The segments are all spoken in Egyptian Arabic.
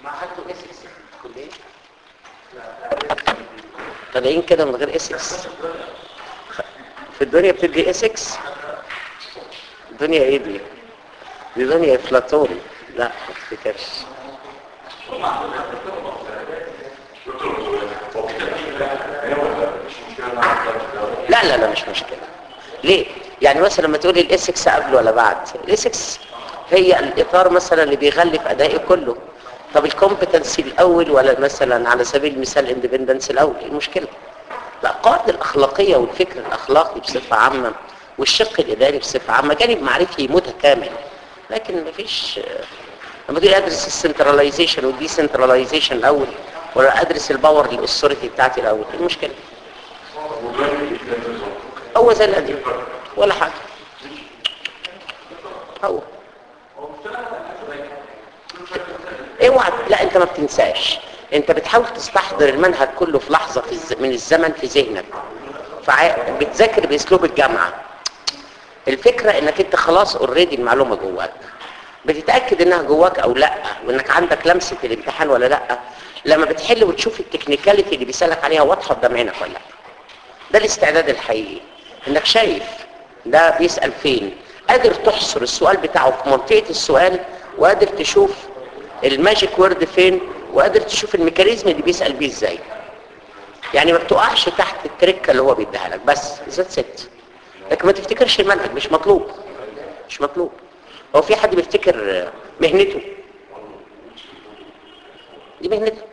ما حدوا اسكس كليه طالعين كده من غير اسكس في الدنيا بتدي اسكس الدنيا ايه دي دي دنيا افلاطون لا ما افتكرش لا لا لا مش مشكلة ليه يعني مثلا لما تقولي الاسكس قبل ولا بعد الاسكس هي الاطار مثلا اللي بيغلف ادائي كله طب الكومبتنسي الاول ولا مثلا على سبيل المثال الاندبندنس الاول ايه المشكله لا القواعد الاخلاقيه والفكر الاخلاقي بصفه عامه والشق الاداري بصفه عامه جانب معرفي متكامل لكن مفيش لما تيجي ادرس السنتراليزيشن والديسنتراليزيشن الاول ولا ادرس الباور الاثوريتي بتاعتي الاول ايه المشكله هو زي القديم ولا حاجه هو اوعى لا انت ما بتنساش انت بتحاول تستحضر المنهج كله في لحظه في الز... من الزمن في ذهنك فع... بتذاكر باسلوب الجامعه الفكره انك انت خلاص اوريدي المعلومه جواك بتتاكد انها جواك او لا وانك عندك لمسه الامتحان ولا لا لما بتحل وتشوف التكنيكاليتي اللي بيسالك عليها واضحه قدام عينك ولا لا ده الاستعداد الحقيقي انك شايف ده بيسال فين قادر تحصر السؤال بتاعه في منطقه السؤال وقادر تشوف الماجيك وورد فين وقادر تشوف الميكانيزم اللي بيسال بيه ازاي يعني ما بتقعش تحت التركه اللي هو بيديها لك بس ذات ست لكن ما تفتكرش المنهج مش مطلوب مش مطلوب هو في حد بيفتكر مهنته دي مهنتك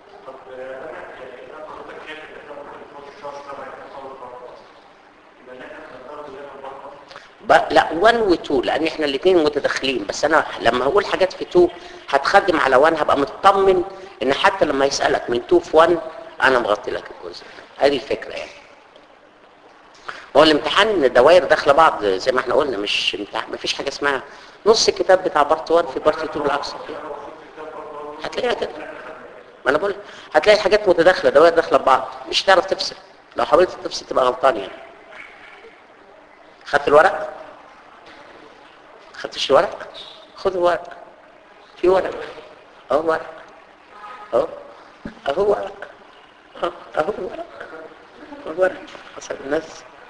لا 1 و 2 لان احنا الاثنين متداخلين بس انا لما هقول حاجات في 2 هتخدم على 1 هبقى مطمن ان حتى لما يسالك من 2 في 1 انا مغطي لك الجزء هذه الفكره يعني هو الامتحان دوائر داخله بعض زي ما احنا قلنا مش امتحان ما فيش حاجه اسمها نص الكتاب بتاع بارت 1 في بارت 2 بالعكس هتلاقيها كده ما انا بقول هتلاقي الحاجات متداخله دوائر داخله ببعض مش هتعرف تفصل لو حاولت تفصل تبقى غلطان يعني خدت الورق خدتش الورق خد الورق في ورق اهو ورق اهو اهو ورق اهو اهو ورق اهو ورق اصل الناس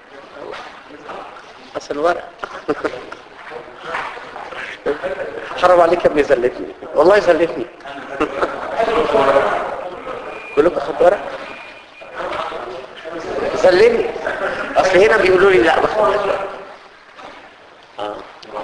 اصل ورق حرام عليك يا ابني زلتني والله زلتني بقول لكم خد ورق زلني اصل هنا بيقولوا لي لا باخد ورق اه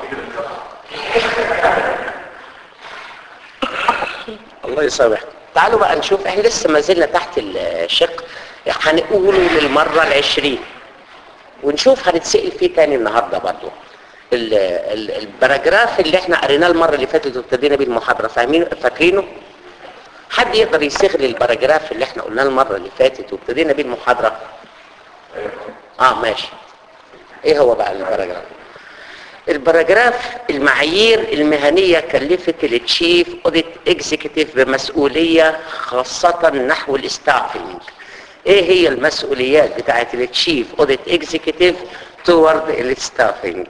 الله يسامحك تعالوا بقى نشوف احنا لسه ما زلنا تحت الشق هنقوله للمرة العشرين ونشوف هنتسأل فيه تاني النهاردة برضو ال- ال- البراجراف اللي احنا قريناه المرة اللي فاتت وابتدينا بيه المحاضرة فاهمين فاكرينه حد يقدر يصيغ لي البراجراف اللي احنا قلناه المرة اللي فاتت وابتدينا بيه المحاضرة اه ماشي ايه هو بقى البراجراف البراجراف المعايير المهنية كلفت التشيف اوديت اكزيكتيف بمسؤولية خاصة نحو الاستافنج ايه هي المسؤوليات بتاعت التشيف اوديت اكزيكتيف تورد الاستافنج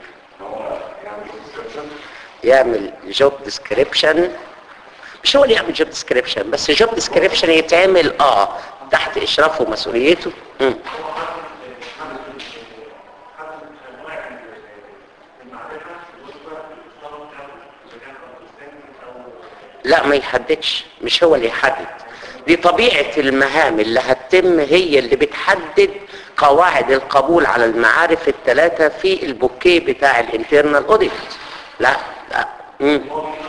يعمل جوب ديسكريبشن مش هو اللي يعمل جوب ديسكريبشن بس جوب ديسكريبشن يتعمل اه تحت اشرافه ومسؤوليته مم. لا ما يحددش مش هو اللي يحدد دي طبيعة المهام اللي هتتم هي اللي بتحدد قواعد القبول على المعارف الثلاثة في البوكيه بتاع الانترنال اوديت لا لا مم.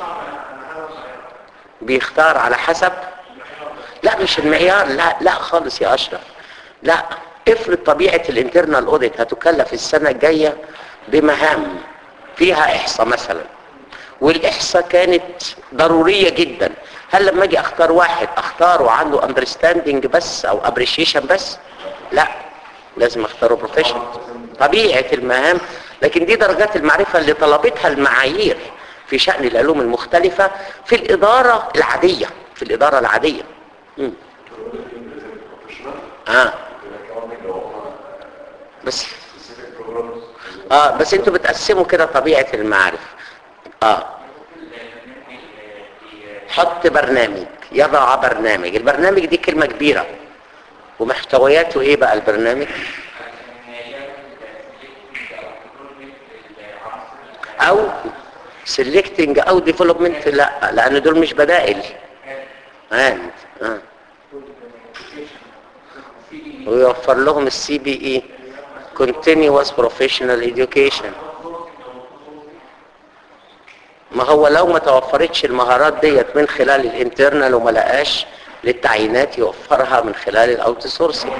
بيختار على حسب لا مش المعيار لا لا خالص يا اشرف لا افرض طبيعة الانترنال اوديت هتكلف السنة الجاية بمهام فيها احصاء مثلا والاحصاء كانت ضروريه جدا هل لما اجي اختار واحد اختاره عنده اندرستاندنج بس او ابريشيشن بس لا لازم اختاره بروفيشنال طبيعه المهام لكن دي درجات المعرفه اللي طلبتها المعايير في شان العلوم المختلفه في الاداره العاديه في الاداره العاديه مم. اه بس اه بس انتوا بتقسموا كده طبيعه المعارف اه حط برنامج يضع برنامج البرنامج دي كلمة كبيرة ومحتوياته ايه بقى البرنامج او سيلكتنج او ديفلوبمنت لا لان دول مش بدائل and آه. ويوفر لهم السي بي اي continuous professional education ما هو لو ما توفرتش المهارات ديت من خلال الانترنال وما لقاش للتعيينات يوفرها من خلال الاوت سورسنج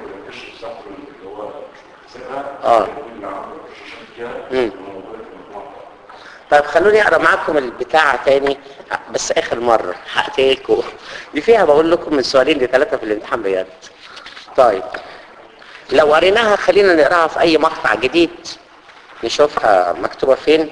اه مم. طيب خلوني اقرا معاكم البتاع تاني بس اخر مره هقتلكم دي فيها بقول لكم من سؤالين لثلاثه في الامتحان بجد طيب لو قريناها خلينا نقراها في اي مقطع جديد نشوفها مكتوبه فين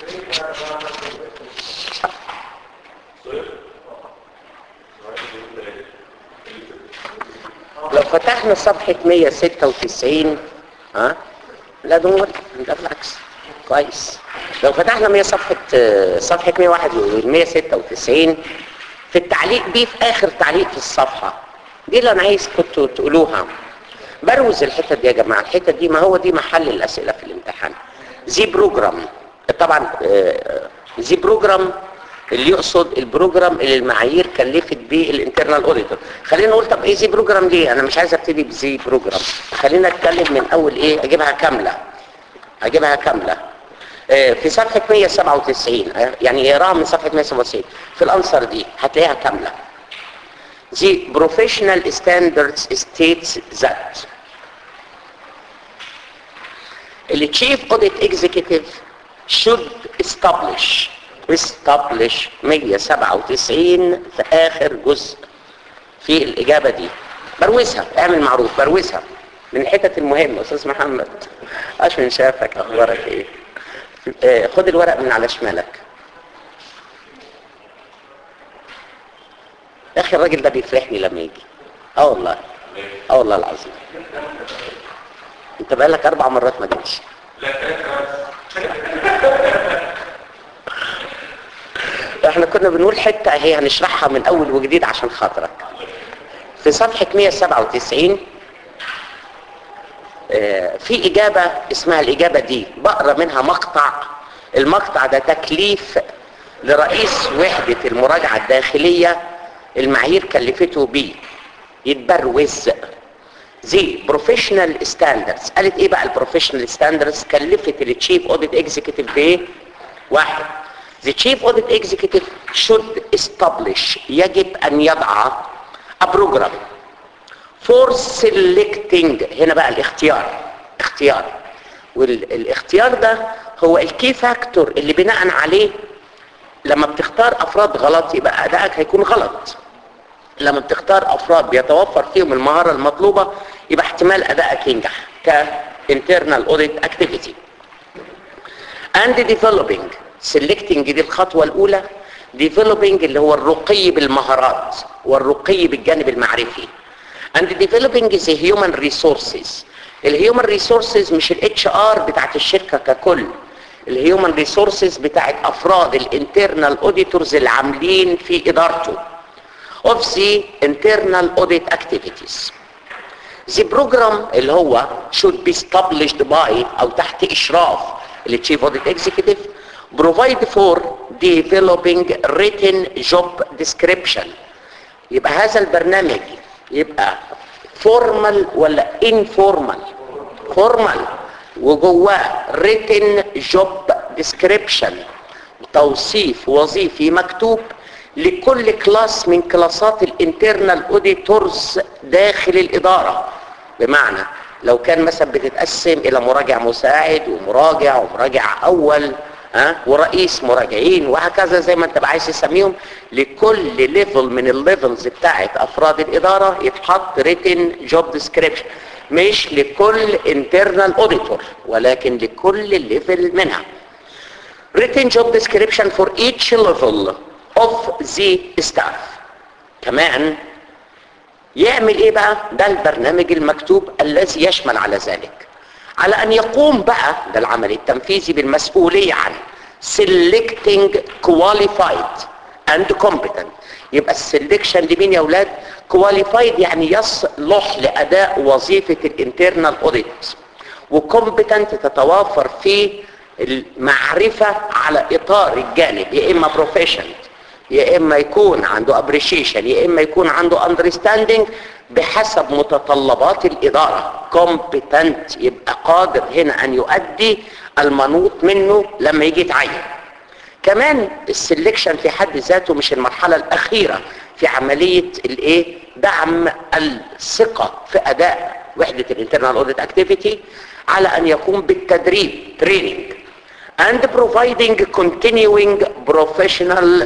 لو فتحنا صفحة 196 ها لا دول ده بالعكس كويس لو فتحنا 100 صفحة آه، صفحة 101 196 في التعليق دي في آخر تعليق في الصفحة دي اللي أنا عايز كنتوا تقولوها بروز الحتة دي يا جماعة الحتة دي ما هو دي محل الأسئلة في الامتحان زي بروجرام طبعا آه، زي بروجرام اللي يقصد البروجرام اللي المعايير كلفت بيه الانترنال اوديتور خلينا نقول طب ايه زي بروجرام ليه انا مش عايز ابتدي بزي بروجرام خلينا اتكلم من اول ايه اجيبها كامله اجيبها كامله آه، في صفحه 197 آه، يعني اقراها من صفحه 197 في الانسر دي هتلاقيها كامله The professional standards states that the chief audit executive should establish establish 197 في آخر جزء في الإجابة دي بروزها اعمل معروف بروزها من الحتت المهمة أستاذ محمد عشان شافك أخبارك إيه آه، خد الورق من على شمالك يا أخي الراجل ده بيفرحني لما يجي اه والله اه والله العظيم انت بقالك اربع مرات ما جيتش احنا كنا بنقول حتة اهي هنشرحها من اول وجديد عشان خاطرك في صفحة 197 آه، في اجابة اسمها الاجابة دي بقرا منها مقطع المقطع ده تكليف لرئيس وحدة المراجعة الداخلية المعايير كلفته بيه يتبروز زي بروفيشنال ستاندردز قالت ايه بقى البروفيشنال ستاندردز كلفت التشيف اوديت اكزيكتيف بايه واحد The chief audit executive should establish يجب ان يضع a program for selecting هنا بقى الاختيار اختيار والاختيار ده هو الكي فاكتور اللي بناء عليه لما بتختار افراد غلط يبقى ادائك هيكون غلط لما بتختار افراد بيتوفر فيهم المهارة المطلوبة يبقى احتمال ادائك ينجح ك internal audit activity and developing selecting دي الخطوة الاولى developing اللي هو الرقي بالمهارات والرقي بالجانب المعرفي and developing the human resources الهيومن ريسورسز مش الاتش ار بتاعت الشركة ككل الهيومن ريسورسز بتاعت افراد الانترنال اوديتورز اللي عاملين في ادارته of the internal audit activities. The program اللي هو should be established by أو تحت إشراف ال Chief Audit Executive provide for developing written job description. يبقى هذا البرنامج يبقى formal ولا informal formal وجواه written job description توصيف وظيفي مكتوب لكل كلاس من كلاسات الانترنال اوديتورز داخل الاداره بمعنى لو كان مثلا بتتقسم الى مراجع مساعد ومراجع ومراجع اول ها ورئيس مراجعين وهكذا زي ما انت بقى عايز تسميهم لكل ليفل من الليفلز بتاعت افراد الاداره يتحط ريتن جوب ديسكريبشن مش لكل انترنال اوديتور ولكن لكل ليفل منها written job description for each level of the staff كمان يعمل ايه بقى ده البرنامج المكتوب الذي يشمل على ذلك على ان يقوم بقى ده العمل التنفيذي بالمسؤولية عن selecting qualified and competent يبقى السلكشن دي مين يا اولاد كواليفايد يعني يصلح لاداء وظيفه الانترنال اوديت وكومبتنت تتوافر فيه المعرفه على اطار الجانب يا اما بروفيشنال يا اما يكون عنده ابريشيشن يا اما يكون عنده اندرستاندينج بحسب متطلبات الاداره كومبتنت يبقى قادر هنا ان يؤدي المنوط منه لما يجي يتعين كمان السلكشن في حد ذاته مش المرحله الاخيره في عمليه الايه دعم الثقه في اداء وحده الانترنال اوديت اكتيفيتي على ان يقوم بالتدريب training and providing continuing professional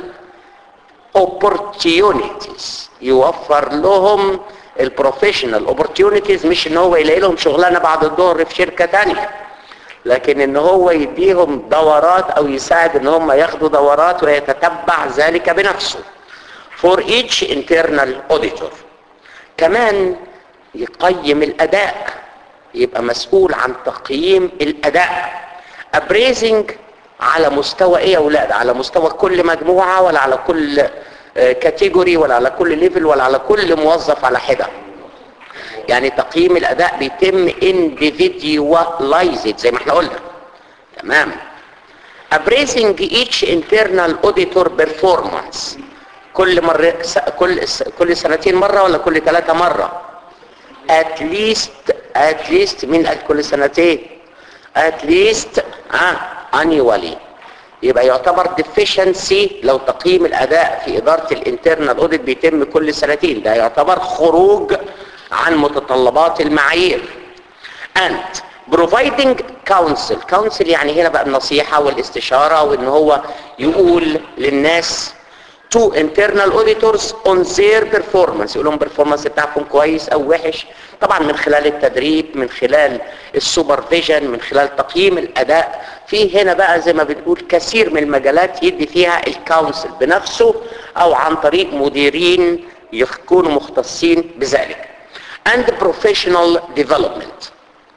opportunities يوفر لهم البروفيشنال opportunities مش ان هو يلاقي لهم شغلانه بعد الظهر في شركه تانية لكن ان هو يديهم دورات او يساعد ان هم ياخدوا دورات ويتتبع ذلك بنفسه for each internal auditor كمان يقيم الاداء يبقى مسؤول عن تقييم الاداء appraising على مستوى ايه يا اولاد على مستوى كل مجموعة ولا على كل كاتيجوري ولا على كل ليفل ولا على كل موظف على حدة يعني تقييم الاداء بيتم individualized زي ما احنا قلنا تمام appraising each internal auditor performance كل مرة كل كل سنتين مرة ولا كل ثلاثة مرة at least at least من كل سنتين at least آه annually يبقى يعتبر deficiency لو تقييم الاداء في اداره الانترنال اوديت بيتم كل سنتين ده يعتبر خروج عن متطلبات المعايير and providing counsel counsel يعني هنا بقى النصيحه والاستشاره وان هو يقول للناس to internal auditors on their performance يقول لهم performance بتاعكم كويس او وحش طبعا من خلال التدريب من خلال السوبرفيجن من خلال تقييم الاداء في هنا بقى زي ما بنقول كثير من المجالات يدي فيها الكونسل بنفسه او عن طريق مديرين يكونوا مختصين بذلك and professional development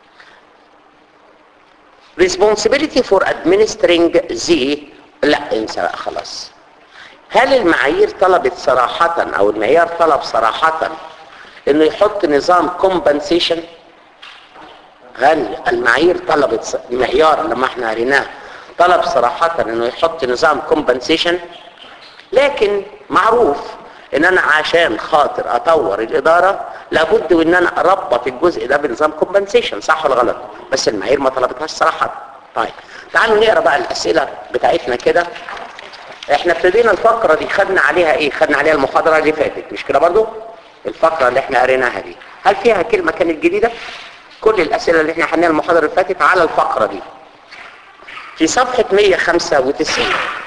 responsibility for administering the لا انسى بقى خلاص هل المعايير طلبت صراحة او المعيار طلب صراحة انه يحط نظام كومبنسيشن هل المعايير طلبت المعيار لما احنا قريناه طلب صراحة انه يحط نظام كومبنسيشن لكن معروف ان انا عشان خاطر اطور الادارة لابد وان انا اربط الجزء ده بنظام كومبنسيشن صح ولا غلط بس المعايير ما طلبتهاش صراحة طيب تعالوا نقرا بقى الاسئلة بتاعتنا كده احنا ابتدينا الفقرة دي خدنا عليها ايه خدنا عليها المحاضرة اللي فاتت مش كده برضو الفقرة اللي احنا قريناها دي هل فيها كلمة كانت جديدة كل الاسئلة اللي احنا حناها المحاضرة اللي فاتت على الفقرة دي في صفحة 195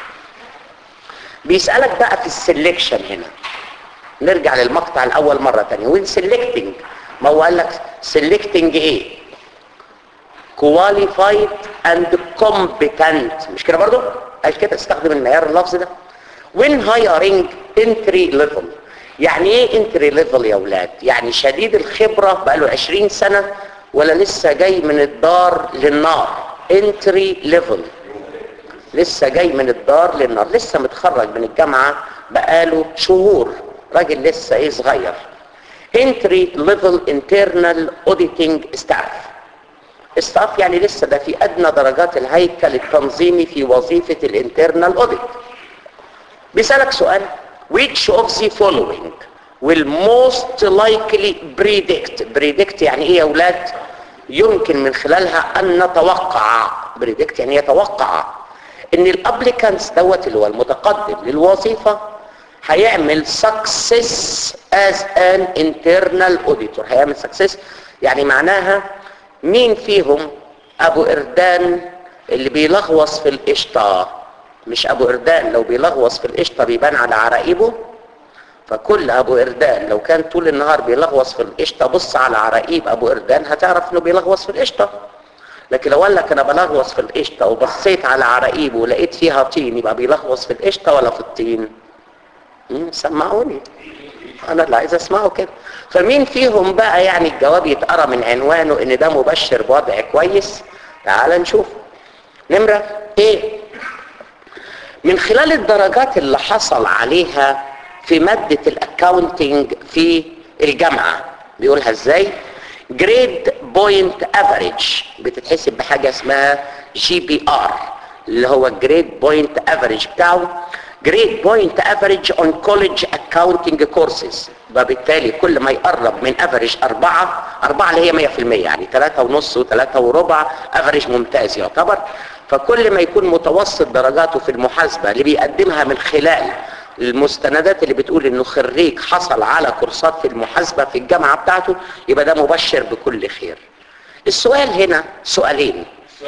بيسألك بقى في السلكشن هنا نرجع للمقطع الاول مرة تانية وين سيلكتنج ما هو قال لك سيلكتنج ايه كواليفايد اند كومبتنت مش كده برضو قال كده استخدم المعيار اللفظ ده when hiring entry level يعني ايه entry level يا اولاد يعني شديد الخبرة بقاله 20 سنة ولا لسه جاي من الدار للنار entry level لسه جاي من الدار للنار لسه متخرج من الجامعة بقاله شهور راجل لسه ايه صغير entry level internal auditing staff staff يعني لسه ده في ادنى درجات الهيكل التنظيمي في وظيفة الانترنال اوديت بيسألك سؤال which of the following will most likely predict predict يعني ايه يا اولاد يمكن من خلالها ان نتوقع predict يعني يتوقع ان الابليكانس دوت اللي هو المتقدم للوظيفة هيعمل success as an internal auditor هيعمل success يعني معناها مين فيهم ابو اردان اللي بيلغوص في القشطة مش ابو اردان لو بيلغوص في القشطة بيبان على عراقيبه فكل ابو اردان لو كان طول النهار بيلغوص في القشطة بص على عراقيب ابو اردان هتعرف انه بيلغوص في القشطة لكن لو قال لك انا بلغوص في القشطة وبصيت على عراقيبه ولقيت فيها طين يبقى بيلغوص في القشطة ولا في الطين سمعوني انا اللي عايز اسمعه كده فمين فيهم بقى يعني الجواب يتقرا من عنوانه ان ده مبشر بوضع كويس تعال نشوف نمرة ايه من خلال الدرجات اللي حصل عليها في مادة الاكاونتنج في الجامعة بيقولها ازاي جريد بوينت افريج بتتحسب بحاجة اسمها جي بي ار اللي هو جريد بوينت افريج بتاعه جريد بوينت افريج اون كوليدج اكاونتنج كورسز وبالتالي كل ما يقرب من افريج أربعة أربعة اللي هي 100% يعني ثلاثة ونص وثلاثة وربع افريج ممتاز يعتبر فكل ما يكون متوسط درجاته في المحاسبة اللي بيقدمها من خلال المستندات اللي بتقول انه خريج حصل على كورسات في المحاسبة في الجامعة بتاعته يبقى ده مبشر بكل خير السؤال هنا سؤالين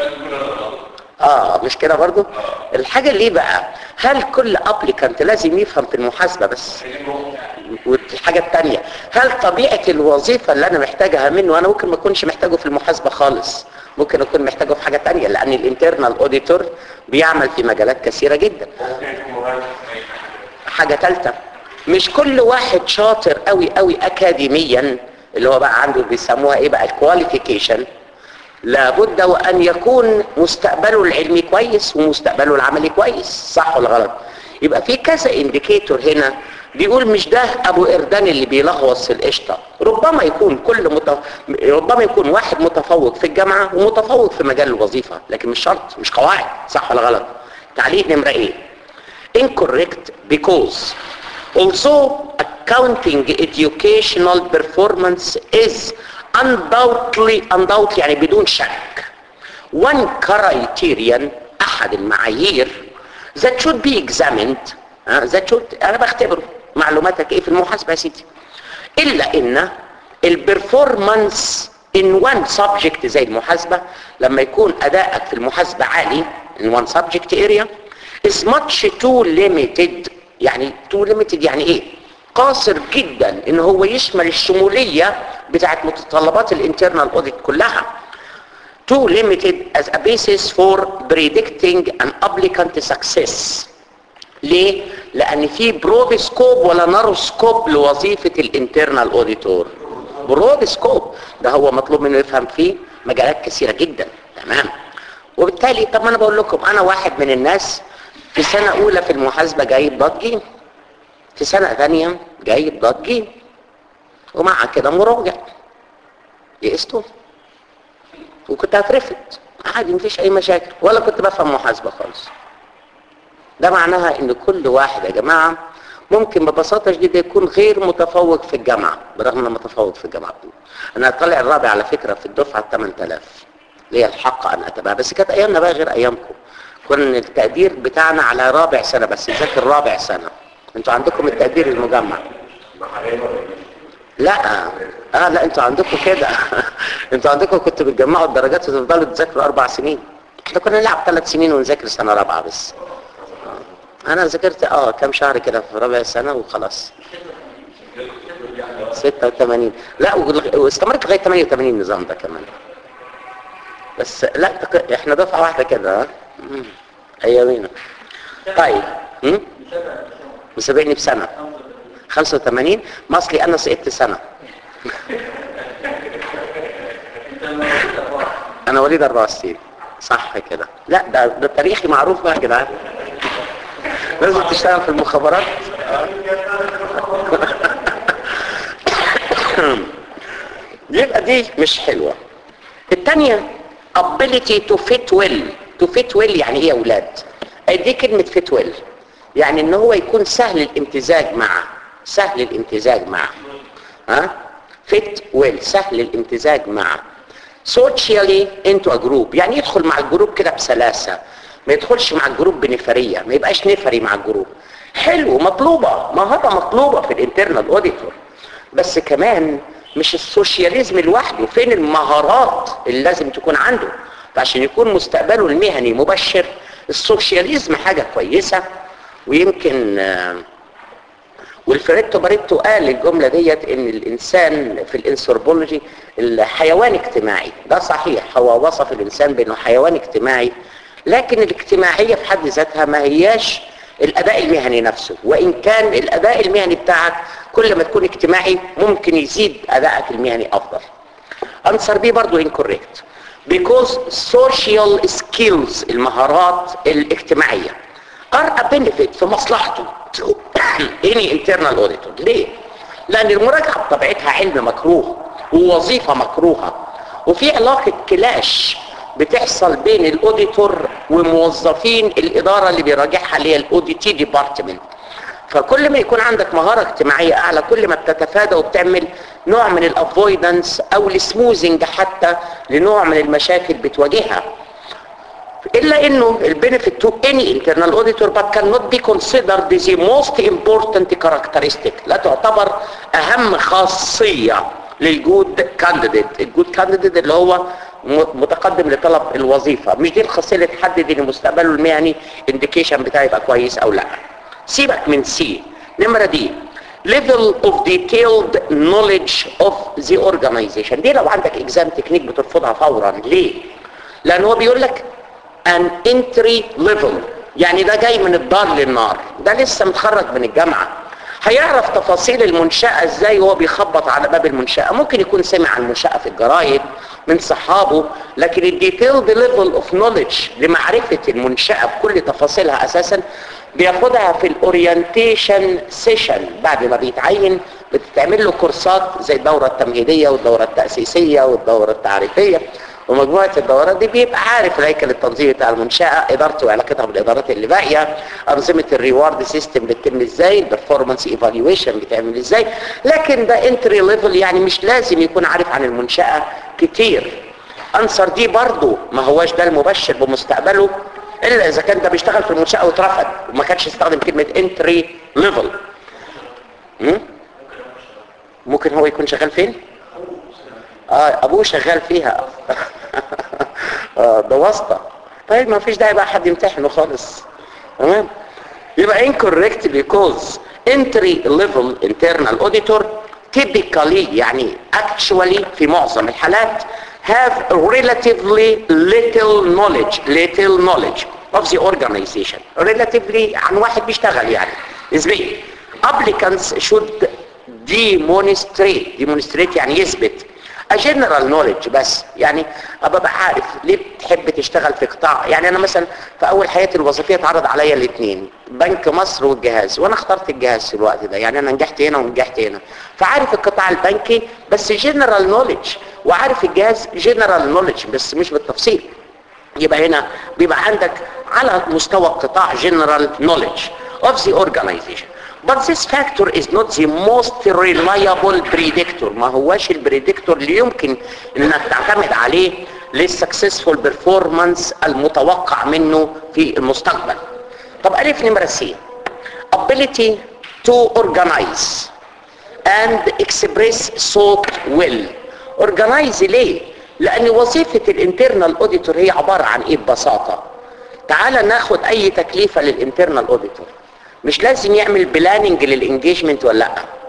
اه مش كده برضو الحاجة اللي بقى هل كل ابليكانت لازم يفهم في المحاسبة بس والحاجة التانية هل طبيعة الوظيفة اللي انا محتاجها منه انا ممكن ما اكونش محتاجه في المحاسبة خالص ممكن اكون محتاجه في حاجة تانية لان الانترنال اوديتور بيعمل في مجالات كثيرة جدا حاجة ثالثة مش كل واحد شاطر قوي قوي اكاديميا اللي هو بقى عنده بيسموها ايه بقى الكواليفيكيشن لابد وان يكون مستقبله العلمي كويس ومستقبله العملي كويس صح ولا غلط يبقى في كذا انديكيتور هنا بيقول مش ده ابو اردان اللي بيلغوص في القشطه ربما يكون كل مت... ربما يكون واحد متفوق في الجامعه ومتفوق في مجال الوظيفه لكن مش شرط مش قواعد صح ولا غلط تعليق نمره ايه incorrect because although accounting educational performance is undoubtedly undoubtedly يعني بدون شك one criterion احد المعايير that should be examined uh, that should انا بختبره معلوماتك ايه في المحاسبه يا سيدي الا ان البرفورمانس in one subject زي المحاسبه لما يكون ادائك في المحاسبه عالي in one subject area is much too limited يعني too limited يعني ايه قاصر جدا ان هو يشمل الشمولية بتاعت متطلبات الانترنال اوديت كلها too limited as a basis for predicting an applicant success ليه؟ لان في برود سكوب ولا نارو سكوب لوظيفة الانترنال اوديتور برود سكوب ده هو مطلوب منه يفهم فيه مجالات كثيرة جدا تمام وبالتالي طب ما انا بقول لكم انا واحد من الناس في سنة اولى في المحاسبة جايب ضاد جيم في سنة ثانية جايب ضاد جيم ومع كده مراجع يئستوا وكنت هترفض عادي مفيش اي مشاكل ولا كنت بفهم محاسبة خالص ده معناها ان كل واحد يا جماعة ممكن ببساطة شديدة يكون غير متفوق في الجامعة برغم انه متفوق في الجامعة انا طالع الرابع على فكرة في الدفعة 8000 ليا الحق ان اتبع بس كانت ايامنا بقى غير ايامكم كان التقدير بتاعنا على رابع سنة بس ذاكر رابع سنة انتوا عندكم التقدير المجمع لا اه لا انتوا عندكم كده انتوا عندكم كنتوا بتجمعوا الدرجات وتفضلوا تذاكروا اربع سنين احنا كنا نلعب ثلاث سنين ونذاكر سنة رابعة بس آه. انا ذاكرت اه كام شهر كده في رابع سنة وخلاص 86 لا واستمرت لغايه 88 النظام ده كمان بس لا تق... احنا دفعه واحده كده ها ايامينا طيب هم؟ مسابقني بسنه 85 ما اصلي انا سقطت سنه انا وليد 64 صح كده لا ده ده تاريخي معروف بقى يا جدعان لازم تشتغل في المخابرات يبقى دي مش حلوة الثانية ability to fit well to fit well يعني ايه يا اولاد دي كلمة fit well يعني ان هو يكون سهل الامتزاج معه سهل الامتزاج معه ها fit well سهل الامتزاج معه socially into a group يعني يدخل مع الجروب كده بسلاسة ما يدخلش مع الجروب بنفرية ما يبقاش نفري مع الجروب حلو مطلوبة مهارة مطلوبة في الانترنال اوديتور بس كمان مش السوشياليزم لوحده فين المهارات اللي لازم تكون عنده فعشان يكون مستقبله المهني مبشر السوشياليزم حاجة كويسة ويمكن والفريتو باريتو قال الجملة ديت ان الانسان في الانثروبولوجي الحيوان اجتماعي ده صحيح هو وصف الانسان بانه حيوان اجتماعي لكن الاجتماعية في حد ذاتها ما هياش الاداء المهني نفسه وان كان الاداء المهني بتاعك كل ما تكون اجتماعي ممكن يزيد ادائك المهني افضل انسر بي برضو incorrect because social skills المهارات الاجتماعية are a benefit في مصلحته to any internal auditor ليه؟ لأن المراجعة بطبيعتها علم مكروه ووظيفة مكروهة وفي علاقة كلاش بتحصل بين الاوديتور وموظفين الإدارة اللي بيراجعها اللي هي الاوديتي ديبارتمنت فكل ما يكون عندك مهارة اجتماعية أعلى كل ما بتتفادى وبتعمل نوع من الافويدنس أو السموزنج حتى لنوع من المشاكل بتواجهها إلا إنه البنفيت تو any internal auditor but cannot be considered the most important characteristic لا تعتبر أهم خاصية للجود كانديديت الجود كانديديت اللي هو متقدم لطلب الوظيفة مش دي الخاصية اللي تحدد ان مستقبله المهني انديكيشن بتاعه يبقى كويس او لا سيبك من سي نمرة دي level of detailed knowledge of the organization دي لو عندك اكزام تكنيك بترفضها فورا ليه لان هو بيقول لك an entry level يعني ده جاي من الدار للنار ده لسه متخرج من الجامعة هيعرف تفاصيل المنشأة ازاي وهو بيخبط على باب المنشأة ممكن يكون سمع عن المنشأة في الجرايد من صحابه لكن الديتيلد ليفل اوف نوليدج لمعرفة المنشأة بكل تفاصيلها اساسا بياخدها في الاورينتيشن سيشن بعد ما بيتعين بتتعمل له كورسات زي الدورة التمهيدية والدورة التأسيسية والدورة التعريفية ومجموعة الدورات دي بيبقى عارف الهيكل التنظيمي بتاع المنشأة إدارته وعلاقتها بالإدارات اللي باقية أنظمة الريوارد سيستم بتتم إزاي البرفورمانس ايفالويشن بتعمل إزاي لكن ده انتري ليفل يعني مش لازم يكون عارف عن المنشأة كتير أنصر دي برضو ما هواش ده المبشر بمستقبله إلا إذا كان ده بيشتغل في المنشأة واترفض وما كانش يستخدم كلمة انتري ليفل ممكن هو يكون شغال فين؟ اه ابوه شغال فيها اه ده واسطة طيب ما فيش داعي بقى حد يمتحنه خالص تمام يبقى incorrect because entry level internal auditor typically يعني actually في معظم الحالات have relatively little knowledge little knowledge of the organization relatively عن واحد بيشتغل يعني نسبيا applicants should demonstrate demonstrate يعني يثبت a general knowledge بس يعني ابقى عارف ليه بتحب تشتغل في قطاع يعني انا مثلا في اول حياتي الوظيفيه اتعرض عليا الاثنين بنك مصر والجهاز وانا اخترت الجهاز في الوقت ده يعني انا نجحت هنا ونجحت هنا فعارف القطاع البنكي بس جنرال نوليدج وعارف الجهاز جنرال نوليدج بس مش بالتفصيل يبقى هنا بيبقى عندك على مستوى القطاع جنرال نوليدج of the organization But this factor is not the most reliable predictor ما هواش البريدكتور اللي يمكن انك تعتمد عليه للسكسسفول بيرفورمانس المتوقع منه في المستقبل طب الف نمرة سي ability to organize and express thought well organize ليه لان وظيفة الانترنال اوديتور هي عبارة عن ايه ببساطة تعال ناخد اي تكليفة للانترنال اوديتور مش لازم يعمل بلاننج للانجيجمنت ولا لا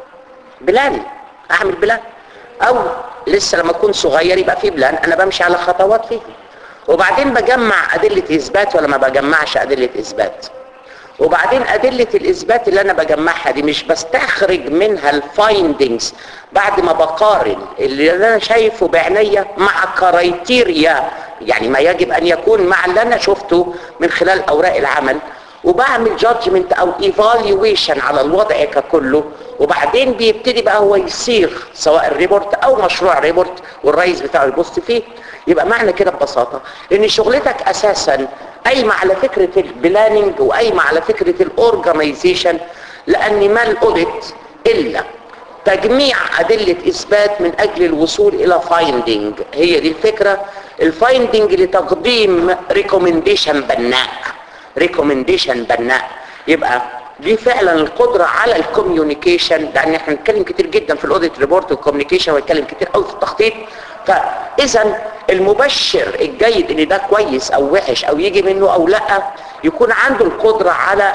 بلان اعمل بلان او لسه لما اكون صغير يبقى في بلان انا بمشي على خطوات فيه وبعدين بجمع ادله اثبات ولا ما بجمعش ادله اثبات وبعدين ادله الاثبات اللي انا بجمعها دي مش بستخرج منها الفايندنجز بعد ما بقارن اللي انا شايفه بعينيا مع كرايتيريا يعني ما يجب ان يكون مع اللي انا شفته من خلال اوراق العمل وبعمل جادجمنت او ايفالويشن على الوضع ككله وبعدين بيبتدي بقى هو يصيغ سواء الريبورت او مشروع ريبورت والرئيس بتاعه يبص فيه يبقى معنى كده ببساطة ان شغلتك اساسا قايمة على فكرة البلاننج وقايمة على فكرة الاورجنايزيشن لان ما الاوديت الا تجميع ادلة اثبات من اجل الوصول الى فايندنج هي دي الفكرة الفايندنج لتقديم ريكومنديشن بناء ريكومنديشن بناء يبقى دي فعلا القدرة على الكوميونيكيشن لان احنا بنتكلم كتير جدا في الاوديت ريبورت والكوميونيكيشن ويتكلم كتير قوي في التخطيط فاذا المبشر الجيد ان ده كويس او وحش او يجي منه او لا يكون عنده القدرة على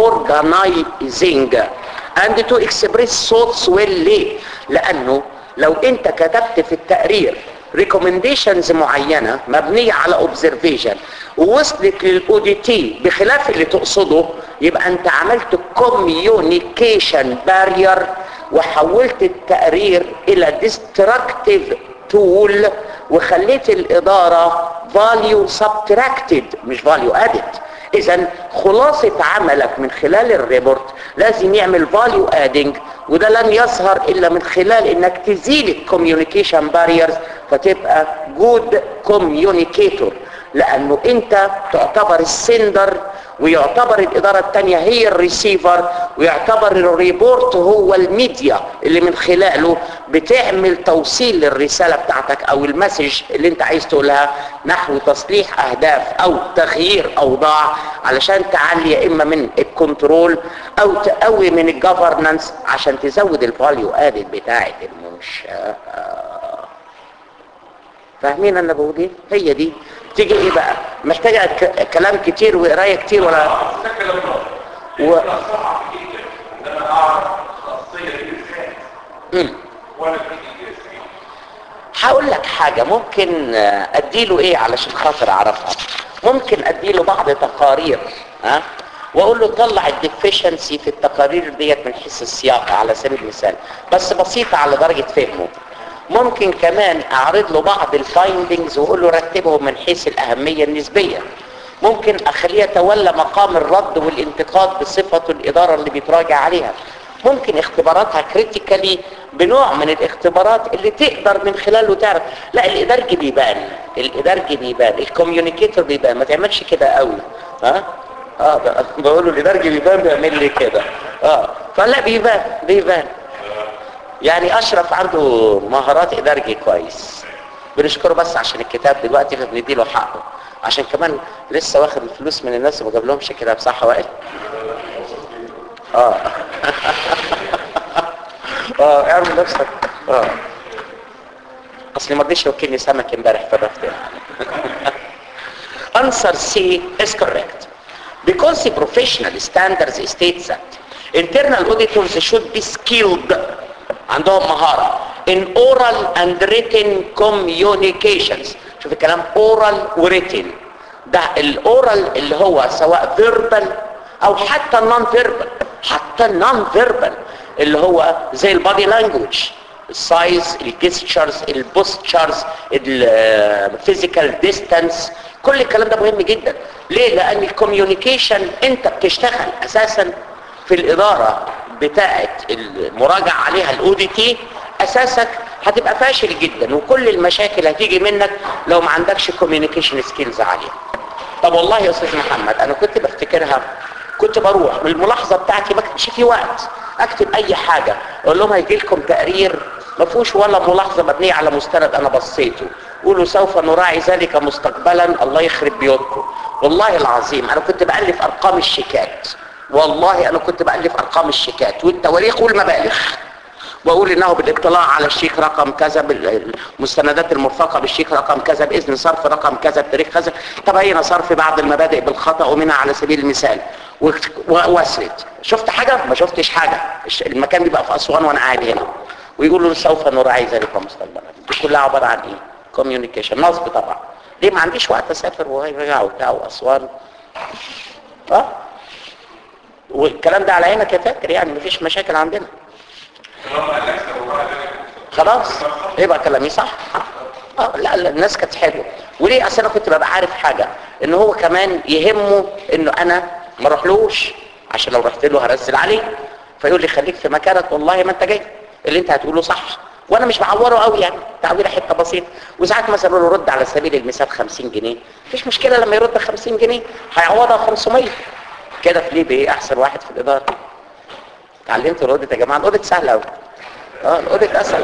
الاورجنايزنج and to express thoughts well ليه لانه لو انت كتبت في التقرير ريكومنديشنز معينة مبنية على اوبزرفيشن ووصلت للاوديتي بخلاف اللي تقصده يبقى انت عملت كوميونيكيشن بارير وحولت التقرير الى ديستراكتيف تول وخليت الادارة فاليو سبتراكتد مش فاليو ادد اذا خلاصة عملك من خلال الريبورت لازم يعمل فاليو ادنج وده لن يظهر الا من خلال انك تزيل الكوميونيكيشن باريرز فتبقى جود كوميونيكيتور لانه انت تعتبر السندر ويعتبر الادارة التانية هي الريسيفر ويعتبر الريبورت هو الميديا اللي من خلاله بتعمل توصيل للرسالة بتاعتك او المسج اللي انت عايز تقولها نحو تصليح اهداف او تغيير اوضاع علشان تعلي يا اما من الكنترول او تقوي من الجفرنانس عشان تزود الفاليو ادد بتاعت المنشأة فاهمين انا بقول ايه هي دي تيجي ايه بقى محتاجه ك- كلام كتير وقرايه كتير ولا و... لما اعرف خاصيه دي ازاي مم. وانا في هقول لك حاجة ممكن آه، اديله ايه علشان خاطر اعرفها ممكن اديله بعض تقارير ها واقول له طلع الديفيشنسي في التقارير ديت من حيث السياق على سبيل المثال بس بسيطة على درجة فهمه ممكن كمان اعرض له بعض الفايندنجز واقول له رتبهم من حيث الاهمية النسبية ممكن اخليه يتولى مقام الرد والانتقاد بصفته الادارة اللي بيتراجع عليها ممكن اختباراتها كريتيكالي بنوع من الاختبارات اللي تقدر من خلاله تعرف لا الادارجي بيبان الادارجي بيبان الكوميونيكيتور بيبان ما تعملش كده قوي ها اه ده- بقول له الادارجي بيبان بيعمل لي كده اه فلا بيبان بيبان يعني اشرف عنده مهارات ادارجي كويس بنشكره بس عشان الكتاب دلوقتي فبندي له حقه عشان كمان لسه واخد الفلوس من الناس وما جابلهمش كتاب صح وائل اه اه اعمل نفسك اه اصلي ما رضيش يوكلني سمك امبارح في الرفض answer C is correct because the professional standards states that internal auditors should be skilled عندهم مهارة in oral and written communications شوف الكلام oral و written ده الاورال اللي هو سواء verbal او حتى non verbal حتى non verbal اللي هو زي البادي لانجوج السايز الجستشرز البوستشرز الفيزيكال ديستانس كل الكلام ده مهم جدا ليه لان الكوميونيكيشن انت بتشتغل اساسا في الاداره بتاعه المراجعه عليها الاو دي تي اساسك هتبقى فاشل جدا وكل المشاكل هتيجي منك لو ما عندكش كوميونيكيشن سكيلز عاليه طب والله يا استاذ محمد انا كنت بفتكرها كنت بروح من الملاحظه بتاعتي ما كانش في وقت اكتب اي حاجه اقول لهم هيجي لكم تقرير ما فيهوش ولا ملاحظه مبنيه على مستند انا بصيته قولوا سوف نراعي ذلك مستقبلا الله يخرب بيوتكم والله العظيم انا كنت بالف ارقام الشيكات والله انا كنت بالف ارقام الشيكات والتواريخ والمبالغ واقول انه بالاطلاع على الشيك رقم كذا بالمستندات المرفقه بالشيك رقم كذا باذن صرف رقم كذا بتاريخ كذا تبين صرف بعض المبادئ بالخطا ومنها على سبيل المثال و- واسرد شفت حاجه ما شفتش حاجه الش- المكان بيبقى في اسوان وانا قاعد هنا ويقولوا سوف نراعي ذلك مستقبلا دي كلها عباره عن ايه كوميونيكيشن نصب طبعا ليه ما عنديش وقت اسافر وارجع وبتاع واسوان اه والكلام ده على عينك يا فاكر يعني مفيش مشاكل عندنا خلاص يبقى كلامي صح اه لا لا الناس كانت حلوه وليه اصل انا كنت ببقى عارف حاجه ان هو كمان يهمه انه انا ما اروحلوش عشان لو رحت له هرسل عليه فيقول لي خليك في مكانك والله ما انت جاي اللي انت هتقوله صح وانا مش بعوره قوي يعني تعويره حته بسيطه وساعات مثلا اقول له رد على سبيل المثال 50 جنيه مفيش مشكله لما يرد 50 جنيه هيعوضها 500 كده في ليه بايه احسن واحد في الاداره اتعلمت الاوديت يا جماعه الاوديت سهل قوي اه الاوديت اسهل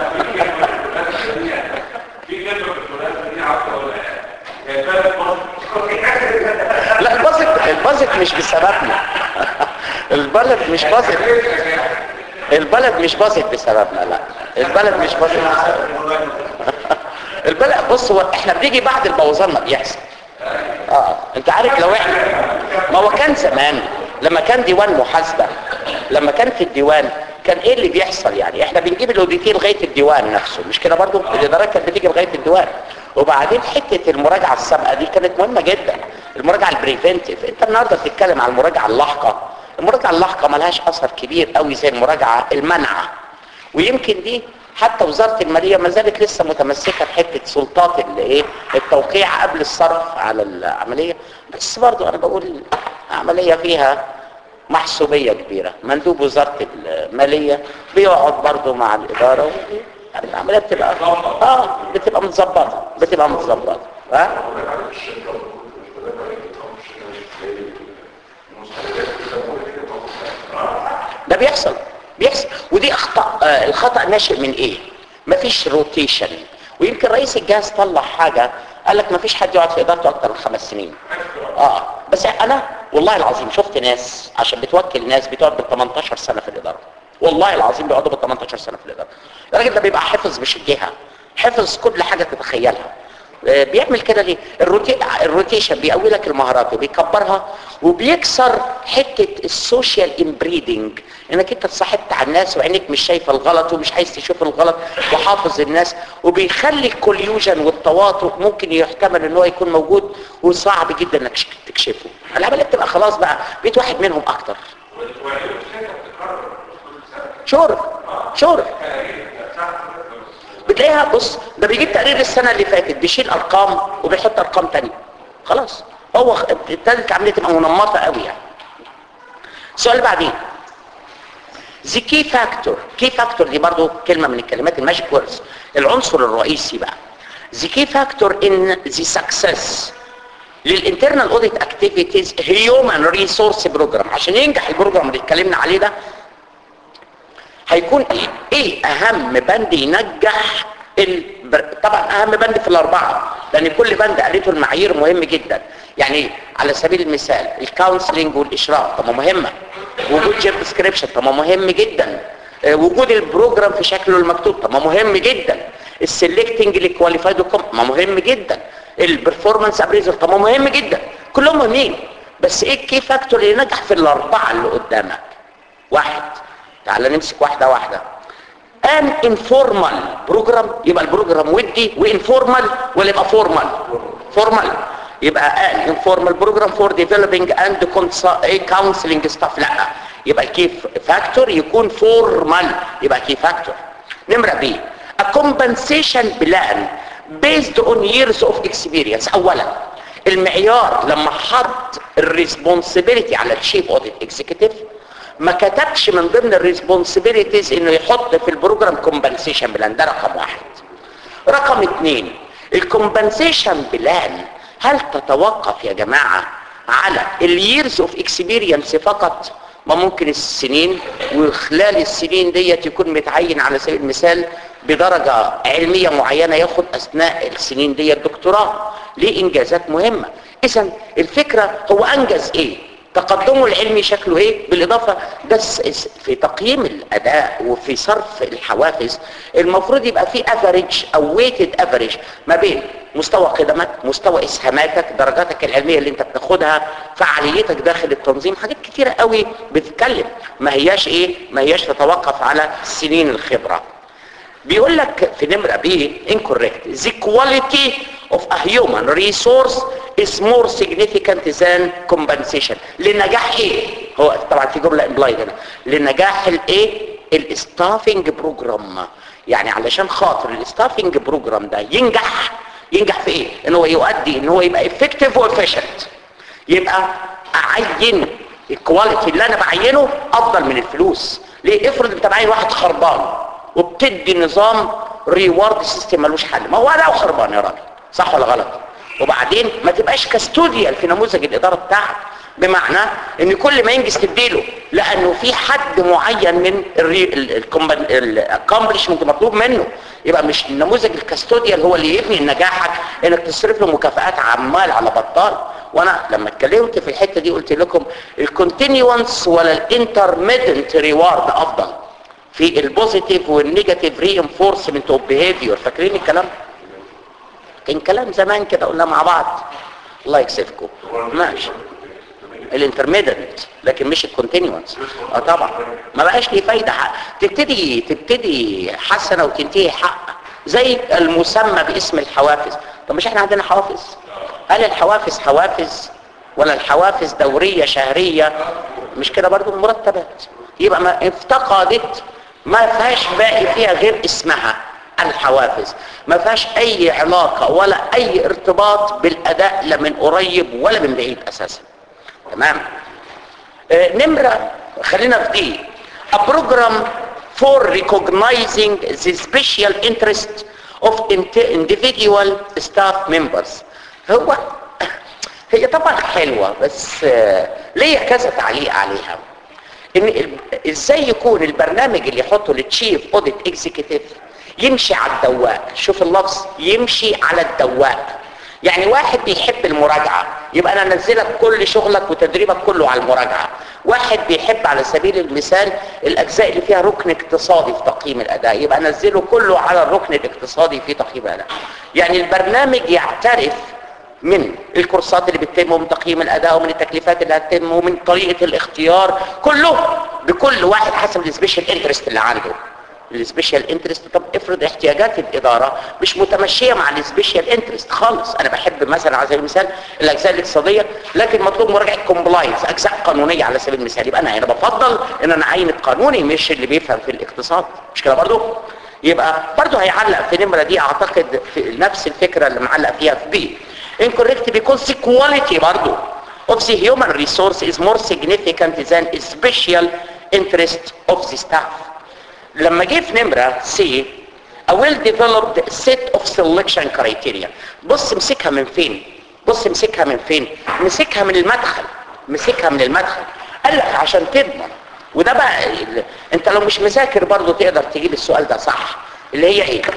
في كلمه في المناسبه دي عارفه ولا لا؟ هي ثلاث مصر لا البازت البازت مش بسببنا البلد مش بازت البلد مش بازت بسببنا لا البلد مش بازت بسببنا البلد بص هو احنا بنيجي بعد البوظان ما بيحصل اه انت عارف لو احنا ما هو كان زمان لما كان ديوان محاسبه لما كان في الديوان كان ايه اللي بيحصل يعني احنا بنجيب الاوديتي لغايه الديوان نفسه مش كده برضو الادارات كانت بتيجي لغايه الديوان وبعدين حته المراجعه السابقه دي كانت مهمه جدا المراجعه البريفنتيف انت النهارده بتتكلم عن المراجعه اللاحقه المراجعه اللاحقه ملهاش اثر كبير قوي زي المراجعه المنعه ويمكن دي حتى وزاره الماليه ما زالت لسه متمسكه بحته سلطات الايه التوقيع قبل الصرف على العمليه بس برضو انا بقول عمليه فيها محسوبيه كبيره مندوب وزاره الماليه بيقعد برضو مع الاداره و... يعني العمليه بتبقى اه بتبقى متظبطه بتبقى متظبطه ها ده بيحصل بيحصل ودي اخطاء آه الخطا ناشئ من ايه مفيش روتيشن ويمكن رئيس الجهاز طلع حاجه قال لك مفيش حد يقعد في ادارته اكتر من خمس سنين اه بس انا والله العظيم شفت ناس عشان بتوكل ناس بتقعد بال 18 سنه في الاداره والله العظيم بيقعدوا بال 18 سنه في الاداره الراجل ده بيبقى حافظ مش الجهه حفظ كل حاجه تتخيلها آه، بيعمل كده ليه الروتي... الروتيشن بيقوي لك المهارات وبيكبرها وبيكسر حته السوشيال امبريدنج انك انت اتصاحبت على الناس وعينك مش شايفه الغلط ومش عايز تشوف الغلط وحافظ الناس وبيخلي الكوليوجن والتواطؤ ممكن يحتمل ان هو يكون موجود وصعب جدا انك تكشفه العمليه بتبقى خلاص بقى بقيت واحد منهم اكتر شور شور بتلاقيها بص ده بيجيب تقرير السنه اللي فاتت بيشيل ارقام وبيحط ارقام تانية خلاص هو خ- ابتدت العمليه تبقى منمطه قوي يعني السؤال اللي بعدين the key factor key factor دي برضو كلمة من الكلمات الماجيك ووردز العنصر الرئيسي بقى the key factor in the success للانترنال اوديت اكتيفيتيز هيومن ريسورس بروجرام عشان ينجح البروجرام اللي اتكلمنا عليه ده هيكون ايه ايه اهم بند ينجح البر... طبعا اهم بند في الاربعه لان كل بند قالته المعايير مهم جدا يعني على سبيل المثال الكونسلنج والاشراف طب ما مهمه وجود جيب ديسكريبشن طب ما مهم جدا آه، وجود البروجرام في شكله المكتوب طب ما مهم جدا السلكتنج لكواليفايد ما مهم جدا البرفورمانس ابريزل طب ما مهم جدا كلهم مهمين بس ايه الكي فاكتور اللي نجح في الاربعه اللي قدامك واحد تعال نمسك واحده واحده ان انفورمال بروجرام يبقى البروجرام ودي وانفورمال ولا يبقى فورمال فورمال يبقى ان انفورمال بروجرام فور ديفلوبينج اند كونسلنج ستاف لا يبقى الكي فاكتور يكون فورمال يبقى كي فاكتور نمره بي a compensation plan based on years of experience اولا المعيار لما حط الريسبونسبيلتي على الشيف اوديت اكزيكتيف ما كتبش من ضمن الريسبونسبيلتيز انه يحط في البروجرام كومبنسيشن بلان ده رقم واحد رقم اثنين الكومبنسيشن بلان هل تتوقف يا جماعة على الييرز اوف اكسبيرينس فقط ما ممكن السنين وخلال السنين ديت يكون متعين على سبيل المثال بدرجة علمية معينة ياخد اثناء السنين ديت دكتوراه ليه انجازات مهمة اذا الفكرة هو انجز ايه تقدمه العلمي شكله ايه بالاضافه ده س- س- في تقييم الاداء وفي صرف الحوافز المفروض يبقى في افريج او ويتد افريج ما بين مستوى قدمك مستوى اسهاماتك درجاتك العلميه اللي انت بتاخدها فعاليتك داخل التنظيم حاجات كتيره قوي بتتكلم ما هياش ايه ما هياش تتوقف على سنين الخبره بيقول لك في نمرة بي incorrect the quality of a human resource is more significant than compensation لنجاح ايه هو طبعا في جملة implied هنا لنجاح الايه الستافنج بروجرام يعني علشان خاطر الستافنج بروجرام ده ينجح ينجح في ايه ان هو يؤدي ان هو يبقى effective وefficient يبقى اعين الكواليتي اللي انا بعينه افضل من الفلوس ليه افرض انت معين واحد خربان وبتدي نظام ريوارد سيستم ملوش حل ما هو ده خربان يا راجل صح ولا غلط وبعدين ما تبقاش كاستوديال في نموذج الاداره بتاعك بمعنى ان كل ما ينجز تديله لانه في حد معين من الاكمبلشمنت مطلوب منه يبقى مش النموذج الكاستوديال هو اللي يبني نجاحك انك تصرف له مكافآت عمال على بطال وانا لما اتكلمت في الحته دي قلت لكم الكونتينيوانس ولا الانترميدنت ريوارد افضل في البوزيتيف والنيجاتيف رينفورسمنت اوف بيهيفير فاكرين الكلام كان كلام زمان كده قلنا مع بعض الله يكسفكم ماشي الانترميدنت لكن مش الكونتينيوانس اه طبعا ما بقاش ليه فايده حق. تبتدي تبتدي حسنه وتنتهي حق زي المسمى باسم الحوافز طب مش احنا عندنا حوافز هل الحوافز حوافز ولا الحوافز دوريه شهريه مش كده برضو المرتبات يبقى ما افتقدت ما فيهاش باقي فيها غير اسمها الحوافز ما فيهاش اي علاقة ولا اي ارتباط بالاداء لا من قريب ولا من بعيد اساسا تمام آه، نمرة خلينا في دي a program for recognizing the special interest of int- individual staff members هو هي طبعا حلوة بس آه، ليا كذا تعليق عليها ان ال- ازاي يكون البرنامج اللي يحطه للتشيف اوديت اكزيكتيف يمشي على الدواق شوف اللفظ يمشي على الدواق يعني واحد بيحب المراجعة يبقى انا انزلك كل شغلك وتدريبك كله على المراجعة واحد بيحب على سبيل المثال الاجزاء اللي فيها ركن اقتصادي في تقييم الاداء يبقى انزله كله على الركن الاقتصادي في تقييم الاداء يعني البرنامج يعترف من الكورسات اللي بتتم ومن تقييم الاداء ومن التكليفات اللي هتتم ومن طريقه الاختيار كله بكل واحد حسب السبيشال انترست اللي عنده السبيشال انترست طب افرض احتياجات الاداره مش متمشيه مع السبيشال انترست خالص انا بحب مثلا على سبيل المثال الاجزاء الاقتصاديه لكن مطلوب مراجعه كومبلاينس اجزاء قانونيه على سبيل المثال يبقى انا هنا بفضل ان انا اعين القانوني مش اللي بيفهم في الاقتصاد مش كده برضو يبقى برضو هيعلق في النمره دي اعتقد في نفس الفكره اللي معلق فيها في بي incorrect because the quality برضو of the human resource is more significant than a special interest of the staff لما جه في نمرة C a well developed set of selection criteria بص مسكها من فين بص مسكها من فين مسكها من المدخل مسكها من المدخل قال لك عشان تضمن وده بقى ال- انت لو مش مذاكر برضو تقدر تجيب السؤال ده صح اللي هي ايه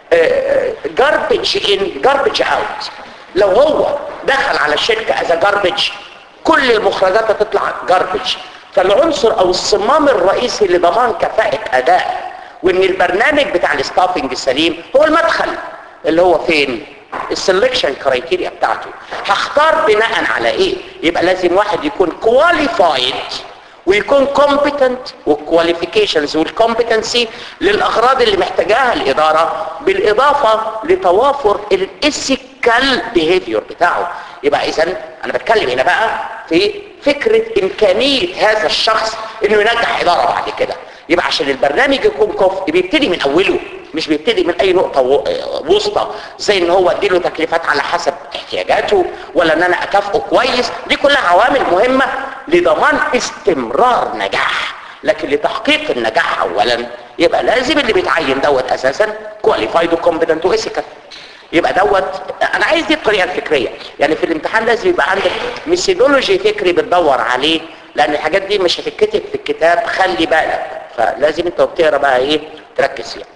جاربج ان جاربج اوت لو هو دخل على الشركة از جاربج كل المخرجات هتطلع جاربج فالعنصر او الصمام الرئيسي لضمان كفاءة اداء وان البرنامج بتاع الستافنج السليم هو المدخل اللي هو فين السلكشن كرايتيريا بتاعته هختار بناء على ايه يبقى لازم واحد يكون كواليفايد ويكون competent والكواليفيكيشنز والكومبتنسي للاغراض اللي محتاجاها الاداره بالاضافه لتوافر الايثيكال بيهيفير بتاعه يبقى اذا انا بتكلم هنا بقى في فكره امكانيه هذا الشخص انه ينجح اداره بعد كده يبقى عشان البرنامج يكون كفء بيبتدي من اوله مش بيبتدي من اي نقطة و- وسطى زي ان هو اديله تكليفات على حسب احتياجاته ولا ان انا اكافئه كويس دي كلها عوامل مهمة لضمان استمرار نجاح لكن لتحقيق النجاح اولا يبقى لازم اللي بيتعين دوت اساسا كواليفايد وكومبتنت واسكت يبقى دوت انا عايز دي الطريقه الفكريه يعني في الامتحان لازم يبقى عندك ميثودولوجي فكري بتدور عليه لان الحاجات دي مش هتتكتب في الكتاب خلي بالك فلازم انت وبتقرا بقى ايه تركز فيها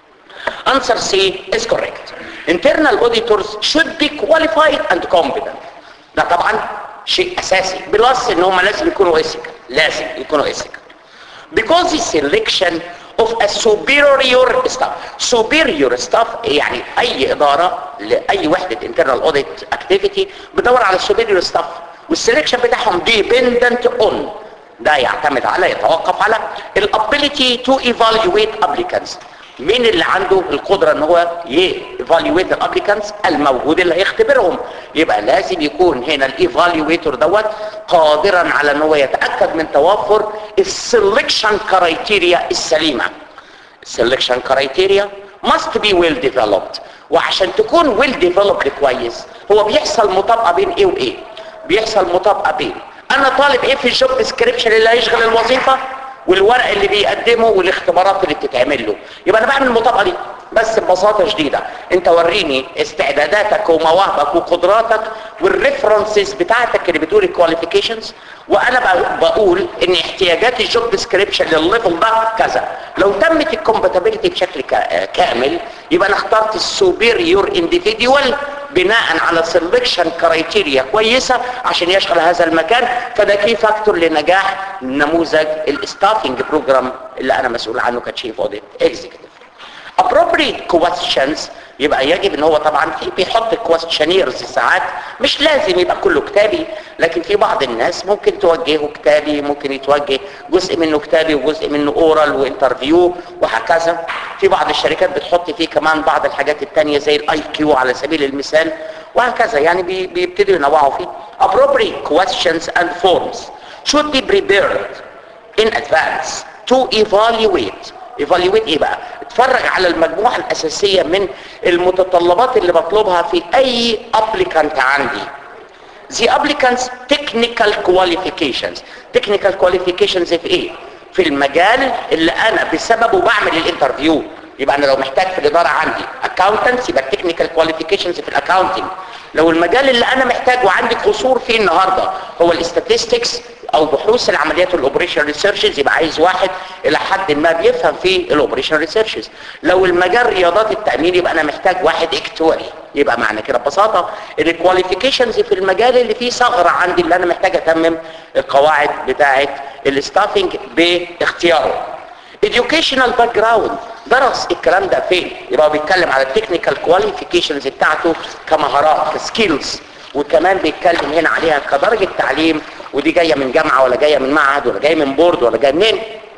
Answer C is correct. Internal auditors should be qualified and competent. ده طبعا شيء اساسي بلس ان هم لازم يكونوا ethical لازم يكونوا ethical. Because the selection of a superior staff superior staff يعني اي ادارة لاي وحدة internal audit activity بدور على superior staff والسelection بتاعهم dependent on ده يعتمد على يتوقف على الابيليتي تو evaluate applicants مين اللي عنده القدرة ان هو ييفالويت الابليكانتس الموجود اللي هيختبرهم يبقى لازم يكون هنا الايفالويتور دوت قادرا على ان هو يتأكد من توفر السلكشن كرايتيريا السليمة السلكشن كرايتيريا must be well developed وعشان تكون well developed كويس هو بيحصل مطابقة بين ايه وايه بيحصل مطابقة بين انا طالب ايه في الجوب ديسكريبشن اللي هيشغل الوظيفة والورق اللي بيقدمه والاختبارات اللي بتتعمل له يبقى انا بعمل المطابقه دي بس ببساطه شديده انت وريني استعداداتك ومواهبك وقدراتك والريفرنسز بتاعتك اللي بتقول الكواليفيكيشنز وانا ب- بقول ان احتياجات الجوب ديسكريبشن للليفل ده كذا لو تمت الكومباتيبيلتي بشكل كا- كامل يبقى انا اخترت السوبيريور انديفيديوال بناء على سelection كرايتيريا كويسة عشان يشغل هذا المكان فده كي فاكتور لنجاح نموذج الستافنج بروجرام اللي انا مسؤول عنه كتشيف اوديت اكزيكتيف appropriate questions يبقى يجب ان هو طبعا في بيحط كويستشنيرز ساعات مش لازم يبقى كله كتابي لكن في بعض الناس ممكن توجهه كتابي ممكن يتوجه جزء منه كتابي وجزء منه اورال وانترفيو وهكذا في بعض الشركات بتحط فيه كمان بعض الحاجات التانية زي الاي كيو على سبيل المثال وهكذا يعني بي- بيبتدوا ينوعوا فيه appropriate questions and forms should be prepared in advance to evaluate ايفالويت ايه بقى اتفرج على المجموعه الاساسيه من المتطلبات اللي بطلبها في اي ابليكانت عندي the applicant's technical qualifications technical qualifications في ايه في المجال اللي انا بسببه بعمل الانترفيو يبقى انا لو محتاج في الاداره عندي accountants يبقى technical qualifications في الاكاونتنج لو المجال اللي انا محتاج وعندي قصور فيه النهارده هو الاستاتستكس او بحوث العمليات الاوبريشن ريسيرشز يبقى عايز واحد الى حد ما بيفهم في الاوبريشن ريسيرشز لو المجال رياضات التامين يبقى انا محتاج واحد اكتواري يبقى معنى كده ببساطه ان الكواليفيكيشنز في المجال اللي فيه ثغره عندي اللي انا محتاج اتمم القواعد بتاعه الستافنج باختياره educational background درس الكلام ده فين يبقى هو بيتكلم على التكنيكال كواليفيكيشنز بتاعته كمهارات كسكيلز وكمان بيتكلم هنا عليها كدرجه تعليم ودي جايه من جامعه ولا جايه من معهد ولا جايه من بورد ولا جايه منين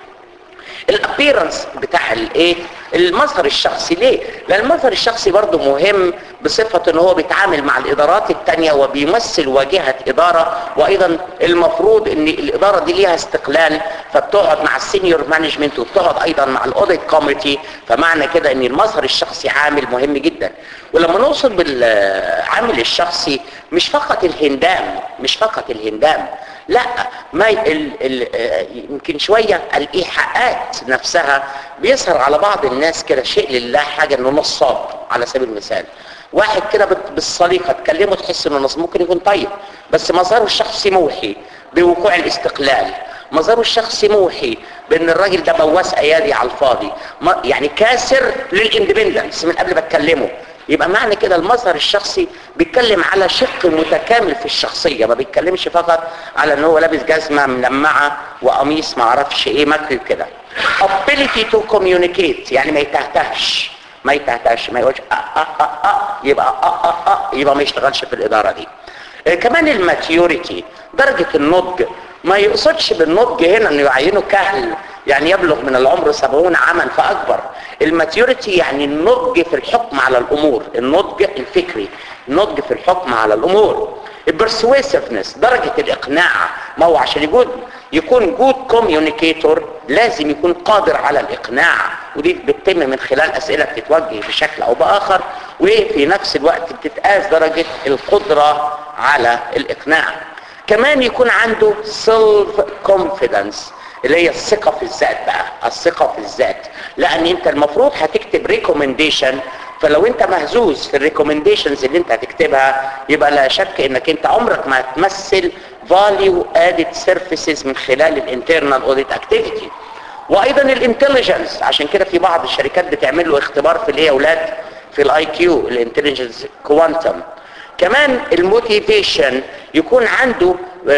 الابيرنس بتاع الايه المظهر الشخصي ليه لان المظهر الشخصي برضه مهم بصفه ان هو بيتعامل مع الادارات التانية وبيمثل واجهه اداره وايضا المفروض ان الاداره دي ليها استقلال فبتقعد مع السينيور مانجمنت وبتقعد ايضا مع الاوديت كوميتي فمعنى كده ان المظهر الشخصي عامل مهم جدا ولما نوصل بالعامل الشخصي مش فقط الهندام مش فقط الهندام لا ما ال ال يمكن شوية الإيحاءات نفسها بيظهر على بعض الناس كده شيء لله حاجة انه نصاب على سبيل المثال واحد كده بالصليقة تكلمه تحس انه نصاب ممكن يكون طيب بس مظهره الشخصي موحي بوقوع الاستقلال مظهره الشخصي موحي بان الراجل ده بواس ايادي على الفاضي يعني كاسر للاندبندنس من قبل ما اتكلمه يبقى معنى كده المظهر الشخصي بيتكلم على شق متكامل في الشخصية ما بيتكلمش فقط على ان هو لابس جزمة ملمعة وقميص ما اعرفش ايه مكتب كده ability to communicate يعني ما يتهتهش ما يتهتهش ما يقولش أه أه أه أه يبقى أه أه أه يبقى ما يشتغلش في الإدارة دي آه كمان الماتيوريتي درجة النضج ما يقصدش بالنضج هنا انه يعينه كهل يعني يبلغ من العمر سبعون عاما فأكبر الماتيوريتي يعني النضج في الحكم على الأمور النضج الفكري النضج في الحكم على الأمور البرسويسفنس درجة الإقناع ما هو عشان يكون يكون جود كوميونيكيتور لازم يكون قادر على الإقناع ودي بتتم من خلال أسئلة بتتوجه بشكل أو بآخر وفي نفس الوقت بتتقاس درجة القدرة على الإقناع كمان يكون عنده سيلف كونفيدنس اللي هي الثقة في الذات بقى الثقة في الذات لأن أنت المفروض هتكتب ريكومنديشن فلو انت مهزوز في الريكومنديشنز اللي انت هتكتبها يبقى لا شك انك انت عمرك ما هتمثل فاليو ادد سيرفيسز من خلال الانترنال اوديت اكتيفيتي وايضا الانتليجنس عشان كده في بعض الشركات بتعمل له اختبار في الايه يا اولاد في الاي كيو الانتليجنس كوانتم كمان الموتيفيشن يكون عنده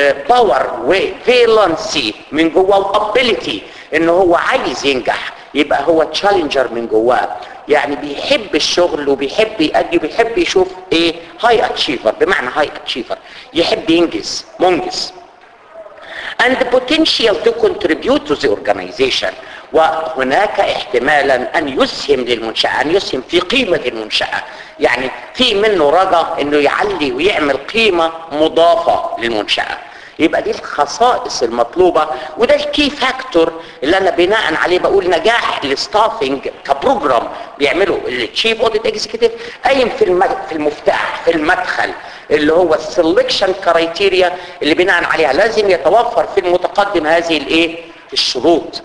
باور وفيلانسي من جوه وابيليتي ان هو عايز ينجح يبقى هو تشالنجر من جواه يعني بيحب الشغل وبيحب يأدي وبيحب يشوف ايه هاي اتشيفر بمعنى هاي اتشيفر يحب ينجز منجز and the potential to contribute to the organization وهناك احتمالا ان يسهم للمنشأة ان يسهم في قيمة المنشأة يعني في منه رجا انه يعلي ويعمل قيمة مضافة للمنشأة يبقى دي الخصائص المطلوبة وده الكي فاكتور اللي انا بناء عليه بقول نجاح الستافنج كبروجرام بيعمله التشيف اوديت اكزيكتيف قايم في في المفتاح في المدخل اللي هو السلكشن كرايتيريا اللي بناء عليها لازم يتوفر في المتقدم هذه الايه الشروط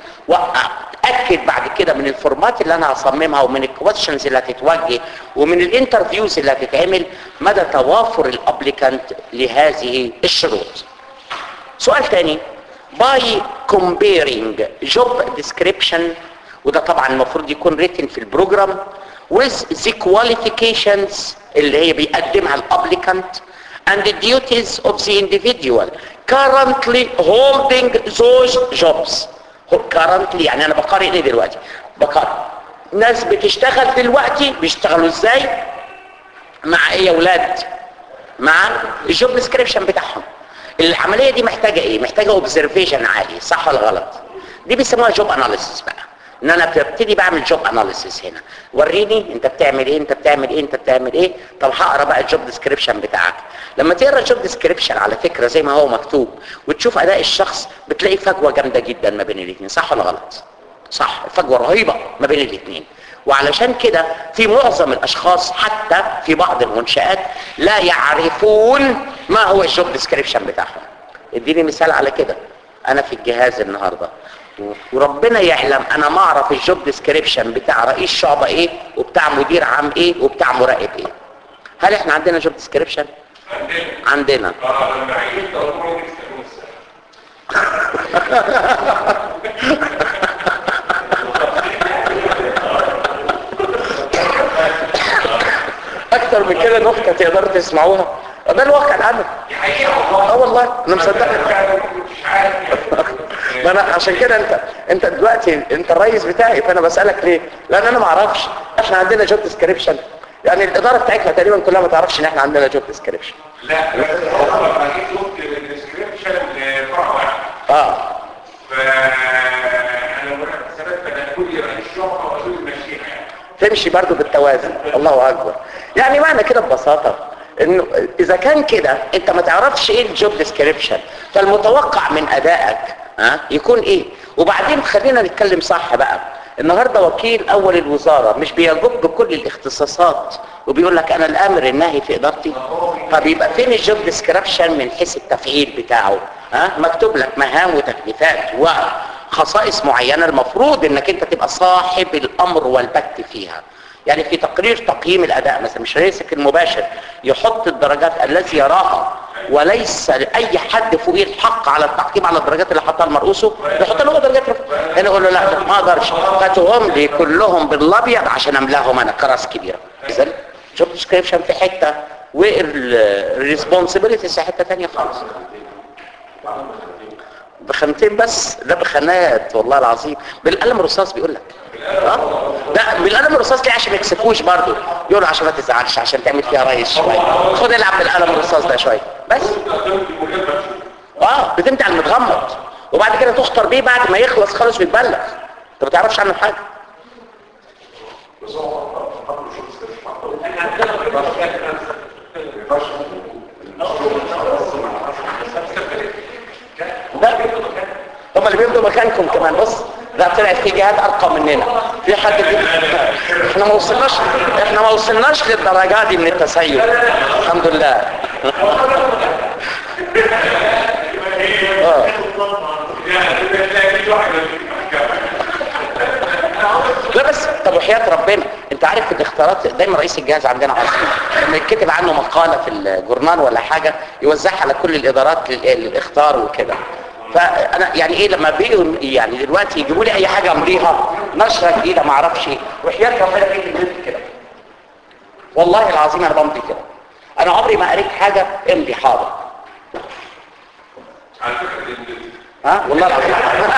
واكد بعد كده من الفورمات اللي انا هصممها ومن الكويشنز اللي هتتوجه ومن الانترفيوز اللي هتتعمل مدى توافر الابليكانت لهذه الشروط سؤال تاني by comparing job description وده طبعا المفروض يكون written في البروجرام with the qualifications اللي هي بيقدمها الابليكانت and the duties of the individual currently holding those jobs currently يعني انا بقارن ايه دلوقتي بقارن ناس بتشتغل دلوقتي بيشتغلوا ازاي مع ايه يا ولاد مع الجوب ديسكريبشن بتاعهم العمليه دي محتاجه ايه محتاجه اوبزرفيشن عالي صح ولا غلط دي بيسموها جوب اناليسيس بقى ان انا ببتدي بعمل جوب اناليسيس هنا وريني انت بتعمل ايه انت بتعمل ايه انت بتعمل ايه طب هقرا بقى الجوب ديسكريبشن بتاعك لما تقرا الجوب ديسكريبشن على فكره زي ما هو مكتوب وتشوف اداء الشخص بتلاقي فجوه جامده جدا ما بين الاثنين صح ولا غلط صح الفجوه رهيبه ما بين الاثنين وعلشان كده في معظم الاشخاص حتى في بعض المنشآت لا يعرفون ما هو الجوب ديسكريبشن بتاعهم اديني مثال على كده انا في الجهاز النهارده وربنا يعلم انا ما اعرف الجوب ديسكريبشن بتاع رئيس شعبة ايه وبتاع مدير عام ايه وبتاع مراقب ايه هل احنا عندنا جوب ديسكريبشن عندنا عندنا اه لما عينت اقول لك اكتر من كده نكته تقدروا تسمعوها ده الواقع العملي دي حقيقه والله اه والله انا مصدقك مش عارف ما انا عشان كده انت انت دلوقتي انت الرئيس بتاعي فانا بسالك ليه لان انا ما اعرفش احنا عندنا جوب ديسكريبشن يعني الاداره بتاعتنا تقريبا كلها ما تعرفش ان احنا عندنا جوب ديسكريبشن لا بس هو لما جيت شفت الديسكريبشن لفرع واحد اه فانا مركز حسابات بدات كل رئيس شرطه واقول ماشيها يعني تمشي برضو بالتوازن الله اكبر يعني معنى كده ببساطه انه اذا كان كده انت ما تعرفش ايه الجوب ديسكريبشن فالمتوقع من ادائك ها يكون ايه وبعدين خلينا نتكلم صح بقى النهارده وكيل اول الوزاره مش بيجب كل الاختصاصات وبيقول لك انا الامر الناهي في ادارتي فبيبقى فين الجوب ديسكريبشن من حيث التفعيل بتاعه ها مكتوب لك مهام وتكليفات وخصائص معينه المفروض انك انت تبقى صاحب الامر والبت فيها يعني في تقرير تقييم الاداء مثلا مش رئيسك المباشر يحط الدرجات التي يراها وليس لاي حد فوقيه الحق على التحكيم على الدرجات اللي حطها مرؤوسه يحط له درجات رفع. هنا يقول له لا ما اقدرش هاتهم لي كلهم بالابيض عشان املاهم انا كراس كبيره اذا جوب ديسكريبشن في حته والريسبونسبيلتي في حته ثانيه خالص بخانتين بس ده بخانات والله العظيم بالقلم الرصاص بيقول لك اه لا بالقلم الرصاص ليه عشان ما يكسفوش برضه يقولوا عشان ما تزعلش عشان تعمل فيها ريس شويه خد العب بالقلم الرصاص ده شويه بس اه بتمتع المتغمض وبعد كده تخطر بيه بعد ما يخلص خالص ويتبلغ انت ما تعرفش عنه حاجه ده هم اللي بيبدوا مكانكم كمان بص ده طلعت في جهات ارقى مننا في حد بي... احنا ما وصلناش احنا ما وصلناش للدرجه دي من التسيب الحمد لله اه لا بس طب وحياة ربنا انت عارف الاختيارات دايما رئيس الجهاز عندنا عظيم لما يتكتب عنه مقالة في الجورنال ولا حاجة يوزعها على كل الادارات لل- للاختار وكده فانا يعني ايه لما بيجوا يعني دلوقتي يجيبوا لي اي حاجة امضيها نشرة جديدة ما اعرفش ايه وحياة ربنا ايه اللي كده والله العظيم انا بمضي كده انا عمري ما قريت حاجة امضي حاضر على فكره دي- دي- ها والله العظيم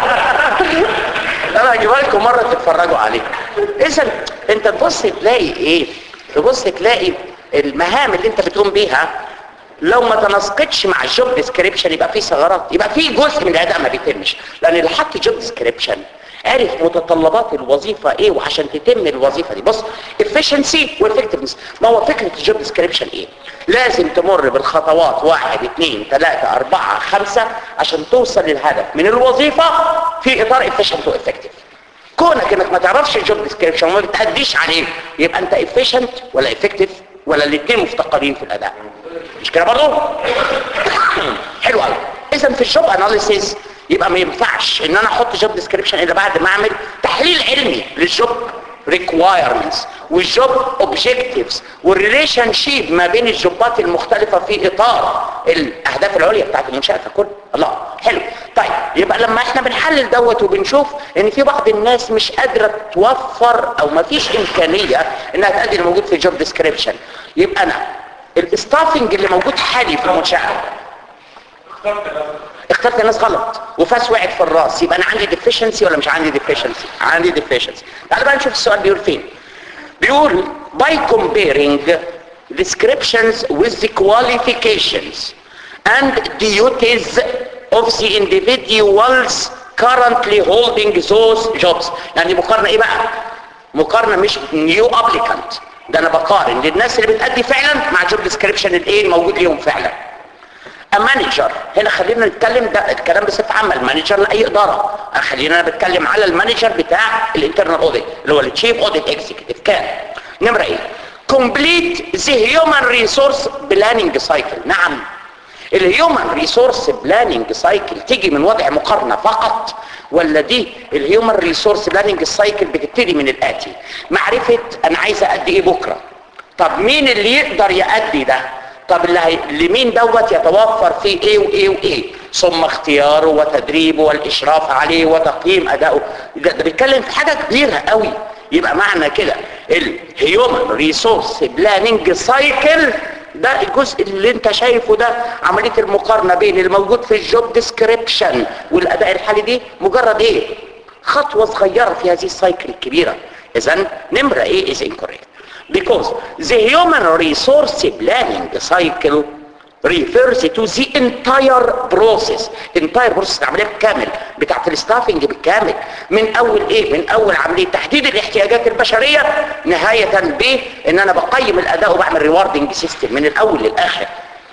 انا هجيبها لكم مره تتفرجوا عليه اذا انت تبص تلاقي ايه تبص تلاقي المهام اللي انت بتقوم بيها لو ما تناسقتش مع الجوب ديسكريبشن يبقى في ثغرات يبقى في جزء من الاداء ما بيتمش لان اللي حط جوب ديسكريبشن عرف متطلبات الوظيفه ايه وعشان تتم الوظيفه دي بص efficiency وeffectiveness ما هو فكره الجوب ديسكريبشن ايه لازم تمر بالخطوات واحد اثنين ثلاثة اربعة خمسة عشان توصل للهدف من الوظيفة في اطار efficient وeffective كونك انك ما تعرفش الجوب ديسكريبشن وما بتأديش عليه يبقى انت efficient ولا effective ولا الاثنين مفتقرين في الاداء مش كده برضه حلو قوي اذا في الجوب اناليسيس يبقى ما ينفعش ان انا احط جوب ديسكريبشن الا بعد ما اعمل تحليل علمي للجوب requirements والجوب objectives والريليشن شيب ما بين الجوبات المختلفة في اطار الاهداف العليا بتاعت المنشأة ككل الله حلو طيب يبقى لما احنا بنحلل دوت وبنشوف ان في بعض الناس مش قادرة توفر او ما فيش امكانية انها تأدي اللي موجود في الجوب ديسكريبشن يبقى انا الستافنج اللي موجود حالي في المنشأة اخترت ده. اخترت الناس غلط وفاس وقعت في الراس يبقى انا عندي ديفيشنسي ولا مش عندي ديفيشنسي عندي ديفيشنسي تعال بقى نشوف السؤال بيقول فين بيقول by comparing descriptions with the qualifications and duties of the individuals currently holding those jobs يعني مقارنة ايه بقى مقارنة مش new applicant ده انا بقارن للناس اللي بتأدي فعلا مع job description الايه الموجود ليهم فعلا مانجر هنا خلينا نتكلم ده الكلام بصفه عامه المانجر لاي اداره خلينا انا بتكلم على المانجر بتاع الانترنال اوديت اللي هو التشيف اوديت اكزيكتيف كان نمره ايه كومبليت ذا هيومن ريسورس بلاننج سايكل نعم الهيومن ريسورس بلاننج سايكل تيجي من وضع مقارنه فقط ولا دي الهيومن ريسورس بلاننج سايكل بتبتدي من الاتي معرفه انا عايز ادي ايه بكره طب مين اللي يقدر يأدي ده طب اللي هي... لمين دوت يتوفر فيه ايه وايه وايه ثم اختياره وتدريبه والاشراف عليه وتقييم ادائه ده, ده بيتكلم في حاجه كبيره قوي يبقى معنى كده الهيومن ريسورس بلاننج سايكل ده الجزء اللي انت شايفه ده عمليه المقارنه بين الموجود في الجوب ديسكريبشن والاداء الحالي دي مجرد ايه خطوه صغيره في هذه السايكل الكبيره اذا نمره ايه is incorrect because the human resource planning cycle refers to the entire process entire process العمليه بالكامل بتاعت الستافنج بالكامل من اول ايه من اول عمليه تحديد الاحتياجات البشريه نهايه ب ان انا بقيم الاداء وبعمل ريواردنج سيستم من الاول للاخر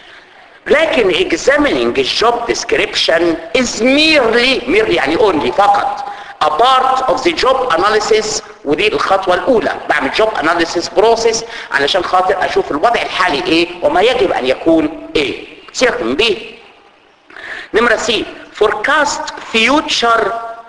لكن examining the job description is merely merely يعني only فقط a part of the job analysis ودي الخطوة الأولى بعمل job analysis process علشان خاطر أشوف الوضع الحالي إيه وما يجب أن يكون إيه سيبك من B نمرة سي forecast future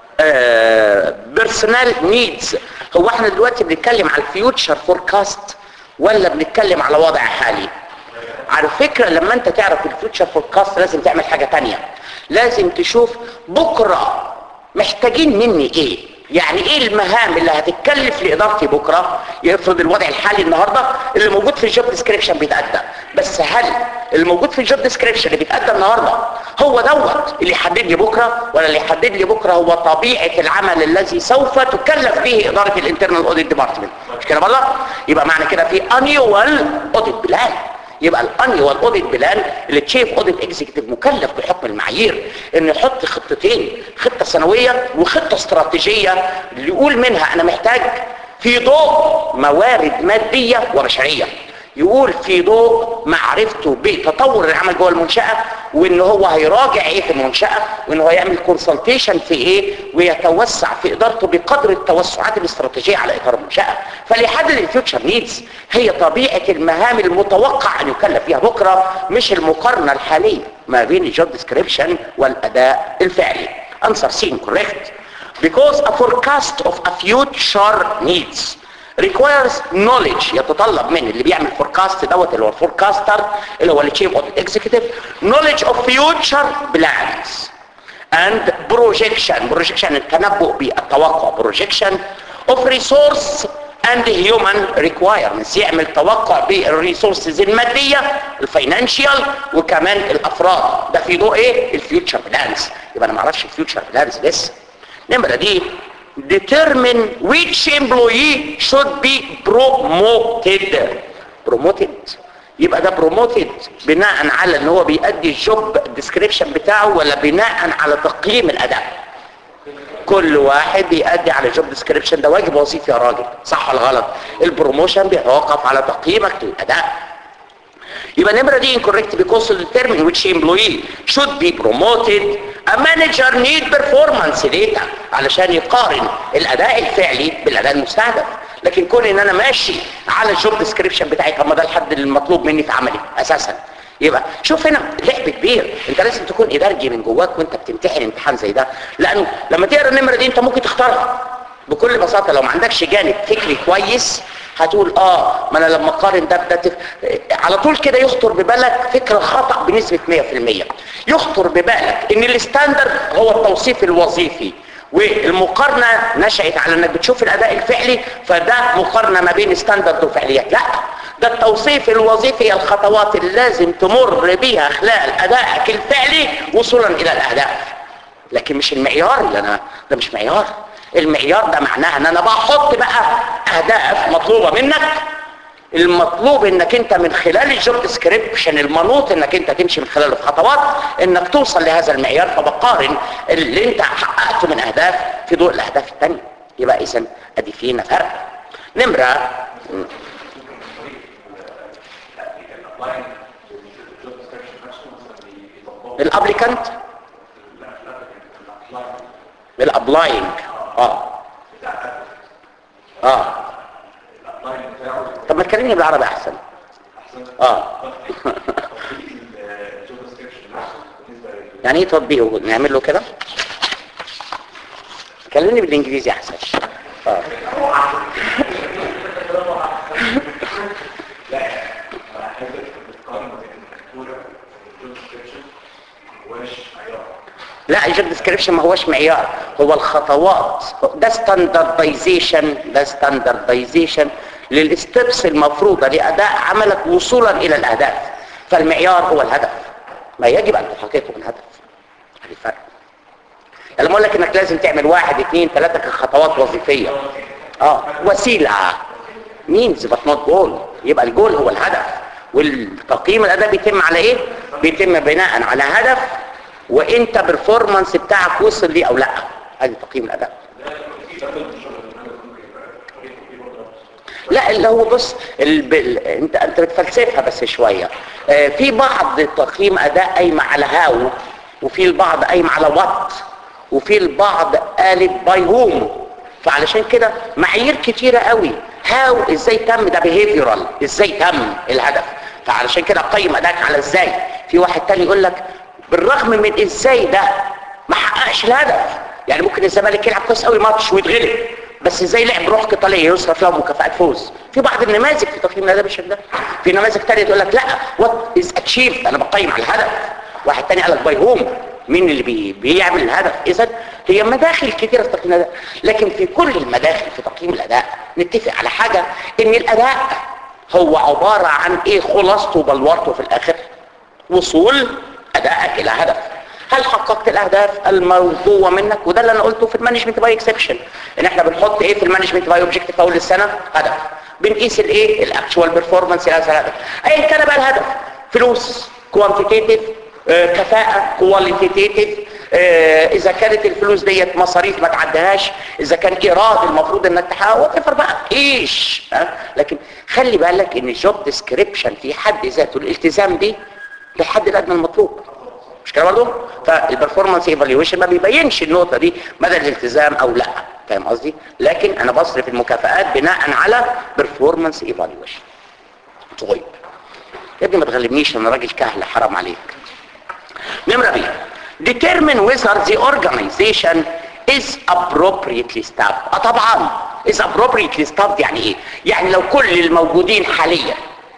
uh, personnel needs هو احنا دلوقتي بنتكلم على الفيوتشر فوركاست ولا بنتكلم على وضع حالي على فكرة لما انت تعرف الفيوتشر فوركاست لازم تعمل حاجة تانية لازم تشوف بكرة محتاجين مني ايه يعني ايه المهام اللي هتتكلف لادارتي بكره يفرض الوضع الحالي النهارده اللي موجود في الجوب ديسكريبشن بيتادى بس هل الموجود في الجوب ديسكريبشن اللي بيتادى النهارده هو دوت اللي يحدد لي بكره ولا اللي يحدد لي بكره هو طبيعه العمل الذي سوف تكلف به اداره الانترنال اوديت ديبارتمنت مش كده والله يبقى معنى كده في انيوال اوديت بلان يبقى الانيوال اوديت بلان اللي تشيف اوديت اكزيكتيف مكلف بحكم المعايير انه يحط خطتين خطه سنويه وخطه استراتيجيه اللي يقول منها انا محتاج في ضوء موارد ماديه وبشريه يقول في ضوء معرفته بتطور العمل جوه المنشاه وان هو هيراجع ايه في المنشاه وان هو يعمل كونسلتيشن في ايه ويتوسع في ادارته بقدر التوسعات الاستراتيجيه على اطار المنشاه فليحدد الفيوتشر نيدز هي طبيعه المهام المتوقع ان يكلف فيها بكره مش المقارنه الحاليه ما بين الجوب ديسكريبشن والاداء الفعلي answer C incorrect because a forecast of a future needs requires knowledge يتطلب من اللي بيعمل forecast دوت اللي هو الفوركاستر اللي هو التشيف اوف اكزيكتيف knowledge of future plans and projection projection التنبؤ بالتوقع projection of resource and human requirements يعمل توقع بالريسورسز المادية الفاينانشال وكمان الافراد ده في ضوء ايه الفيوتشر بلانز يبقى انا ما اعرفش الفيوتشر بلانز لسه نمرة دي determine which employee should be promoted promoted يبقى ده promoted بناء على ان هو بيأدي الجوب ديسكريبشن بتاعه ولا بناء على تقييم الاداء كل واحد بيأدي على الجوب ديسكريبشن ده واجب وظيفي يا راجل صح ولا غلط البروموشن بيتوقف على تقييمك للاداء يبقى النمره دي incorrect because to determine which employee should be promoted a manager need performance data علشان يقارن الاداء الفعلي بالاداء المستهدف لكن كون ان انا ماشي على الجوب ديسكريبشن بتاعي طب ما ده الحد المطلوب مني في عملي اساسا يبقى شوف هنا لعب كبير انت لازم تكون ادارجي من جواك وانت بتمتحن امتحان زي ده لانه لما تقرا النمره دي انت ممكن تختارها بكل بساطه لو ما عندكش جانب فكري كويس هتقول اه ما انا لما اقارن ده بده تف... على طول كده يخطر ببالك فكره خطا بنسبه 100% يخطر ببالك ان الستاندرد هو التوصيف الوظيفي والمقارنه نشأت على انك بتشوف الاداء الفعلي فده مقارنه ما بين ستاندرد وفعليات لا ده التوصيف الوظيفي هي الخطوات اللي لازم تمر بيها خلال ادائك الفعلي وصولا الى الاهداف لكن مش المعيار اللي انا ده مش معيار المعيار ده معناها ان انا بحط بقى اهداف مطلوبه منك المطلوب انك انت من خلال الجوب ديسكريبشن المنوط انك انت تمشي من خلاله في خطوات انك توصل لهذا المعيار فبقارن اللي انت حققته من اهداف في ضوء الاهداف الثانيه يبقى اذا ادي فينا فرق نمره الابليكانت الابلاينج اه اه طب ما تكلمني بالعربي احسن اه يعني ايه تطبيقه نعمل له كده كلمني بالانجليزي احسن اه لا الجوب ديسكريبشن ما هوش معيار هو الخطوات ده ستاندردايزيشن ده ستاندردايزيشن للستبس المفروضه لاداء عملك وصولا الى الاهداف فالمعيار هو الهدف ما يجب ان تحققه الهدف هذه الفرق يعني لما اقول لك انك لازم تعمل واحد اثنين ثلاثه كخطوات وظيفيه اه وسيله مينز بس نوت جول يبقى الجول هو الهدف والتقييم الاداء بيتم على ايه بيتم بناء على هدف وانت برفورمانس بتاعك وصل ليه او لا ادي تقييم الاداء لا اللي هو بص الب... ال... انت انت بتفلسفها بس شويه آه في بعض تقييم اداء قايم على هاو وفي البعض قايم على وات وفي البعض قالب باي هوم فعلشان كده معايير كتيره قوي هاو ازاي تم ده بيهيفيرال ازاي تم الهدف فعلشان كده قيم اداك على ازاي في واحد تاني يقول لك بالرغم من ازاي ده ما حققش الهدف يعني ممكن الزمالك يلعب كويس قوي ماتش ويتغلب بس ازاي لعب روح قتاليه يصرف له مكافآت فوز في بعض النماذج في تقييم الاداء بالشكل ده في نماذج تانية تقول لك لا وات از اتشيفد انا بقيم على الهدف واحد تاني قال لك باي هوم مين اللي بي بيعمل الهدف اذا هي مداخل كثيره في تقييم الاداء لكن في كل المداخل في تقييم الاداء نتفق على حاجه ان الاداء هو عباره عن ايه خلاصته وبلورته في الاخر وصول ادائك الى هدف هل حققت الاهداف المرجوه منك وده اللي انا قلته في المانجمنت باي اكسبشن ان احنا بنحط ايه في المانجمنت باي اوبجكتيف اول السنه هدف بنقيس الايه الاكشوال بيرفورمانس لهذا الهدف ايا كان بقى الهدف فلوس كوانتيتيف كفاءة كواليتيتيف اذا كانت الفلوس ديت مصاريف ما تعدهاش اذا كان ايراد المفروض انك تحققه وتفر بقى ايش لكن خلي بالك ان الجوب ديسكريبشن في حد ذاته الالتزام دي بالحد الادنى المطلوب مش كده برضه فالبرفورمانس ايفالويشن ما بيبينش النقطه دي مدى الالتزام او لا فاهم قصدي لكن انا بصرف المكافآت بناء على برفورمانس ايفالويشن طيب يا ابني ما تغلبنيش انا راجل كهل حرام عليك نمره بي determine whether the organization is appropriately staffed اه طبعا is appropriately staffed يعني ايه يعني لو كل الموجودين حاليا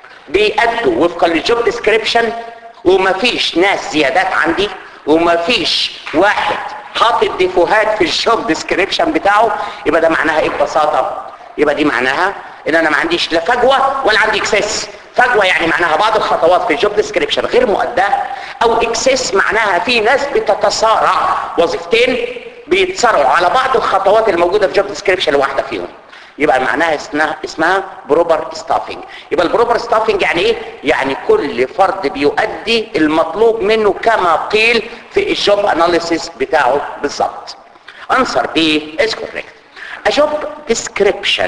بيأدوا وفقا للجوب ديسكريبشن ومفيش ناس زيادات عندي ومفيش واحد حاطط ديفوهات في الجوب ديسكريبشن بتاعه يبقى ده معناها ايه ببساطه يبقى دي معناها ان انا ما عنديش لا فجوه ولا عندي اكسس فجوه يعني معناها بعض الخطوات في الجوب ديسكريبشن غير مؤداه او اكسس معناها في ناس بتتصارع وظيفتين بيتصارعوا على بعض الخطوات الموجوده في جوب ديسكريبشن الواحده فيهم يبقى معناها اسمها اسمها بروبر ستافنج يبقى البروبر ستافنج يعني ايه يعني كل فرد بيؤدي المطلوب منه كما قيل في الجوب اناليسيس بتاعه بالظبط answer B is correct a job description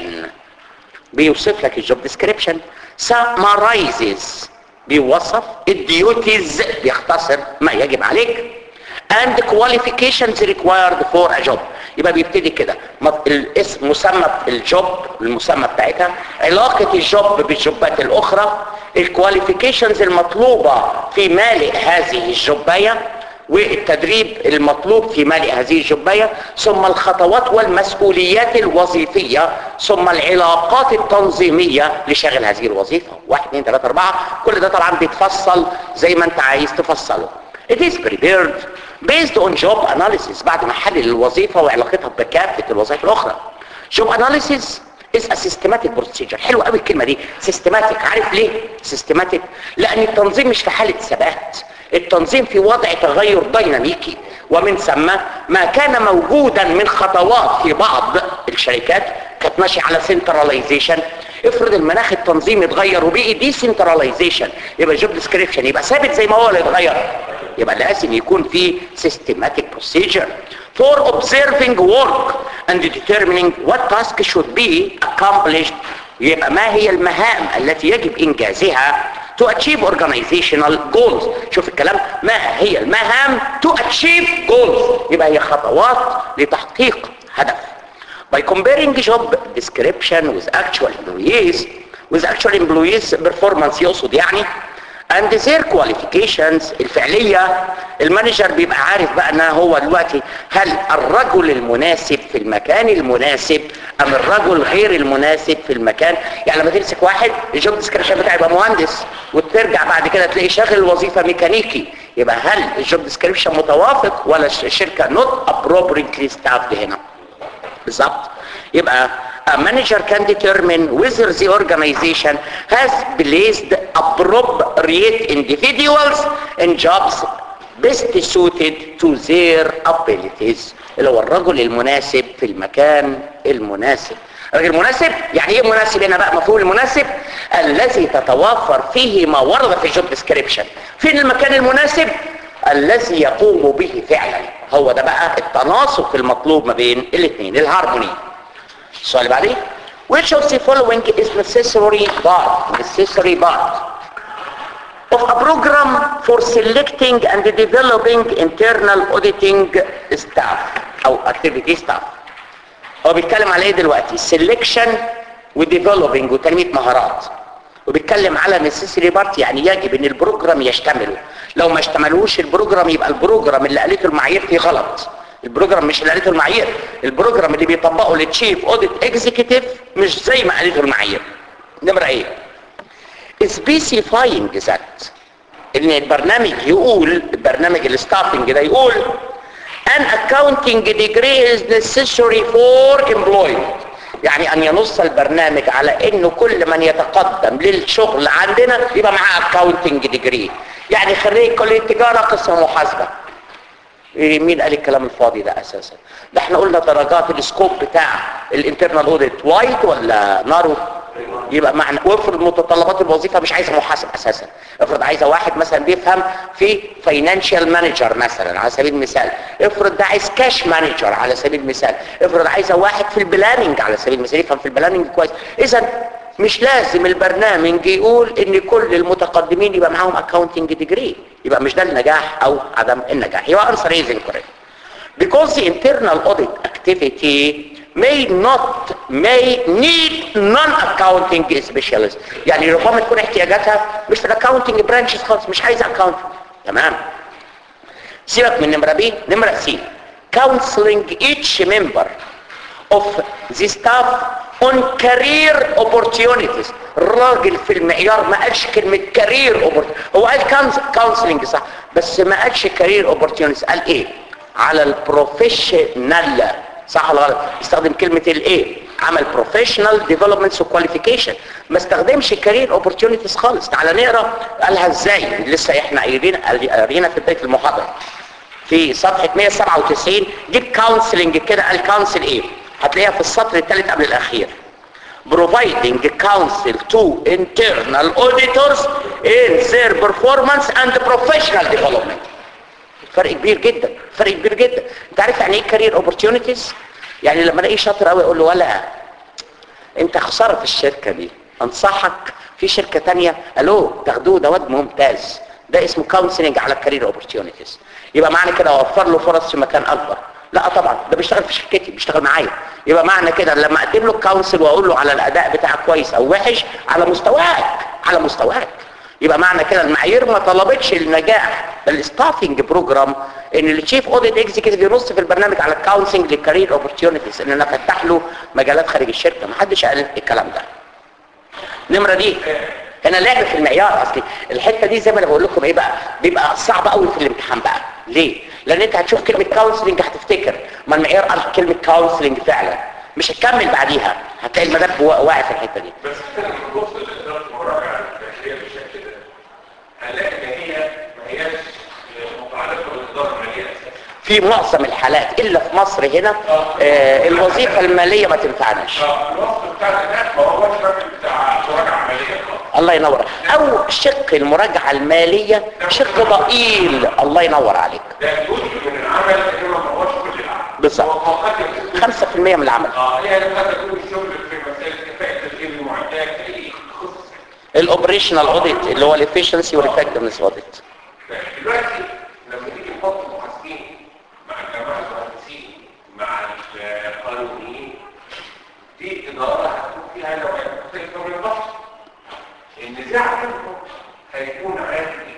بيوصف لك الجوب ديسكريبشن summarizes بيوصف الديوتيز بيختصر ما يجب عليك and qualifications required for a job يبقى بيبتدي كده الاسم مسمى الجوب المسمى بتاعتها علاقة الجوب بالجوبات الاخرى الكواليفيكيشنز المطلوبة في مالئ هذه الجوباية والتدريب المطلوب في مالئ هذه الجباية ثم الخطوات والمسؤوليات الوظيفية ثم العلاقات التنظيمية لشغل هذه الوظيفة واحد اثنين ثلاثة اربعة كل ده طبعا بيتفصل زي ما انت عايز تفصله It is prepared based on job analysis بعد ما حلل الوظيفة وعلاقتها بكافة الوظائف الأخرى job analysis is a systematic procedure حلوة قوي الكلمة دي systematic عارف ليه systematic لأن التنظيم مش في حالة ثبات التنظيم في وضع تغير ديناميكي ومن ثم ما كان موجودا من خطوات في بعض الشركات كانت ماشيه على سنتراليزيشن افرض المناخ التنظيمي اتغير وبقي دي سنتراليزيشن يبقى جوب ديسكريبشن يبقى ثابت زي ما هو اللي اتغير يبقى لازم يكون في systematic procedure for observing work and determining what task should be accomplished يبقى ما هي المهام التي يجب انجازها to achieve organizational goals شوف الكلام ما هي المهام to achieve goals يبقى هي خطوات لتحقيق هدف by comparing job description with actual employees with actual employees performance يقصد يعني and their qualifications الفعلية المانجر بيبقى عارف بقى ان هو دلوقتي هل الرجل المناسب في المكان المناسب ام الرجل غير المناسب في المكان يعني لما تمسك واحد الجوب ديسكريبشن بتاعه يبقى مهندس وترجع بعد كده تلاقي شاغل وظيفة ميكانيكي يبقى هل الجوب ديسكريبشن متوافق ولا الشركة not appropriately staffed هنا بالظبط يبقى a manager can determine whether the organization has placed appropriate individuals in jobs best suited to their abilities اللي هو الرجل المناسب في المكان المناسب الرجل المناسب يعني ايه مناسب هنا بقى مفهوم المناسب الذي تتوفر فيه ما ورد في الجوب ديسكريبشن فين المكان المناسب الذي يقوم به فعلا هو ده بقى التناسق المطلوب ما بين الاثنين الهارموني السؤال اللي بعديه which of the following is necessary part necessary part of a program for selecting and developing internal auditing staff او activity staff هو بيتكلم على ايه دلوقتي selection وdeveloping وتنمية مهارات وبيتكلم على necessary part يعني يجب ان البروجرام يشتمله لو ما اشتملوش البروجرام يبقى البروجرام اللي قالته المعايير فيه غلط البروجرام مش اللي قالته المعايير البروجرام اللي بيطبقه للتشيف اوديت اكزيكتيف مش زي ما قالته المعايير نمرة ايه specifying that ان البرنامج يقول البرنامج الستافنج ده يقول an accounting degree is necessary for employment يعني ان ينص البرنامج على انه كل من يتقدم للشغل عندنا يبقى معاه accounting degree يعني خريج كلية تجارة قسم محاسبة إيه مين قال الكلام الفاضي ده اساسا ده احنا قلنا درجات السكوب بتاع الانترنال اوديت وايت ولا نارو يبقى معنى وافرض متطلبات الوظيفه مش عايزه محاسب اساسا افرض عايزه واحد مثلا بيفهم في فاينانشال مانجر مثلا على سبيل المثال افرض ده عايز كاش مانجر على سبيل المثال افرض عايزه واحد في البلاننج على سبيل المثال يفهم في البلاننج كويس اذا مش لازم البرنامج يقول ان كل المتقدمين يبقى معاهم اكاونتنج ديجري يبقى مش ده النجاح او عدم النجاح يبقى answer is incorrect because the internal audit activity may not may need non-accounting specialist يعني ربما تكون احتياجاتها مش في الاكاونتنج برانشز خالص مش عايزه اكاونتنج تمام سيبك من نمره بي نمره سي counseling each member of the staff on career opportunities الراجل في المعيار ما قالش كلمة career opportunities هو قال counseling صح بس ما قالش career opportunities قال ايه على البروفيشنال صح ولا غلط استخدم كلمة الايه عمل بروفيشنال ديفلوبمنتس وكواليفيكيشن ما استخدمش كارير اوبورتيونيتيز خالص تعال نقرا قالها ازاي لسه احنا قايلين قارينا في بدايه المحاضره في صفحه 197 جيب كونسلنج كده قال كونسل ايه هتلاقيها في السطر الثالث قبل الاخير providing counsel to internal auditors in their performance and professional development فرق كبير جدا فرق كبير جدا انت عارف يعني ايه كارير اوبورتيونيتيز يعني لما الاقيه شاطر قوي اقول له ولا انت خساره في الشركه دي انصحك في شركه تانية الو تاخدوه ده واد ممتاز ده اسمه كونسلنج على الكارير اوبورتيونيتيز يبقى معنى كده اوفر له فرص في مكان اكبر لا طبعا ده بيشتغل في شركتي بيشتغل معايا يبقى معنى كده لما اقدم له الكونسل واقول له على الاداء بتاعك كويس او وحش على مستواك على مستواك يبقى معنى كده المعايير ما طلبتش النجاح الستافنج بروجرام ان التشيف اوديت اكزيكتيف ينص في البرنامج على الكونسلنج للكارير اوبورتيونيتيز ان انا افتح له مجالات خارج الشركه ما حدش قال الكلام ده النمره دي هنا لعب في المعيار اصلي الحته دي زي ما انا بقول لكم ايه بقى بيبقى صعب قوي في الامتحان بقى ليه لان انت هتشوف كلمه كونسلنج هتفتكر ما المعيار قال كلمه كونسلنج فعلا مش هتكمل بعديها هتلاقي المدب واقع في الحته دي بس كده بنبص للإدارة المراجعة الداخلية بالشكل ده هنلاقي إن هي ما هياش متعلقة بالإدارة المالية أساسا في معظم الحالات الا في مصر هنا آه الوظيفه الماليه ما تنفعناش اه الوصف بتاع الناس ما هوش راجل بتاع مراجعة مالية خالص الله ينور او شق المراجعه الماليه شق ضئيل الله ينور عليك ده جزء من العمل انما ما هوش كل العمل بالظبط. هو قد يكون 5% من العمل اه يعني قد يكون الشغل في مسائل كفاءة تشغيل المعدات اي خصوص الاوبريشنال اوديت اللي هو الافشنسي والافكتفنس اوديت دلوقتي لما نيجي نحط محاسبين مع جماعه المهندسين مع القانونيين دي اداره هتكون فيها نوعين مختلفه من البحث النزاع بينهم هيكون عادي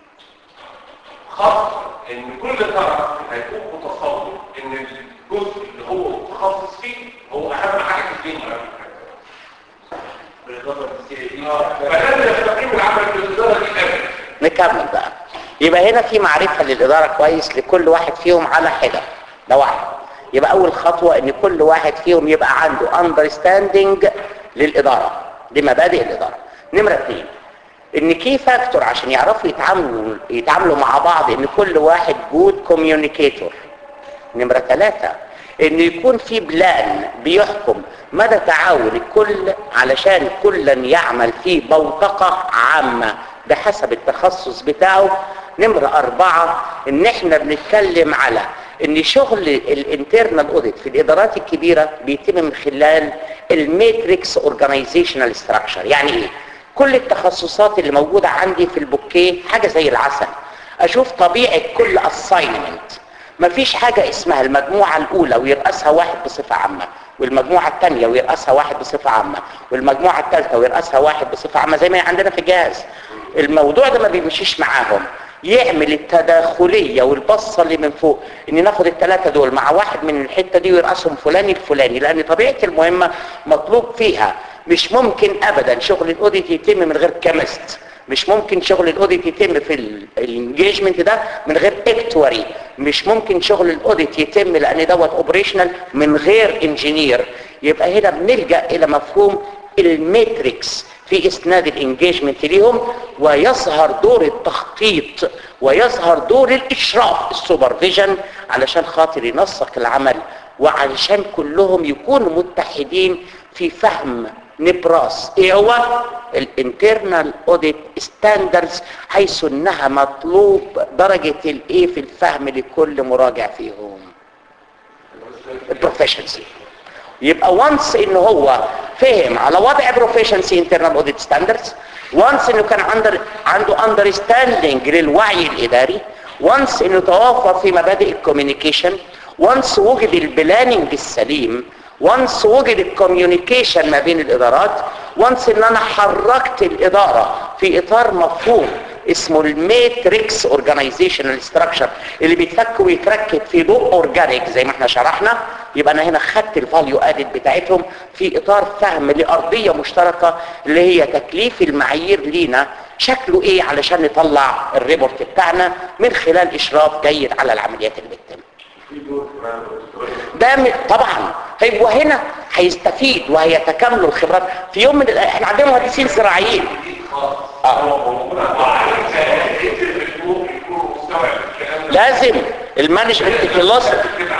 خاصه ان كل طرف هيكون متصور ان الجزء اللي هو متخصص فيه هو اهم حاجه في الدنيا بالاضافه للسي دي فلازم يستقيم العمل بالاداره دي قبل نكمل بقى يبقى هنا في معرفة للإدارة كويس لكل واحد فيهم على حدة ده واحد يبقى أول خطوة إن كل واحد فيهم يبقى عنده understanding للإدارة لمبادئ الإدارة نمرة اثنين إن كي فاكتور عشان يعرفوا يتعاملوا يتعاملوا مع بعض إن كل واحد جود كوميونيكيتور نمرة ثلاثة ان يكون في بلان بيحكم مدى تعاون الكل علشان كلا يعمل في بوتقة عامة بحسب التخصص بتاعه نمرة أربعة ان احنا بنتكلم على ان شغل الانترنال اوديت في الادارات الكبيرة بيتم من خلال الماتريكس اورجانيزيشنال ستراكشر يعني ايه كل التخصصات اللي موجودة عندي في البوكيه حاجة زي العسل اشوف طبيعة كل assignment مفيش حاجة اسمها المجموعة الأولى ويرأسها واحد بصفة عامة والمجموعة الثانية ويرأسها واحد بصفة عامة والمجموعة الثالثة ويرأسها واحد بصفة عامة زي ما عندنا في الجهاز الموضوع ده ما بيمشيش معاهم يعمل التداخلية والبصة اللي من فوق ان ناخد الثلاثة دول مع واحد من الحتة دي ويرأسهم فلاني الفلاني لان طبيعة المهمة مطلوب فيها مش ممكن ابدا شغل الاوديت يتم من غير كيمست مش ممكن شغل الاوديت يتم في الانجيجمنت ده من غير اكتوري مش ممكن شغل الاوديت يتم لان دوت اوبريشنال من غير انجينير يبقى هنا بنلجا الى مفهوم الماتريكس في اسناد الانجيجمنت ليهم ويظهر دور التخطيط ويظهر دور الاشراف السوبرفيجن علشان خاطر ينسق العمل وعلشان كلهم يكونوا متحدين في فهم نبراس ايه هو الانترنال اوديت ستاندردز حيث انها مطلوب درجة الايه في الفهم لكل مراجع فيهم البروفيشنسي يبقى وانس ان هو فهم على وضع بروفيشنسي انترنال اوديت ستاندردز وانس انه كان عنده عنده اندرستاندينج للوعي الاداري وانس انه توافر في مبادئ الكوميونيكيشن وانس وجد البلاننج السليم وانس وجد الكوميونيكيشن ما بين الادارات وانس ان انا حركت الاداره في اطار مفهوم اسمه الماتريكس اورجانيزيشنال ستراكشر اللي بيتفك ويتركب في ضوء اورجانيك زي ما احنا شرحنا يبقى انا هنا خدت الفاليو ادد بتاعتهم في اطار فهم لارضيه مشتركه اللي هي تكليف المعايير لينا شكله ايه علشان نطلع الريبورت بتاعنا من خلال اشراف جيد على العمليات اللي بتتم في دور كمان دكتور ده م- طبعا هو هنا هيستفيد وهيتكاملوا الخبرات في يوم من الأيام احنا عندنا مهندسين زراعيين لازم المانجمنت فيلوسفي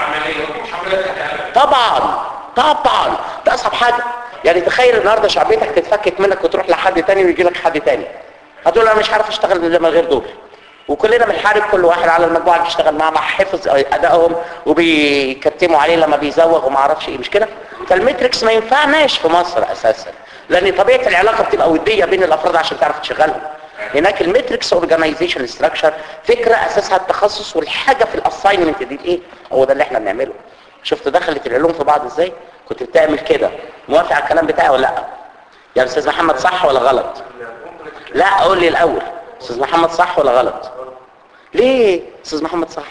طبعا طبعا ده اصعب حاجه يعني تخيل النهارده شعبيتك تتفكك منك وتروح لحد تاني ويجي لك حد تاني هتقول انا مش عارف اشتغل من غير دول وكلنا بنحارب كل واحد على المجموعه اللي بيشتغل معاها مع حفظ ادائهم وبيكتموا عليه لما بيزوغ وما اعرفش ايه مش كده فالميتريكس ما ينفعناش في مصر اساسا لان طبيعه العلاقه بتبقى وديه بين الافراد عشان تعرف تشغلهم هناك الميتريكس اورجانيزيشن ستراكشر فكره اساسها التخصص والحاجه في الاساينمنت دي ايه هو ده اللي احنا بنعمله شفت دخلت العلوم في بعض ازاي كنت بتعمل كده موافق على الكلام بتاعي ولا لا يا استاذ محمد صح ولا غلط لا قول لي الاول استاذ محمد صح ولا غلط ليه استاذ محمد صح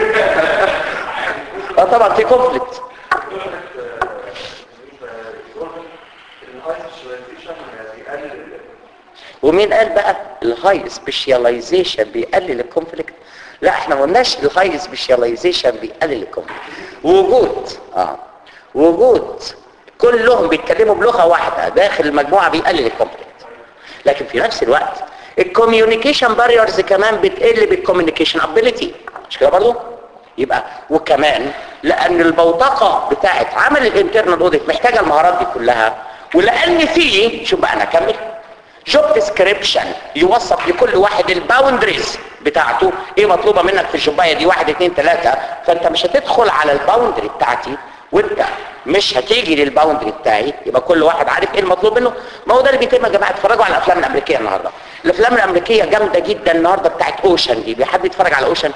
اه طبعا في كونفليكت ومين قال بقى الهاي سبيشاليزيشن بيقلل الكونفليكت لا احنا ما قلناش الهاي سبيشاليزيشن بيقلل الكونفليكت وجود اه وجود كلهم بيتكلموا بلغه واحده داخل المجموعه بيقلل الكونفليكت لكن في نفس الوقت الكوميونيكيشن باريرز كمان بتقل بالكوميونيكيشن ابيليتي مش كده برضه يبقى وكمان لان البوتقه بتاعت عمل الانترنال اوديت محتاجه المهارات دي كلها ولان في شوف بقى انا اكمل جوب ديسكريبشن يوصف لكل واحد الباوندريز بتاعته ايه مطلوبه منك في الجوبايه دي واحد اتنين تلاته فانت مش هتدخل على الباوندري بتاعتي وانت مش هتيجي للباوندري بتاعي يبقى كل واحد عارف ايه المطلوب منه ما هو ده اللي بيتم يا جماعه اتفرجوا على الافلام الامريكيه النهارده الافلام الامريكيه جامده جدا النهارده بتاعت اوشن دي حد يتفرج على اوشن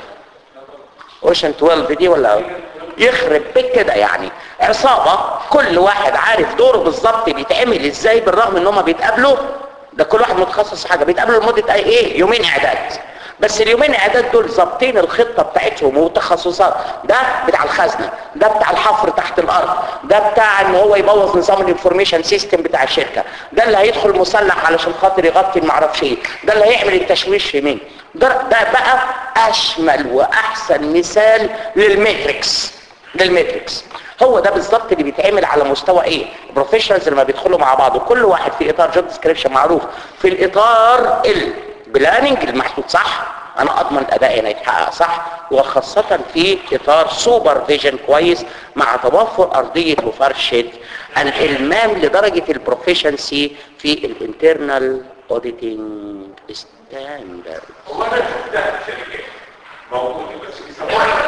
اوشن 12 دي ولا يخرب بيت كده يعني عصابه كل واحد عارف دوره بالظبط بيتعمل ازاي بالرغم ان هم بيتقابلوا ده كل واحد متخصص في حاجه بيتقابلوا لمده اي ايه يومين اعداد بس اليومين اعداد دول ظابطين الخطه بتاعتهم وتخصصات ده بتاع الخزنه ده بتاع الحفر تحت الارض ده بتاع ان هو يبوظ نظام الانفورميشن سيستم بتاع الشركه ده اللي هيدخل مسلح علشان خاطر يغطي المعرفش ايه ده اللي هيعمل التشويش في مين ده, ده بقى اشمل واحسن مثال للماتريكس للماتريكس هو ده بالظبط اللي بيتعمل على مستوى ايه بروفيشنالز لما بيدخلوا مع بعض وكل واحد في اطار جوب ديسكريبشن معروف في الاطار البلاننج المحدود صح انا اضمن الاداء هنا يتحقق صح وخاصة في اطار سوبر فيجن كويس مع توفر ارضية وفرشة الالمام لدرجة البروفيشنسي في الانترنال اوديتنج ستاندرد هو انا شفتها في شركات موجوده بس بيسموها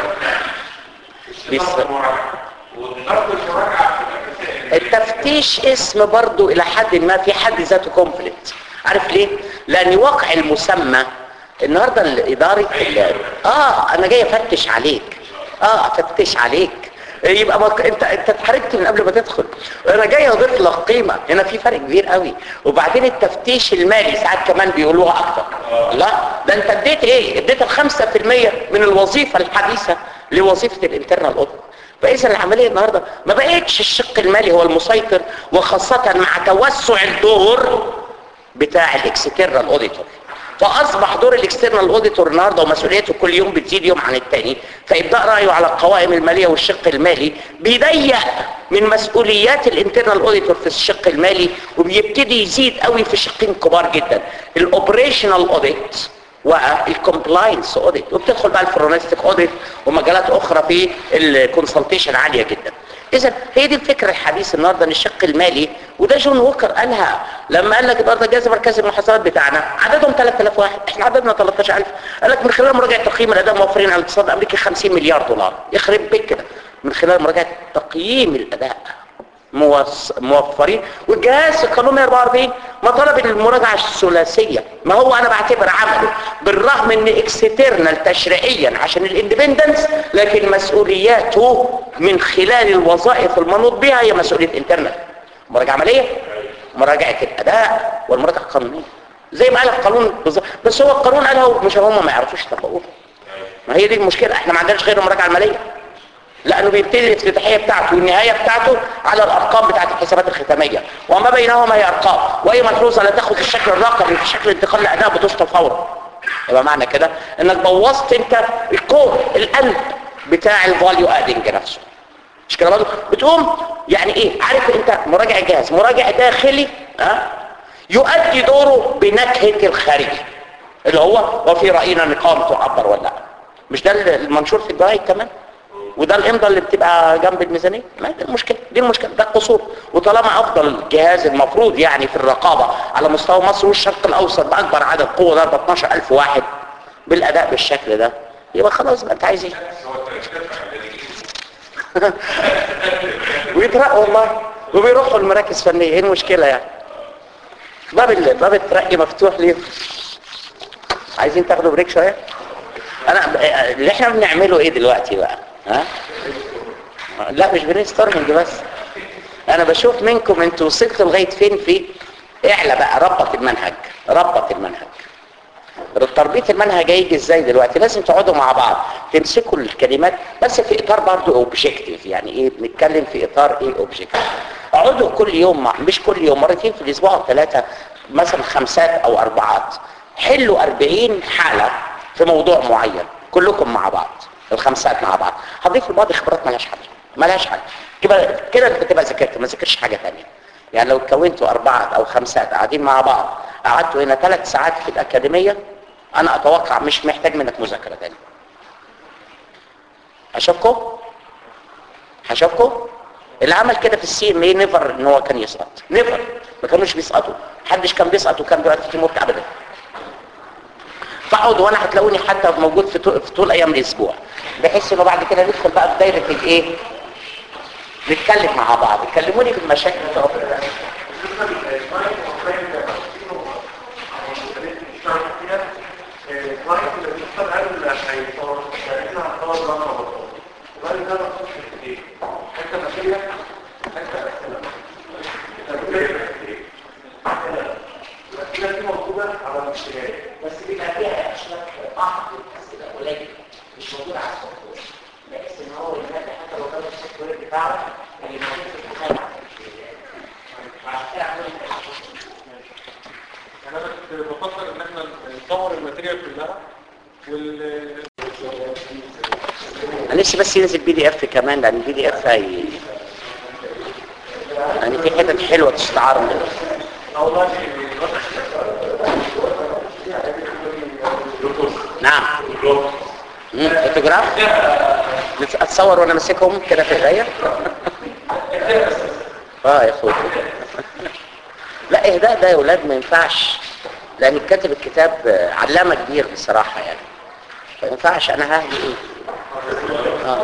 بيس- استضافه مراجعه وضغط المراجعه في الاساس التفتيش اسم برضو الى حد ما في حد ذاته كونفليكت عارف ليه لان واقع المسمى النهارده الاداري اه انا جاي افتش عليك اه افتش عليك يبقى ما انت انت اتحركت من قبل ما تدخل انا جاي اضيف لك قيمه هنا في فرق كبير قوي وبعدين التفتيش المالي ساعات كمان بيقولوها اكتر لا ده انت اديت ايه اديت الخمسة في المية من الوظيفه الحديثه لوظيفه الانترنال اوديت فاذا العمليه النهارده ما بقتش الشق المالي هو المسيطر وخاصه مع توسع الدور بتاع الاكسترنال اوديتور فاصبح دور الاكسترنال اوديتور النهارده ومسؤوليته كل يوم بتزيد يوم عن التاني فابداء رايه على القوائم الماليه والشق المالي بيضيق من مسؤوليات الانترنال اوديتور في الشق المالي وبيبتدي يزيد قوي في شقين كبار جدا الاوبريشنال اوديت والكومبلاينس اوديت وبتدخل بقى الفورنستيك اوديت ومجالات اخرى في الكونسلتيشن عاليه جدا اذا هي دي الفكره الحديث النهارده ان الشق المالي وده جون ووكر قالها لما قال لك النهارده جهاز مركز المحاسبات بتاعنا عددهم 3000 واحد احنا عددنا 13000 قال لك من خلال مراجعه تقييم الاداء موفرين على الاقتصاد الامريكي 50 مليار دولار يخرب بيك كده من خلال مراجعه تقييم الاداء موص- موفرين والجهاز القانون 144 ما طلب المراجعه الثلاثيه ما هو انا بعتبر عمله بالرغم ان اكسترنال تشريعيا عشان الاندبندنس لكن مسؤولياته من خلال الوظائف المنوط بها هي مسؤوليه انترنال مراجعه عمليه مراجعه الاداء والمراجعه القانونيه زي ما قال القانون بالظبط بس هو القانون قالها ومش هم ما يعرفوش يطبقوها ما هي دي المشكله احنا ما عندناش غير المراجعه الماليه لانه بيبتدي الافتتاحيه بتاعته والنهايه بتاعته على الارقام بتاعت الحسابات الختاميه وما بينهما هي ارقام واي ملحوظه لا تاخد الشكل الرقمي في شكل انتقال الاداء بتشطب فورا يبقى معنى كده انك بوظت انت الكور القلب بتاع الفاليو ادنج نفسه مش كده برضه بتقوم يعني ايه عارف انت مراجع جهاز مراجع داخلي ها يؤدي دوره بنكهه الخارجي اللي هو وفي راينا نقام تعبر ولا لا مش ده المنشور في الجرايد كمان وده الامضاء اللي بتبقى جنب الميزانيه ما دي المشكله دي المشكله ده القصور وطالما افضل جهاز المفروض يعني في الرقابه على مستوى مصر والشرق الاوسط باكبر عدد قوه ضرب 12000 واحد بالاداء بالشكل ده يبقى خلاص بقى انت عايز ايه هو التركيز ويترقوا والله وبيروحوا المراكز فنيه ايه المشكله يعني باب ال- باب الترقي مفتوح ليهم عايزين تاخدوا بريك شويه انا اللي احنا بنعمله ايه دلوقتي بقى ها لا مش برين ستورمنج بس انا بشوف منكم انتوا وصلتوا لغايه فين في اعلى بقى ربط المنهج ربط المنهج تربيط المنهج هيجي ازاي دلوقتي لازم تقعدوا مع بعض تمسكوا الكلمات بس في اطار برضه اوبجيكتيف يعني ايه بنتكلم في اطار ايه اوبجيكتيف اقعدوا كل يوم مع مش كل يوم مرتين في الاسبوع او ثلاثه مثلا خمسات او اربعات حلوا 40 حاله في موضوع معين كلكم مع بعض الخمسات مع بعض هضيف لبعض خبرات مالهاش حل مالهاش حل كده كده انت تبقى ذاكرت ما ذاكرش حاجه ثانيه يعني لو كونتوا اربعه او خمسات قاعدين مع بعض قعدتوا هنا ثلاث ساعات في الاكاديميه انا اتوقع مش محتاج منك مذاكره تاني اشوفكم هشوفكم اللي عمل كده في السي ام اي نيفر ان هو كان يسقط نيفر ما كانوش بيسقطوا محدش كان بيسقط وكان دلوقتي في موت ابدا فاقعد وانا هتلاقوني حتى موجود في طول, في طول ايام الاسبوع بحيث انه بعد كده ندخل بقى في دايره الايه نتكلم مع بعض كلموني في المشاكل بتاعتكم بس بيبقى فيها اشياء بعض الاسئله قليله مش موجوده على السوفت وير بحيث ان هو ينادي حتى لو كان السوفت وير بتاعه اللي موجود في الامتحان عشان كده عملنا يعني انا كنت بفكر ان احنا نصور الماتيريال كلها وال انا نفسي بس ينزل بي دي اف كمان لان البي دي اف هي يعني في حتت حلوه تستعار منها نعم مم، فوتوغراف نت- اتصور وانا ماسكهم كده في ايديا اه يا اخوي لا اهداء ده يا ولاد ما ينفعش لان كاتب الكتاب آه، علامه كبير بصراحه يعني ما ينفعش انا ههدي ايه اه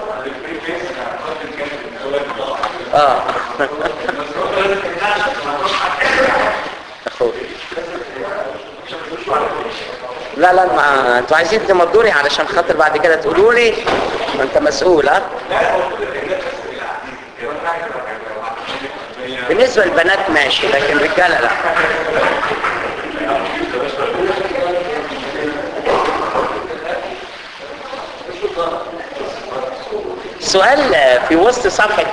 اه اخوي لا لا ما انتوا عايزين تمضوني علشان خاطر بعد كده تقولوا لي ما انت مسؤول ها بالنسبه للبنات ماشي لكن رجاله لا سؤال في وسط صفحة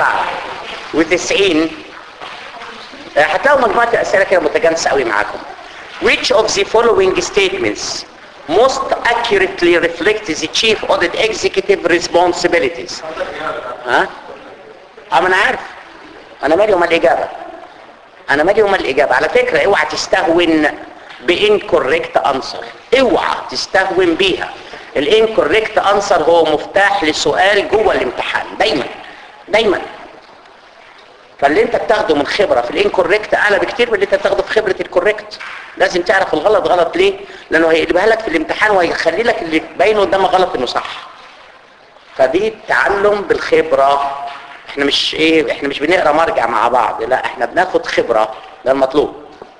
197 هتلاقوا مجموعة أسئلة كده متجانسة قوي معاكم Which of the following statements most accurately reflect the chief audit executive responsibilities ها؟ اه ما انا عارف انا مالي وما الاجابة انا مالي وما الاجابة على فكرة اوعى تستهون بانكوريكت انسر اوعى تستهون بيها الانكوريكت انسر هو مفتاح لسؤال جوه الامتحان دايما دايما فاللي انت بتاخده من خبرة في الانكوريكت اعلى بكتير من اللي انت بتاخده في خبرة الكوريكت لازم تعرف الغلط غلط ليه لانه هيقلبها لك في الامتحان وهيخلي لك اللي باين قدامك غلط انه صح فدي تعلم بالخبرة احنا مش ايه احنا مش بنقرا مرجع مع بعض لا احنا بناخد خبرة ده المطلوب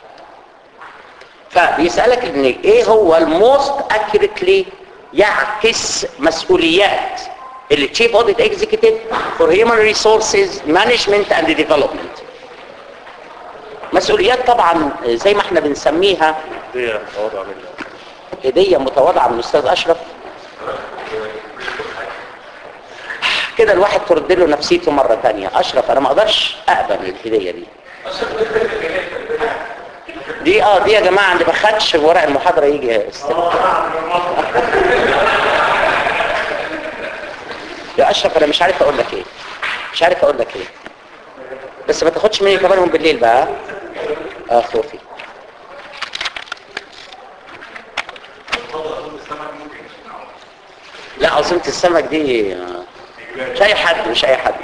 فبيسألك ان ايه هو الموست اكيوريتلي يعكس مسؤوليات اللي تشيف اوديت اكزيكتيف فور هيومن ريسورسز مانجمنت اند ديفلوبمنت مسؤوليات طبعا زي ما احنا بنسميها هديه متواضعه من الاستاذ اشرف كده الواحد ترد له نفسيته مره تانية اشرف انا ما اقدرش اقبل الهديه دي دي اه دي يا جماعه اللي ما خدش ورق المحاضره يجي يستلم يا اشرف انا مش عارف اقول لك ايه مش عارف اقول لك ايه بس ما تاخدش مني كمان من بالليل بقى اه خوفي لا عاصمة السمك دي آه، مش اي حد مش اي حد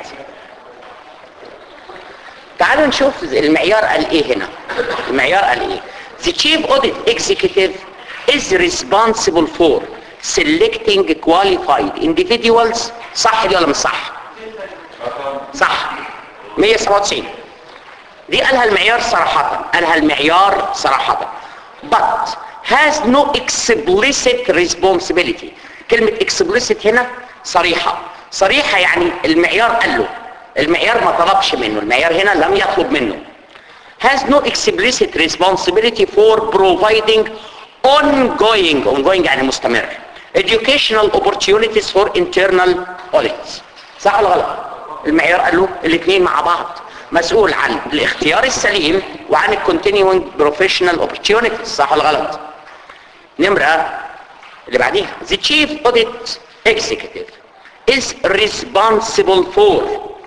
تعالوا نشوف المعيار قال ايه هنا المعيار قال ايه The chief audit executive is responsible for selecting qualified individuals صح دي ولا مش صح صح 197 دي قالها المعيار صراحة قالها المعيار صراحة but has no explicit responsibility كلمة explicit هنا صريحة صريحة يعني المعيار قال له المعيار ما طلبش منه المعيار هنا لم يطلب منه has no explicit responsibility for providing ongoing ongoing يعني مستمر educational opportunities for internal audits صح ولا غلط المعيار قال له الاثنين مع بعض مسؤول عن الاختيار السليم وعن ال continuing professional opportunities صح ولا غلط نمرة اللي بعديها the chief audit executive is responsible for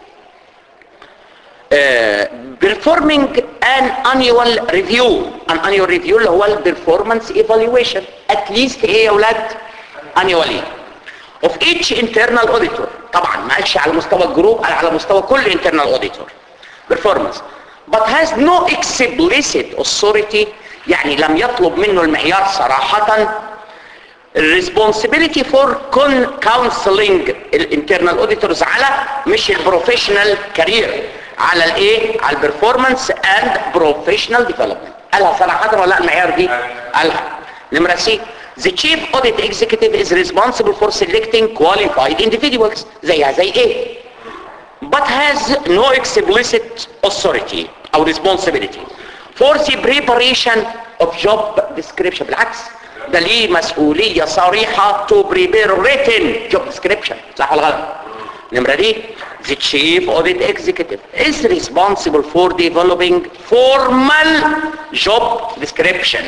uh, performing an annual review an annual review اللي هو ال performance evaluation at least ايه يا ولاد annually of each internal auditor طبعا ما قالش على مستوى الجروب قال على مستوى كل internal auditor performance but has no explicit authority يعني لم يطلب منه المعيار صراحة responsibility for con counseling الانترنال اوديتورز على مش البروفيشنال كارير على الايه على البرفورمانس اند بروفيشنال ديفلوبمنت قالها صراحه ولا لا المعيار دي قالها نمره سي The chief audit executive is responsible for selecting qualified individuals زيها زي ايه but has no explicit authority or responsibility for the preparation of job description بالعكس ده ليه مسؤولية صريحة to prepare written job description صح ولا غلط نمرة دي the chief audit executive is responsible for developing formal job description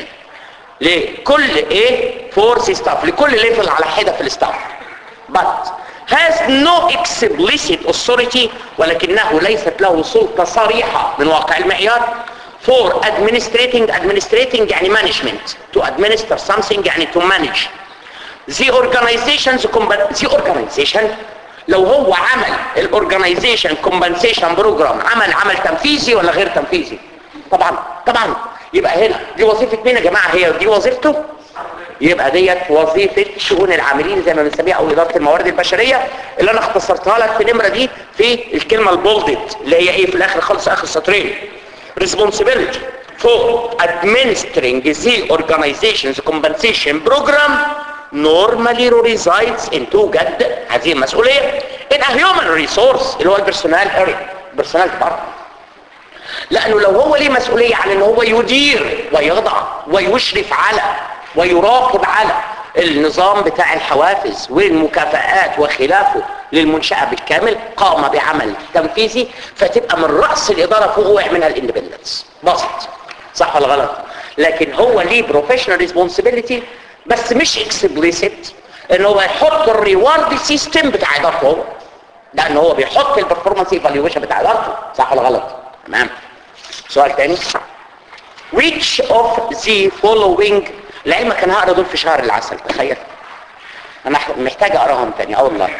لكل ايه فورس ستاف لكل ليفل على حدة في الستاف but has no explicit authority ولكنه ليست له سلطة صريحة من واقع المعيار for administrating administrating يعني management to administer something يعني to manage the organization's compa- the organization لو هو عمل الاورجنايزيشن كومبنسيشن بروجرام عمل عمل تنفيذي ولا غير تنفيذي طبعا طبعا يبقى هنا دي وظيفه مين يا جماعه هي دي وظيفته يبقى ديت وظيفه شؤون العاملين زي ما بنسميها او اداره الموارد البشريه اللي انا اختصرتها لك في النمره دي في الكلمه البولدد اللي هي ايه في الاخر خالص اخر سطرين responsibility for administering the organization's compensation program normally resides in توجد هذه المسؤولية in a human resource اللي هو البرسونال اريا البرسونال ديبارتمنت لانه لو هو ليه مسؤولية عن ان هو يدير ويضع ويشرف على ويراقب على النظام بتاع الحوافز والمكافآت وخلافه للمنشأة بالكامل قام بعمل تنفيذي فتبقى من رأس الإدارة فوق وقع منها الاندبندنس بسط صح ولا غلط لكن هو ليه بروفيشنال ريسبونسبيلتي بس مش اكسبليسيت ان هو يحط الريوارد سيستم بتاع ادارته هو لان هو بيحط البرفورمانس ايفالويشن بتاع ادارته صح ولا غلط تمام سؤال تاني which of the following لعلمك انا هقرا دول في شهر العسل تخيل انا محتاج اقراهم تاني اه والله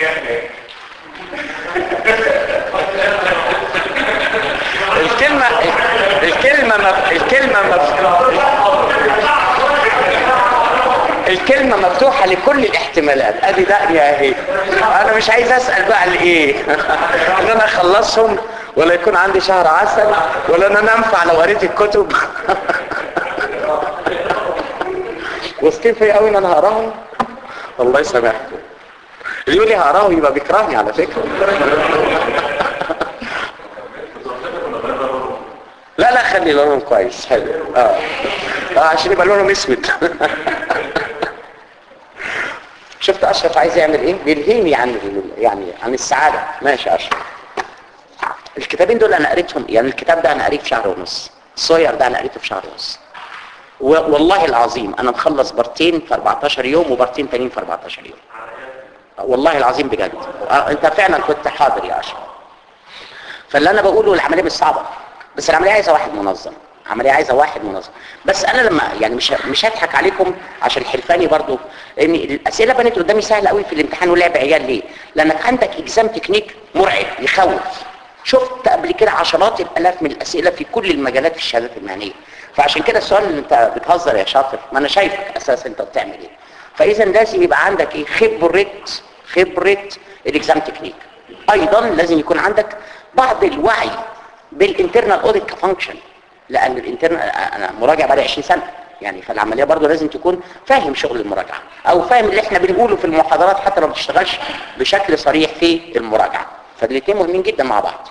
الكلمة الكلمة مف... الكلمة مف... الكلمة مفتوحة لكل الاحتمالات ادي دقني اهي انا مش عايز اسأل بقى لايه ان انا اخلصهم ولا يكون عندي شهر عسل ولا ان انا انفع لو قريت الكتب واثقين فيا قوي ان انا هقراهم الله يسامحكم اللي يقول لي هقراهم يبقى بيكرهني على فكرة لا لا خلي لونهم كويس حلو اه, آه عشان يبقى لونهم اسود شفت اشرف عايز يعمل ايه بيلهيني عن يعني عن السعاده ماشي اشرف الكتابين دول انا قريتهم يعني الكتاب ده انا قريت في شهر ونص الصوير ده انا قريته في شهر ونص والله العظيم انا مخلص بارتين في 14 يوم وبارتين تانيين في 14 يوم والله العظيم بجد آه انت فعلا كنت حاضر يا اشرف فاللي انا بقوله العمليه مش صعبه بس العمليه عايزه واحد منظم عمليه عايزه واحد منظم بس انا لما يعني مش مش هضحك عليكم عشان حلفاني برضو ان الاسئله بنت قدامي سهله قوي في الامتحان ولعب عيال ليه لانك عندك اكزام تكنيك مرعب يخوف شفت قبل كده عشرات الالاف من الاسئله في كل المجالات في الشهادات المهنيه فعشان كده السؤال اللي انت بتهزر يا شاطر ما انا شايفك اساسا انت بتعمل ايه فاذا لازم يبقى عندك ايه خبره خبره الاكزام تكنيك ايضا لازم يكون عندك بعض الوعي بالانترنال اوديت كفانكشن لان الانترنال انا مراجع بقالي 20 سنه يعني فالعمليه برضه لازم تكون فاهم شغل المراجعه او فاهم اللي احنا بنقوله في المحاضرات حتى لو ما بتشتغلش بشكل صريح في المراجعه فالاثنين مهمين جدا مع بعض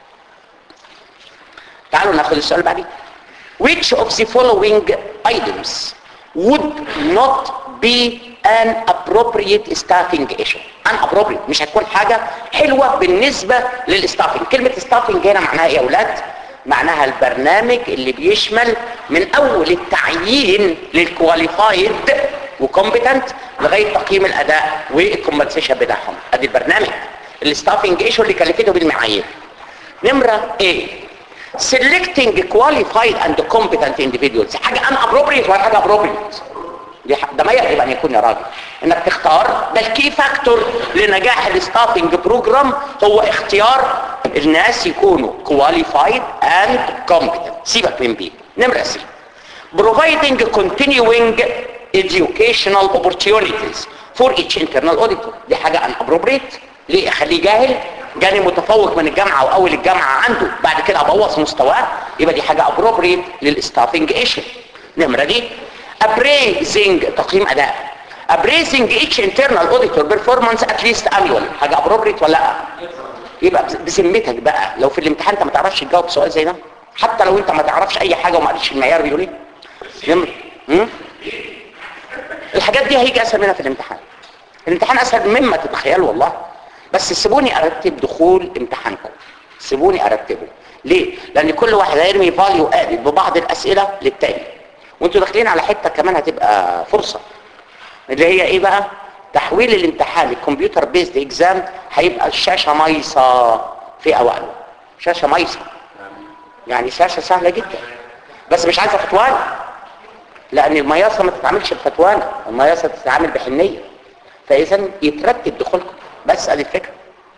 تعالوا ناخد السؤال بعدين which of the following items would not be an appropriate staffing issue an appropriate مش هتكون حاجة حلوة بالنسبة للستافنج كلمة staffing هنا معناها ايه يا اولاد معناها البرنامج اللي بيشمل من اول التعيين للكواليفايد وكومبتنت لغاية تقييم الاداء والكومبنسيشن بتاعهم ادي البرنامج الستافنج ايشو اللي كلفته بالمعايير نمرة ايه selecting qualified and competent individuals حاجة unappropriate ولا حاجة appropriate دي ده ما يجب ان يكون يا راجل انك تختار ده الكي فاكتور لنجاح الستافنج بروجرام هو اختيار الناس يكونوا qualified and competent سيبك من بي نمرة سي providing continuing educational opportunities for each internal auditor دي حاجة unappropriate ليه اخليه جاهل جاني متفوق من الجامعة واول الجامعة عنده بعد كده ابوظ مستواه يبقى دي حاجة appropriate للستافنج ايشن نمرة دي appraising تقييم اداء appraising each internal auditor performance at least annually حاجة appropriate ولا لا يبقى بذمتك بقى لو في الامتحان انت ما تعرفش تجاوب سؤال زي ده حتى لو انت ما تعرفش اي حاجة وما قالش المعيار بيقول ايه نمرة هم؟ الحاجات دي هيجي اسهل منها في الامتحان الامتحان اسهل مما تتخيلوا والله بس سيبوني ارتب دخول امتحانكم سيبوني ارتبه ليه لان كل واحد هيرمي فاليو ادد ببعض الاسئله للتاني وانتوا داخلين على حته كمان هتبقى فرصه اللي هي ايه بقى تحويل الامتحان الكمبيوتر بيزد اكزام هيبقى الشاشه ميصه في اوائله شاشه ميصه يعني شاشه سهله جدا بس مش عايزه فتوانه لان المياصه ما تتعاملش بفتوانه المياصه تتعامل بحنيه فاذا يترتب دخولكم بس ادي الفكره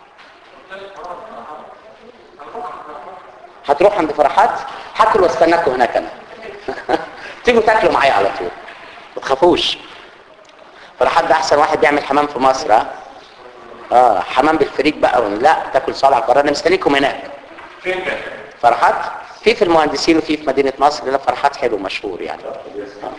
هتروح عند فرحات هاكل واستناكم هناك انا تيجوا تاكلوا معايا على طول ما تخافوش فرحات ده احسن واحد بيعمل حمام في مصر ها اه حمام بالفريك بقى لا تاكل صالح قرار انا مستنيكم هناك فين ده؟ فرحات في في المهندسين وفي في مدينه نصر لا فرحات حلو مشهور يعني آه.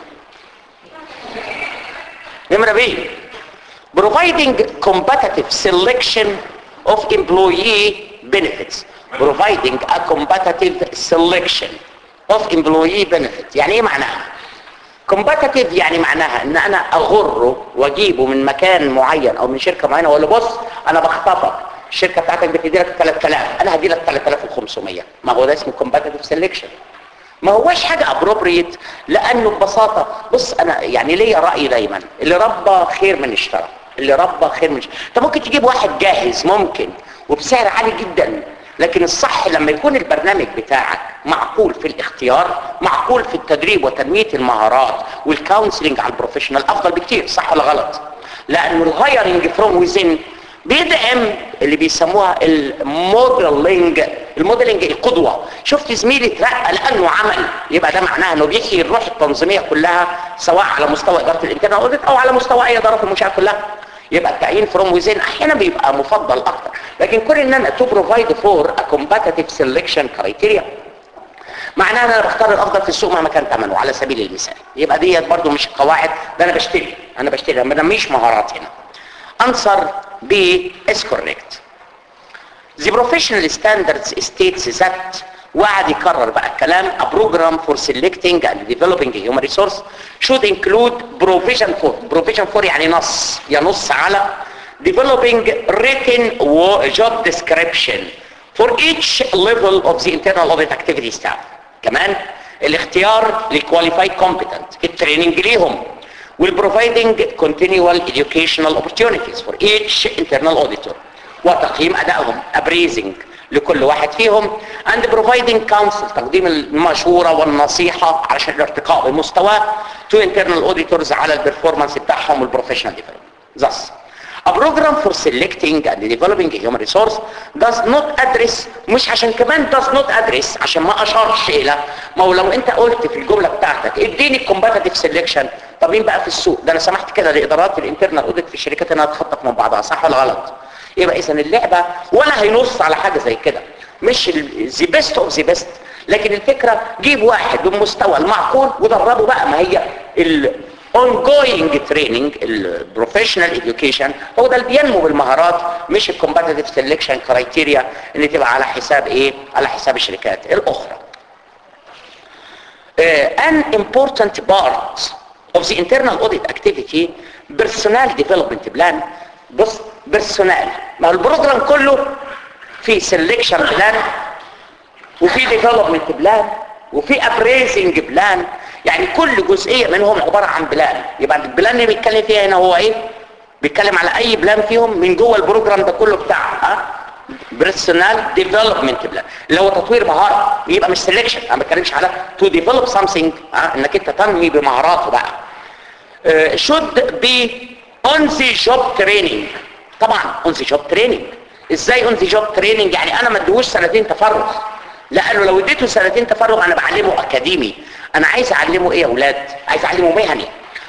نمره بي providing competitive selection of employee benefits providing a competitive selection of employee benefits يعني ايه معناها competitive يعني معناها ان انا اغره واجيبه من مكان معين او من شركه معينه واقول له بص انا بخطفك الشركه بتاعتك بتدي لك 3000 انا هدي لك 3500 ما هو ده اسمه competitive selection ما هوش حاجة ابروبريت لانه ببساطة بص انا يعني ليا رأي دايما اللي ربى خير من اشترى اللي ربى خير من اشترى انت ممكن تجيب واحد جاهز ممكن وبسعر عالي جدا لكن الصح لما يكون البرنامج بتاعك معقول في الاختيار معقول في التدريب وتنمية المهارات والكونسلنج على البروفيشنال افضل بكتير صح ولا غلط لانه الهايرنج فروم ويزن بيدعم اللي بيسموها الموديلنج الموديلنج القدوة شفت زميلي اترقى لانه عمل يبقى ده معناه انه بيحيي الروح التنظيمية كلها سواء على مستوى ادارة الانترنال اوديت او على مستوى اي ادارة في المنشأة كلها يبقى التعيين فروم ويزين احيانا بيبقى مفضل اكتر لكن كل ان انا تو بروفايد فور ا كومباتيتيف سيلكشن كرايتيريا معناها ان انا بختار الافضل في السوق مهما كان ثمنه على سبيل المثال يبقى ديت برضو مش قواعد ده انا بشتري انا بشتري ما بنميش مهارات هنا answer B is correct. The professional standards states that وقعد يكرر بقى الكلام a program for selecting and developing a human resource should include provision for provision for يعني نص ينص على developing written job description for each level of the internal audit activity staff كمان الاختيار للqualified competent التريننج ليهم will providing continual educational opportunities for each internal auditor وتقييم أدائهم appraising لكل واحد فيهم and providing counsel تقديم المشورة والنصيحة علشان الارتقاء بمستواه to internal auditors على البرفورمانس بتاعهم والبروفيشنال development thus A program for selecting and developing a human resource does not address مش عشان كمان does not address عشان ما اشارش الى ما هو لو انت قلت في الجملة بتاعتك اديني الكومباتيتيف سيلكشن طب مين بقى في السوق ده انا سمحت كده لادارات الانترنال اوديت في الشركات انها تخطط من بعضها صح ولا غلط يبقى اذا اللعبة ولا هينص على حاجة زي كده مش ذا بيست اوف ذا بيست لكن الفكرة جيب واحد بالمستوى المعقول ودربه بقى ما هي ال ongoing training البروفيشنال education هو ده اللي بينمو بالمهارات مش الكومباتيتيف سيلكشن كرايتيريا اللي تبقى على حساب ايه على حساب الشركات الاخرى uh, an important part of the internal audit activity personnel development plan بص بيرسونال ما هو البروجرام كله في سيلكشن بلان وفي ديفلوبمنت بلان وفي ابريزنج بلان يعني كل جزئيه منهم عباره عن بلان يبقى البلان اللي بيتكلم فيها هنا هو ايه بيتكلم على اي بلان فيهم من جوه البروجرام ده كله بتاعها بيرسونال ديفلوبمنت بلان اللي هو تطوير مهاره يبقى مش سيلكشن انا ما بتكلمش على تو ديفلوب سامثينج انك انت تنمي بمهاراته بقى شود بي اون ذا جوب تريننج طبعا اون ذا جوب تريننج ازاي اون ذا جوب تريننج يعني انا ما اديهوش سنتين تفرغ لانه لو اديته سنتين تفرغ انا بعلمه اكاديمي انا عايز اعلمه ايه يا اولاد عايز اعلمه مهني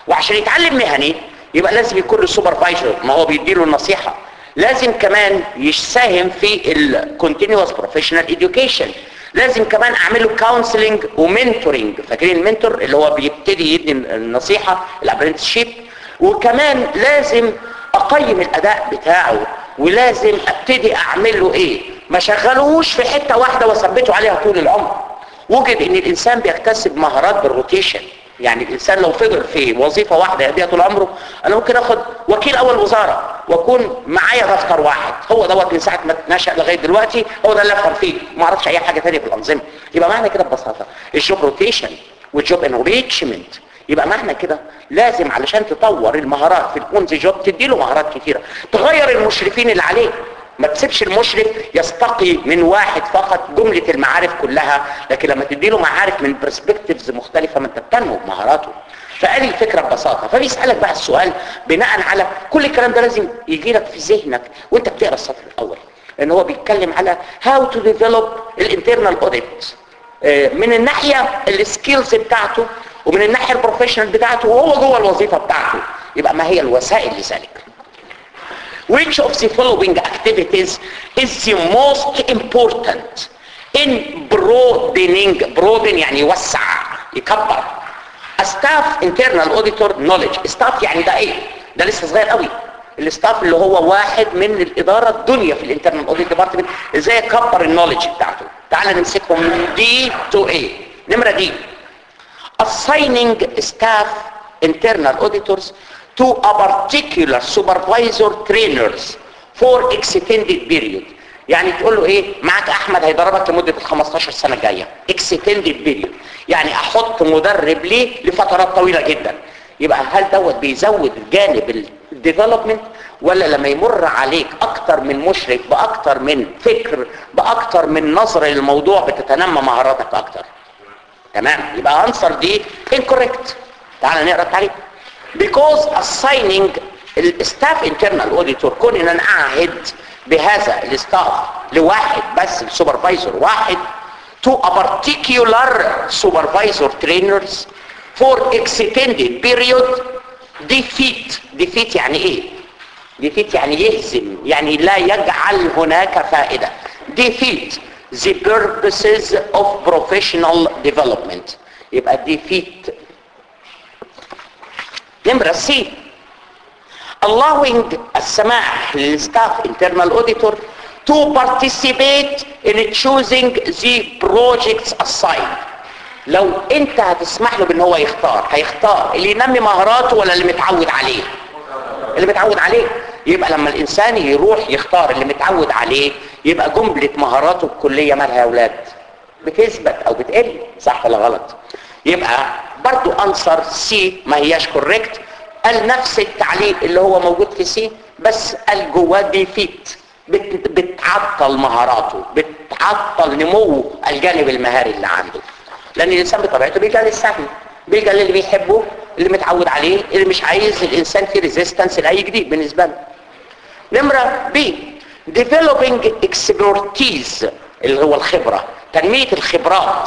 وعشان يتعلم مهني يبقى لازم يكون له سوبرفايزر ما هو بيديله النصيحه لازم كمان يساهم في الكونتينوس بروفيشنال education لازم كمان اعمل له كونسلنج ومنتورنج فاكرين المنتور اللي هو بيبتدي يدي النصيحه الابرنتشيب وكمان لازم اقيم الاداء بتاعه ولازم ابتدي اعمل له ايه ما شغلوش في حته واحده واثبته عليها طول العمر وجد ان الانسان بيكتسب مهارات بالروتيشن يعني الانسان لو فضل في وظيفه واحده يديها طول عمره انا ممكن اخد وكيل اول وزاره واكون معايا دفتر واحد هو دوت من ساعه ما اتنشا لغايه دلوقتي هو ده اللي افهم فيه ما اعرفش اي حاجه ثانيه في الانظمه يبقى معنى كده ببساطه الجوب روتيشن والجوب انريتشمنت يبقى معنى كده لازم علشان تطور المهارات في الاون ذا جوب تدي له مهارات كتيره تغير المشرفين اللي عليه ما تسيبش المشرف يستقي من واحد فقط جملة المعارف كلها لكن لما تديله معارف من برسبكتيفز مختلفة ما انت بتنمو بمهاراته فقال الفكرة ببساطة فبيسألك بقى السؤال بناء على كل الكلام ده لازم يجي لك في ذهنك وانت بتقرا السطر الاول ان هو بيتكلم على how to develop الانترنال audit آه، من الناحية السكيلز بتاعته ومن الناحية البروفيشنال بتاعته وهو جوه الوظيفة بتاعته يبقى ما هي الوسائل لذلك Which of the following activities is the most important in broadening broaden يعني يوسع يكبر A staff internal auditor knowledge staff يعني ده ايه ده لسه صغير قوي الستاف اللي هو واحد من الاداره الدنيا في الانترنال اوديت ديبارتمنت ازاي يكبر النولج بتاعته تعال نمسكهم من دي تو ايه نمره دي assigning staff internal auditors to a particular supervisor trainers for extended period يعني تقول له ايه معاك احمد هيدربك لمده ال 15 سنه الجايه extended period يعني احط مدرب ليه لفترات طويله جدا يبقى هل دوت بيزود جانب الديفلوبمنت ولا لما يمر عليك اكتر من مشرف باكتر من فكر باكتر من نظر للموضوع بتتنمى مهاراتك اكتر تمام يبقى انسر دي incorrect تعال نقرا التعليق because assigning الستاف internal auditor كون ان انا اعهد بهذا الستاف لواحد بس السوبرفايزر واحد to a particular supervisor trainers for extended period defeat defeat يعني ايه defeat يعني يهزم يعني لا يجعل هناك فائدة defeat the purposes of professional development يبقى defeat نمرة سي allowing السماح للستاف internal auditor to participate in choosing the projects assigned لو انت هتسمح له بان هو يختار هيختار اللي ينمي مهاراته ولا اللي متعود عليه اللي متعود عليه يبقى لما الانسان يروح يختار اللي متعود عليه يبقى جملة مهاراته الكلية مالها يا اولاد بتثبت او بتقل صح ولا غلط يبقى برضو انصر سي ما هياش كوريكت قال نفس التعليق اللي هو موجود في سي بس قال جواه ديفيت بت بتعطل مهاراته بتعطل نمو الجانب المهاري اللي عنده لان الانسان بطبيعته بيلجا للسهل بيلجا للي بيحبه اللي متعود عليه اللي مش عايز الانسان في ريزيستنس لاي جديد بالنسبه له نمره بي developing expertise اللي هو الخبره تنميه الخبرات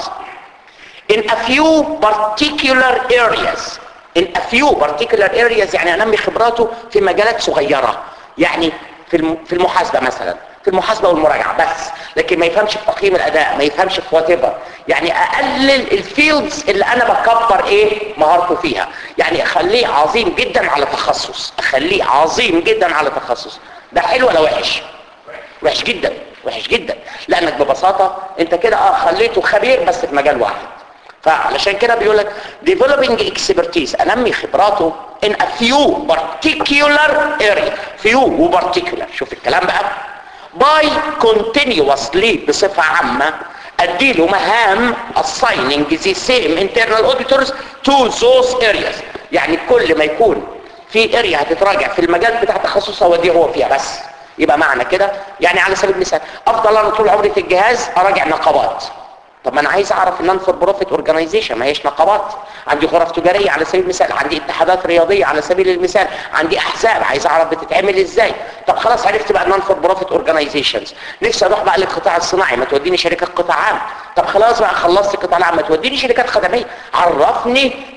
in a few particular areas in a few particular areas يعني انمي خبراته في مجالات صغيره يعني في في المحاسبه مثلا في المحاسبه والمراجعه بس لكن ما يفهمش في تقييم الاداء ما يفهمش في وات يعني اقلل الفيلدز اللي انا بكبر ايه مهارته فيها يعني اخليه عظيم جدا على تخصص اخليه عظيم جدا على تخصص ده حلو ولا وحش وحش جدا وحش جدا لانك ببساطه انت كده اه خليته خبير بس في مجال واحد فعلشان كده بيقول لك developing expertise انمي خبراته in a few particular area few و particular شوف الكلام بقى by continuously بصفة عامة اديله مهام assigning the same internal auditors to those areas يعني كل ما يكون في اريا هتتراجع في المجال بتاع تخصص هو دي هو فيها بس يبقى معنى كده يعني على سبيل المثال افضل انا طول عمري في الجهاز اراجع نقابات طب ما انا عايز اعرف النون فور بروفيت اورجانيزيشن ما هيش نقابات عندي غرف تجاريه على سبيل المثال عندي اتحادات رياضيه على سبيل المثال عندي احزاب عايز اعرف بتتعمل ازاي طب خلاص عرفت بقى النون فور بروفيت اورجانيزيشنز نفسي اروح بقى للقطاع الصناعي ما توديني شركات قطاع عام طب خلاص بقى خلصت القطاع العام ما توديني شركات خدميه عرفني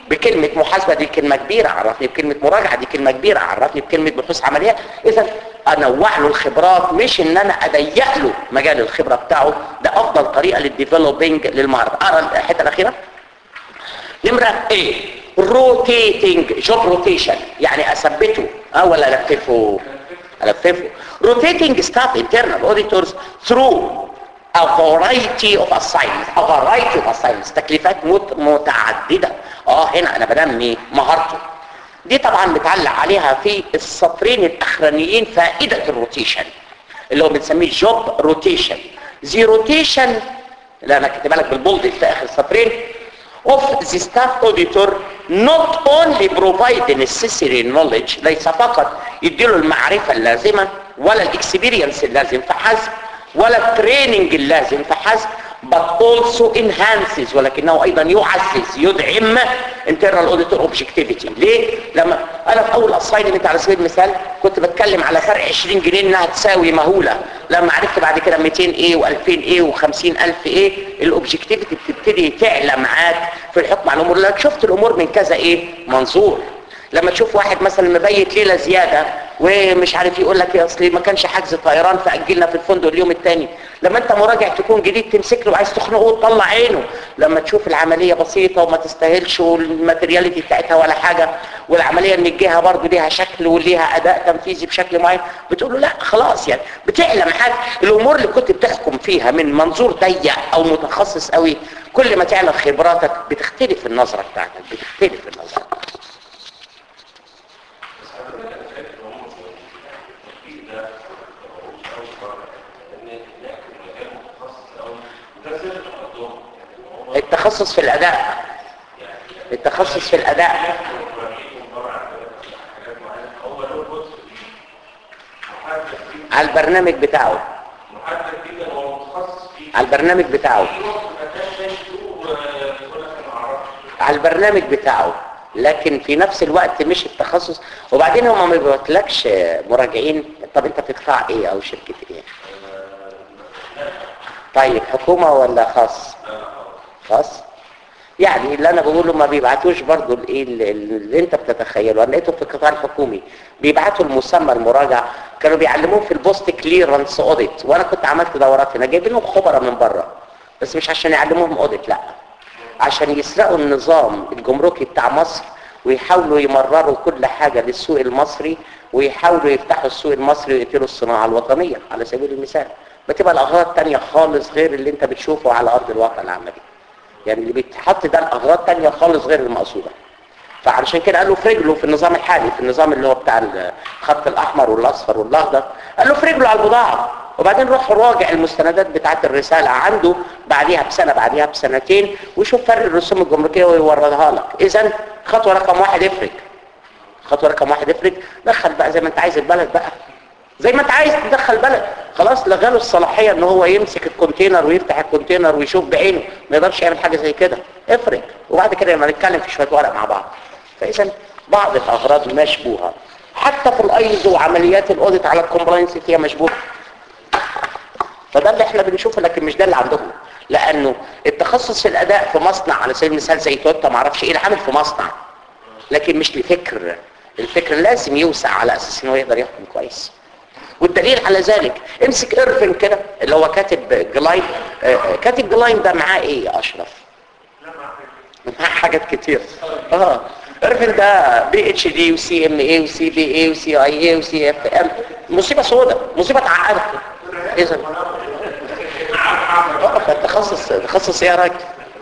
بكلمة محاسبة دي كلمة كبيرة عرفني بكلمة مراجعة دي كلمة كبيرة عرفني بكلمة بحوث عمليات اذا انوع له الخبرات مش ان انا اضيق له مجال الخبرة بتاعه ده افضل طريقة للديفلوبينج للمهارة اقرا الحتة الاخيرة نمرة ايه روتيتنج جوب روتيشن يعني اثبته اه ولا الففه الففه روتيتنج ستاف internal auditors through a variety of assignments a variety of assignments تكليفات مت- متعددة اه هنا انا بنمي مهارته دي طبعا بتعلق عليها في السطرين الاخرانيين فائدة الروتيشن اللي هو بنسميه جوب روتيشن زي روتيشن لا انا كاتبها لك بالبولد في اخر السطرين of the staff auditor not only provide the necessary knowledge ليس فقط يديله المعرفة اللازمة ولا الاكسبيرينس اللازم فحسب ولا التريننج اللازم فحسب but also enhances ولكنه ايضا يعزز يدعم internal auditor objectivity ليه؟ لما انا في اول assignment على سبيل المثال كنت بتكلم على فرق 20 جنيه انها تساوي مهولة لما عرفت بعد كده 200 ايه و2000 ايه و50 الف ايه الاوبجكتيفيتي بتبتدي تعلى معاك في الحكم على الامور لانك شفت الامور من كذا ايه منظور لما تشوف واحد مثلا مبيت ليله زياده ومش عارف يقول لك يا اصلي ما كانش حجز طيران فاجلنا في الفندق اليوم الثاني لما انت مراجع تكون جديد تمسك له وعايز تخنقه وتطلع عينه لما تشوف العمليه بسيطه وما تستاهلش والماتيرياليتي بتاعتها ولا حاجه والعمليه ان الجهه برضه ليها شكل وليها اداء تنفيذي بشكل معين بتقول له لا خلاص يعني بتعلى معاك الامور اللي كنت بتحكم فيها من منظور ضيق او متخصص قوي كل ما تعلى خبراتك بتختلف النظره بتاعتك بتختلف النظره التخصص في الاداء التخصص في الاداء على البرنامج بتاعه محدد جدا هو متخصص فيه على البرنامج بتاعه في وقت ما كانش يشوف ويقول لك انا ما اعرفش على البرنامج بتاعه لكن في نفس الوقت مش التخصص وبعدين هم ما بيبعتلكش مراجعين طب انت في قطاع ايه او شركه ايه طيب حكومه ولا خاص خاص يعني اللي انا بقوله ما بيبعتوش برضو الايه اللي, اللي انت بتتخيله انا لقيته في القطاع الحكومي بيبعتوا المسمى المراجع كانوا بيعلموه في البوست كليرنس اوديت وانا كنت عملت دورات هنا جايبين لهم خبراء من بره بس مش عشان يعلموهم اوديت لا عشان يسرقوا النظام الجمركي بتاع مصر ويحاولوا يمرروا كل حاجة للسوق المصري ويحاولوا يفتحوا السوق المصري ويقتلوا الصناعة الوطنية على سبيل المثال بتبقى الأغراض تانية خالص غير اللي انت بتشوفه على أرض الواقع العملي يعني اللي بيتحط ده الأغراض تانية خالص غير المقصودة فعلشان كده قالوا في رجله في النظام الحالي في النظام اللي هو بتاع الخط الأحمر والأصفر والأخضر قالوا في رجله على البضاعة وبعدين روح راجع المستندات بتاعت الرسالة عنده بعديها بسنة بعديها بسنتين وشوف فرق الرسوم الجمركية ويوردها لك اذا خطوة رقم واحد افرج خطوة رقم واحد افرج دخل بقى زي ما انت عايز البلد بقى زي ما انت عايز تدخل بلد خلاص لغاله الصلاحية ان هو يمسك الكونتينر ويفتح الكونتينر ويشوف بعينه ما يقدرش يعمل حاجة زي كده افرج وبعد كده لما نتكلم في شوية ورق مع بعض فاذا بعض الاغراض مشبوهة حتى في الايزو وعمليات الاوديت على الكومبلاينس فيها مشبوهة فده اللي احنا بنشوفه لكن مش ده اللي عندهم لانه التخصص في الاداء في مصنع على سبيل المثال زي تويوتا ما اعرفش ايه العامل في مصنع لكن مش لفكر الفكر لازم يوسع على اساس انه يقدر يحكم كويس والدليل على ذلك امسك ايرفن كده اللي هو كاتب جلاين آه كاتب جلاين ده معاه ايه يا اشرف معاه حاجات كتير اه ايرفن ده بي اتش دي وسي ام اي وسي بي اي وسي اي اي وسي اف ام مصيبه سوداء مصيبه تعقدك اذا اه التخصص تخصص ايه يا راجل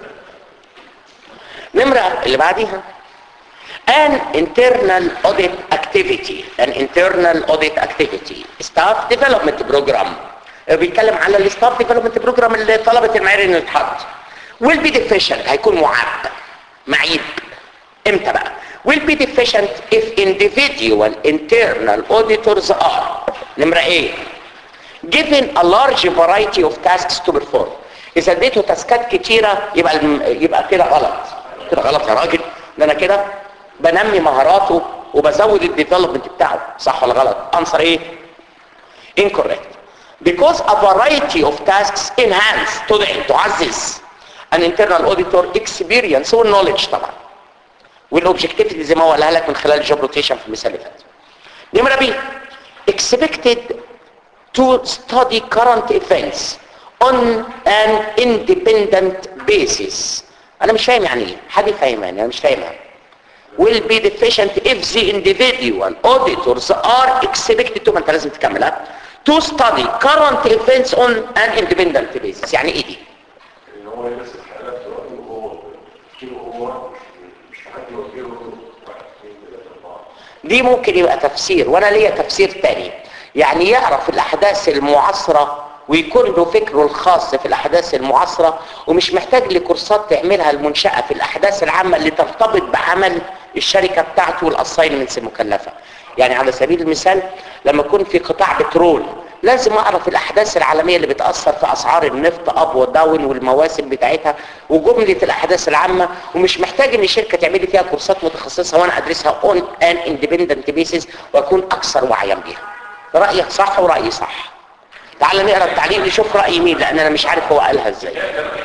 نمرة اللي بعديها an internal audit activity an internal audit activity staff development program بيتكلم على الستاف ديفلوبمنت بروجرام اللي طلبة المعايير انه يتحط will be deficient هيكون معب معيب امتى بقى will be deficient if individual internal auditors are نمرة ايه given a large variety of tasks to perform اذا اديته تاسكات كتيرة يبقى الم... يبقى كده غلط كده غلط يا راجل ده انا كده بنمي مهاراته وبزود الديفلوبمنت بتاعه صح ولا غلط انصر ايه incorrect because a variety of tasks enhance تدعم تعزز an internal auditor experience و knowledge طبعا والاوبجكتيفيتي زي ما هو قالها لك من خلال الجوب روتيشن في المثال اللي فات نمره بي expected to study current events on an independent basis انا مش فاهم يعني ايه حد يفهمني انا مش فاهمها will be deficient if the individual auditors are expected to ما انت لازم تكملها to study current events on an independent basis يعني ايه دي ان هو يمسك حالات وقته وهو كيلو هو مش حد يوكله واحد اثنين ثلاثة أربعة دي ممكن يبقى تفسير وانا ليا تفسير تاني يعني يعرف الاحداث المعاصرة ويكون له فكره الخاص في الاحداث المعاصرة ومش محتاج لكورسات تعملها المنشأة في الاحداث العامة اللي ترتبط بعمل الشركة بتاعته والاساينمنتس المكلفة يعني على سبيل المثال لما يكون في قطاع بترول لازم اعرف الاحداث العالميه اللي بتاثر في اسعار النفط اب وداون والمواسم بتاعتها وجمله الاحداث العامه ومش محتاج ان الشركه تعمل لي فيها كورسات متخصصه وانا ادرسها اون ان اندبندنت بيسز واكون اكثر وعيا بيها رايك صح ورايي صح تعال نقرا التعليق نشوف راي مين لان انا مش عارف هو قالها ازاي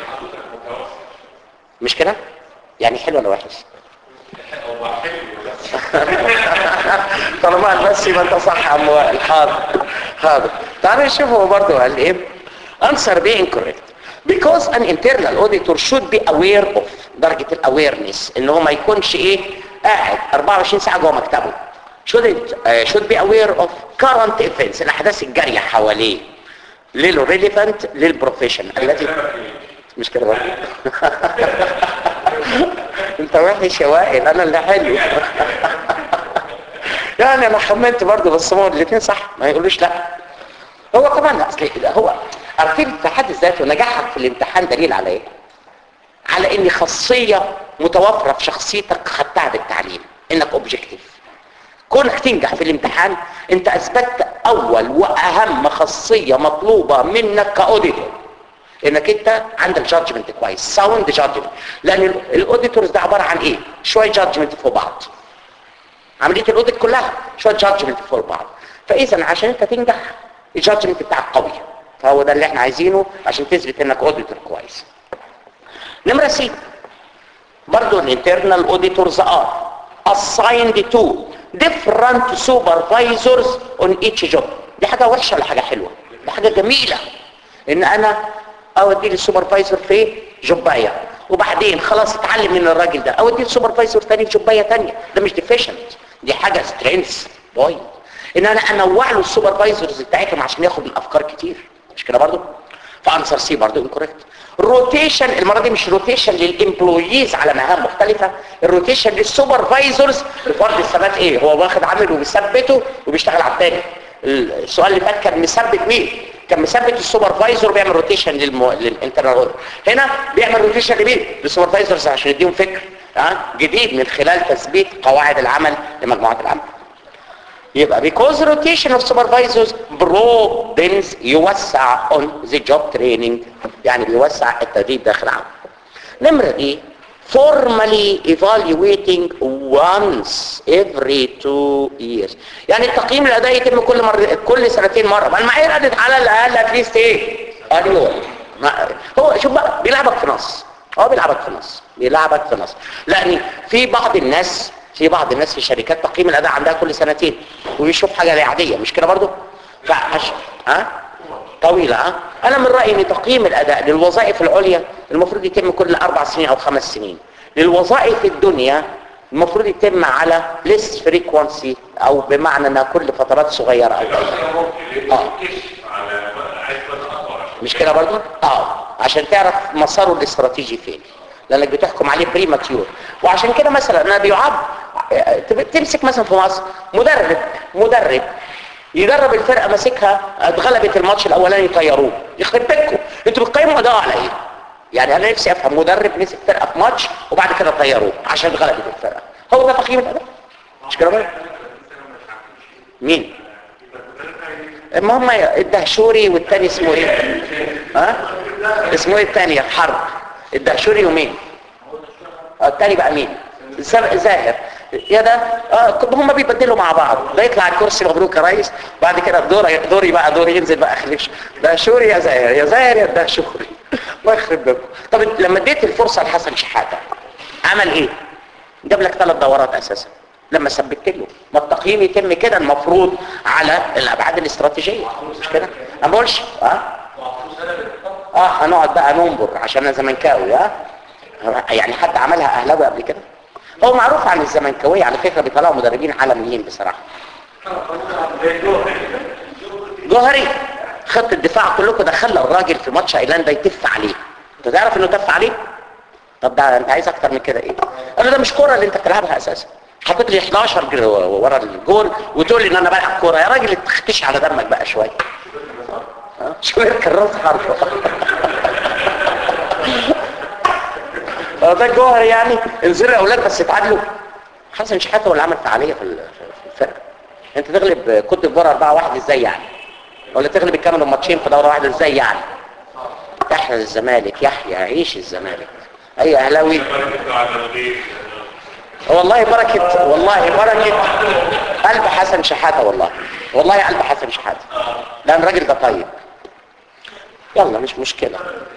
مش كده يعني حلو ولا وحش هو حلو بس طالما قال بس يبقى انت صح يا عم وائل حاضر حاضر تعالوا نشوف هو برضه قال ايه answer be incorrect because an internal auditor should be aware of درجة الاويرنس ان هو ما يكونش ايه قاعد 24 ساعة جوه مكتبه should it, uh, should be aware of current events الاحداث الجارية حواليه للريليفنت للبروفيشن التي مش كده برضه انت وحش يا وائل انا اللي حلو يعني انا خمنت برضه بس هو الاثنين صح ما يقولوش لا هو طبعا اصل هو عارفين في حد ذاته نجاحك في الامتحان دليل على ايه على ان خاصيه متوفره في شخصيتك خدتها بالتعليم انك اوبجكتيف كونك تنجح في الامتحان انت اثبتت اول واهم خاصيه مطلوبه منك كاوديتور انك انت عندك جادجمنت كويس ساوند جادجمنت لان الاوديتورز ده عباره عن ايه شويه جادجمنت فوق بعض عمليه الاوديت كلها شويه جادجمنت فوق بعض فاذا عشان انت تنجح الجادجمنت بتاعك قوي فهو ده اللي احنا عايزينه عشان تثبت انك اوديتور كويس نمره سي برضه الانترنال اوديتورز ار assigned to different supervisors on each job دي حاجه وحشه ولا حاجه حلوه دي حاجه جميله ان انا اودي للسوبرفايزر في جوبايه وبعدين خلاص اتعلم من الراجل ده اودي للسوبرفايزر تاني في جوبايه تانية ده مش ديفيشنت دي حاجه سترينث بوينت ان انا انوع له السوبرفايزرز بتاعتهم عشان ياخد الافكار كتير مش كده برضو فانسر سي برضو انكوريكت روتيشن المره دي مش روتيشن للامبلويز على مهام مختلفه الروتيشن للسوبرفايزرز بفرض الثبات ايه هو واخد عامل وبيثبته وبيشتغل على الثاني السؤال اللي فات كان مثبت مين كان مثبت السوبرفايزر بيعمل روتيشن للمو... للانترنال اودر هنا بيعمل روتيشن لمين للسوبرفايزرز عشان يديهم فكر ها جديد من خلال تثبيت قواعد العمل لمجموعات العمل يبقى because rotation of supervisors broadens يوسع on the job training يعني بيوسع التدريب داخل العمل نمرة دي formally evaluating once every two years يعني التقييم الاداء يتم كل مرة كل سنتين مرة ما المعايير قدت على الاقل اتليست ايه annual ما- هو شوف بقى بيلعبك في نص هو بيلعبك في نص بيلعبك في نص لان في بعض الناس في بعض الناس في شركات تقييم الاداء عندها كل سنتين ويشوف حاجه عاديه مش كده برضو فعش ها طويله ها انا من رايي ان تقييم الاداء للوظائف العليا المفروض يتم كل اربع سنين او خمس سنين للوظائف الدنيا المفروض يتم على less frequency او بمعنى انها كل فترات صغيره او ضيقه آه. على عايز اطول مش كده برضو اه عشان تعرف مساره الاستراتيجي فين لانك بتحكم عليه بريماتيور وعشان كده مثلا انا بيعاب تمسك مثلا في مصر مدرب مدرب يدرب الفرقه ماسكها اتغلبت الماتش الاولاني طيروه يخرب بيتكم انتوا بتقيموا اداء على ايه يعني انا نفسي افهم مدرب مسك فرقه في ماتش وبعد كده طيروه عشان اتغلبت الفرقه هو ده تقييم الاداء مش كده برضو؟ مين ما هم الدهشوري والتاني اسمه ايه ها اسمه ايه التاني حرب الدهشوري ومين آه، التاني بقى مين زا- زاهر يا ده اه هم بيبدلوا مع بعض ده يطلع على الكرسي مبروك يا ريس بعد كده دوري دوري بقى دوري ينزل بقى خليفش دهشوري يا زاهر يا زاهر يا دهشوري الله يخرب بيكم طب لما اديت الفرصه لحسن شحاته عمل ايه جاب لك ثلاث دورات اساسا لما ثبت له ما التقييم يتم كده المفروض على الابعاد الاستراتيجيه مش كده انا ما بقولش اه اه هنقعد بقى ننظر عشان انا زمنكاوي اه يعني حد عملها اهلاوي قبل كده هو معروف عن الزمنكاويه على فكره بيطلعوا مدربين عالميين بصراحه جوهري خط الدفاع كلكم ده خلى الراجل في ماتش ايرلندا يتف عليه انت تعرف انه تف عليه طب ده انت عايز اكتر من كده ايه انا ده مش كوره اللي انت بتلعبها اساسا حطيت لي 11 جر- ورا الجول وتقول لي ان انا بلعب كوره يا راجل تختش على دمك بقى شويه ها؟ شويه الراس حرفه ده الجوهر يعني انزلوا يا اولاد بس اتعادلوا حسن شحاته هو اللي عمل فعاليه في ال- في الفرقه انت تغلب كوت ديفوار 4-1 ازاي يعني ولا تغلب الكاميرون ماتشين في دوره واحده ازاي يعني يحيى الزمالك يحيى عيش الزمالك اي اهلاوي والله بركة والله بركة قلب حسن شحاتة والله والله قلب حسن شحاتة لأن الراجل ده طيب يلا مش مشكلة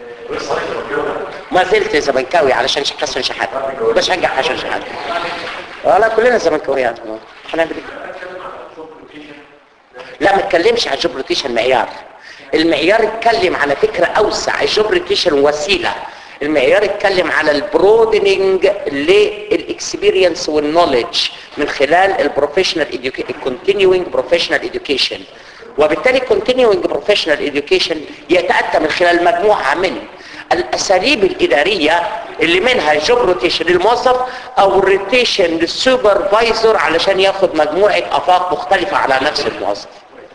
ما زلت زمنكاوي علشان حسن شحاتة بشجع حسن شحاتة والله كلنا زمنكاويات هنعمل ايه لا ما اتكلمش عن الجوب روتيشن معيار المعيار اتكلم على فكرة اوسع الجوب روتيشن وسيلة المعيار اتكلم على البرودنينج للاكسبيرينس والنولج من خلال البروفيشنال الكونتينيوينج بروفيشنال اديوكيشن وبالتالي continuing professional education يتأتى من خلال مجموعة من الأساليب الإدارية اللي منها الجوب روتيشن للموظف أو الروتيشن للسوبرفايزر علشان ياخد مجموعة آفاق مختلفة على نفس الموظف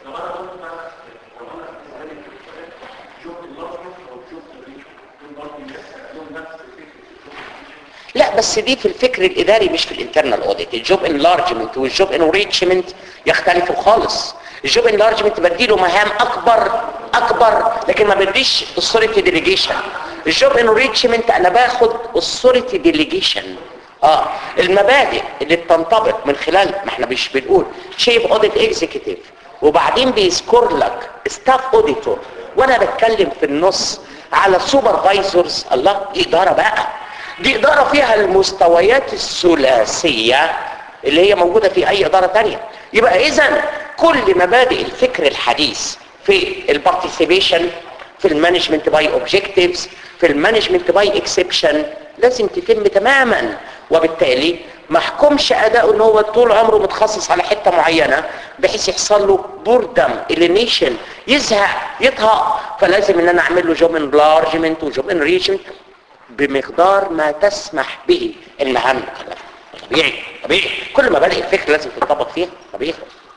لا بس دي في الفكر الاداري مش في الانترنال اوديت الجوب انلارجمنت والجوب انريتشمنت يختلفوا خالص الجوب انلارجمنت بديله مهام اكبر اكبر لكن ما بديش authority ديليجيشن الجوب انريتشمنت انا باخد authority ديليجيشن اه المبادئ اللي بتنطبق من خلال ما احنا مش بنقول شيف اوديت اكزيكتيف وبعدين بيذكر لك ستاف اوديتور وانا بتكلم في النص على سوبرفايزرز الله دي اداره بقى دي إدارة فيها المستويات الثلاثية اللي هي موجودة في أي إدارة تانية يبقى إذا كل مبادئ الفكر الحديث في البارتيسيبيشن في المانجمنت باي اوبجكتيفز في المانجمنت باي اكسبشن لازم تتم تماما وبالتالي ما احكمش اداؤه ان هو طول عمره متخصص على حته معينه بحيث يحصل له بوردم الينيشن يزهق يطهق فلازم ان انا اعمل له جوب انلارجمنت وجوب انريشمنت بمقدار ما تسمح به المهام المكلفه طبيعي طبيعي كل ما بدأ الفكر لازم تطبق فيها طبيعي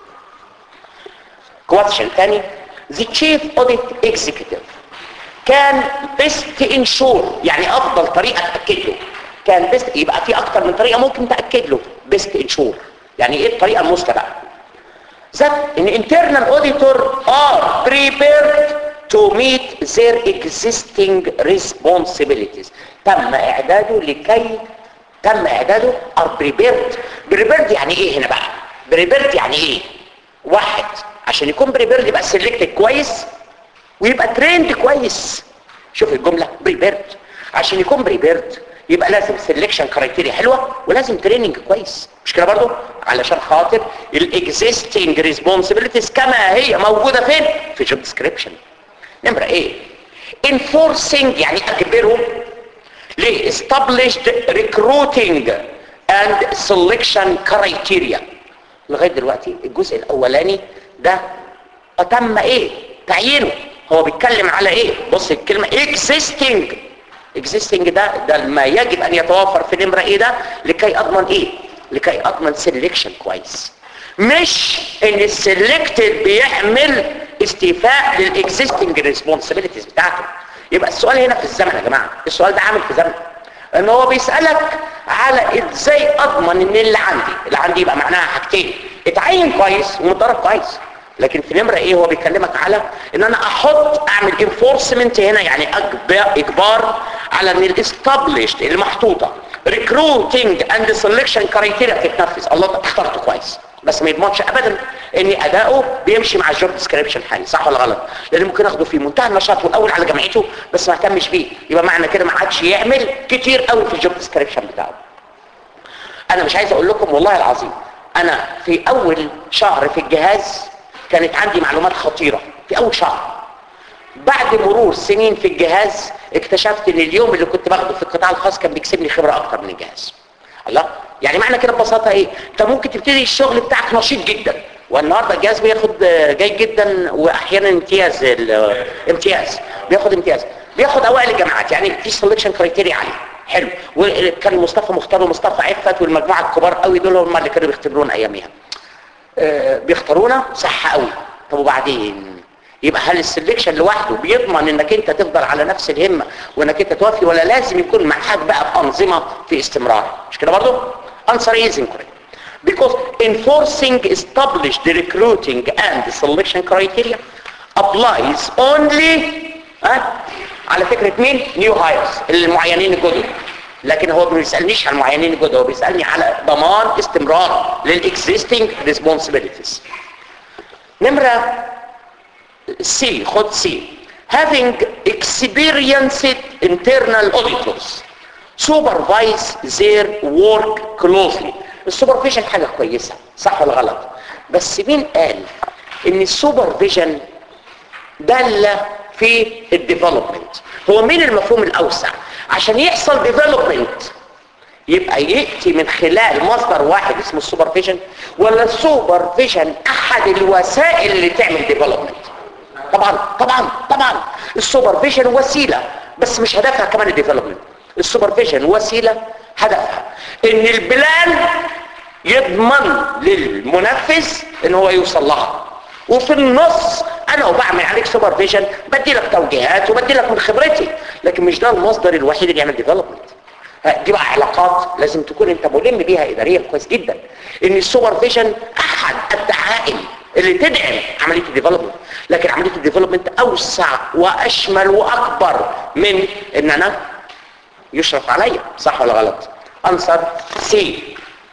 كواتشن تاني the chief audit executive كان best ensure يعني افضل طريقه تاكد له كان best يبقى في اكتر من طريقه ممكن تاكد له best ensure يعني ايه الطريقه المثلى بقى that an internal auditor are prepared to meet their existing responsibilities تم اعداده لكي تم اعداده are prepared prepared يعني ايه هنا بقى prepared يعني ايه واحد عشان يكون prepared يبقى selected كويس ويبقى تريند كويس شوف الجملة prepared عشان يكون prepared يبقى لازم سelection كرايتيريا حلوة ولازم تريننج كويس مش كده برضو علشان خاطر الاكزيستنج ريسبونسبيلتيز كما هي موجودة فين في جوب ديسكريبشن نمرة ايه enforcing يعني اجبره ل established recruiting and selection criteria لغاية دلوقتي الجزء الاولاني ده تم ايه تعيينه هو بيتكلم على ايه بص الكلمة existing existing ده ده ما يجب ان يتوفر في نمرة ايه ده لكي اضمن ايه لكي اضمن selection كويس مش ان السلكتد بيعمل استيفاء للاكزيستنج ريسبونسبيلتيز بتاعته يبقى السؤال هنا في الزمن يا جماعه السؤال ده عامل في زمن ان هو بيسالك على ازاي اضمن ان اللي عندي اللي عندي يبقى معناها حاجتين اتعين كويس ومتدرب كويس لكن في نمرة ايه هو بيكلمك على ان انا احط اعمل انفورسمنت هنا يعني أجب- اجبار على ان الاستابليشد اللي محطوطة ريكروتنج اند سelection كرايتيريا تتنفذ الله ده اخترته كويس بس ما يضمنش ابدا ان اداؤه بيمشي مع الجوب ديسكريبشن حالي صح ولا غلط لان ممكن اخده في منتهى النشاط والاول على جامعته بس ما اهتمش بيه يبقى معنى كده ما عادش يعمل كتير قوي في الجوب ديسكريبشن بتاعه انا مش عايز اقول لكم والله العظيم انا في اول شهر في الجهاز كانت عندي معلومات خطيرة في اول شهر بعد مرور سنين في الجهاز اكتشفت ان اليوم اللي كنت باخده في القطاع الخاص كان بيكسبني خبرة اكتر من الجهاز الله يعني معنى كده ببساطة ايه انت ممكن تبتدي الشغل بتاعك نشيط جدا والنهارده الجهاز بياخد آه، جيد جدا واحيانا امتياز ال- آه، امتياز بياخد امتياز بياخد اوائل الجامعات يعني في سelection كرايتيريا عاليه حلو وكان مصطفى مختار ومصطفى عفت والمجموعه الكبار قوي دول هم اللي كانوا بيختبرونا اياميها آه، بيختارونا صح قوي طب وبعدين يبقى هل السلكشن لوحده بيضمن انك انت تفضل على نفس الهمه وانك انت توفي ولا لازم يكون معاك بقى بانظمه في استمرار مش كده برضه answer is incorrect because enforcing established recruiting and selection criteria applies only ها على فكره مين نيو هايرز المعينين الجدد لكن هو ما بيسالنيش عن المعينين الجدد هو بيسالني على ضمان استمرار للاكزيستنج responsibilities نمره C خد C having experienced internal auditors supervise their work closely السوبرفيجن حاجة كويسة صح ولا غلط بس مين قال ان السوبرفيجن دالة في الديفلوبمنت هو مين المفهوم الاوسع عشان يحصل ديفلوبمنت يبقى يأتي من خلال مصدر واحد اسمه السوبرفيجن ولا السوبرفيجن احد الوسائل اللي تعمل ديفلوبمنت طبعا طبعا طبعا السوبرفيجن وسيله بس مش هدفها كمان الديفلوبمنت السوبرفيجن وسيله هدفها ان البلان يضمن للمنفذ ان هو يوصل لها وفي النص انا وبعمل عليك سوبرفيجن بدي لك توجيهات وبدي لك من خبرتي لكن مش ده المصدر الوحيد اللي يعمل ديفلوبمنت دي بقى علاقات لازم تكون انت ملم بيها اداريا كويس جدا ان السوبرفيجن احد الدعائم اللي تدعم عمليه الديفلوبمنت لكن عمليه الديفلوبمنت اوسع واشمل واكبر من ان انا يشرف عليا صح ولا غلط انسر سي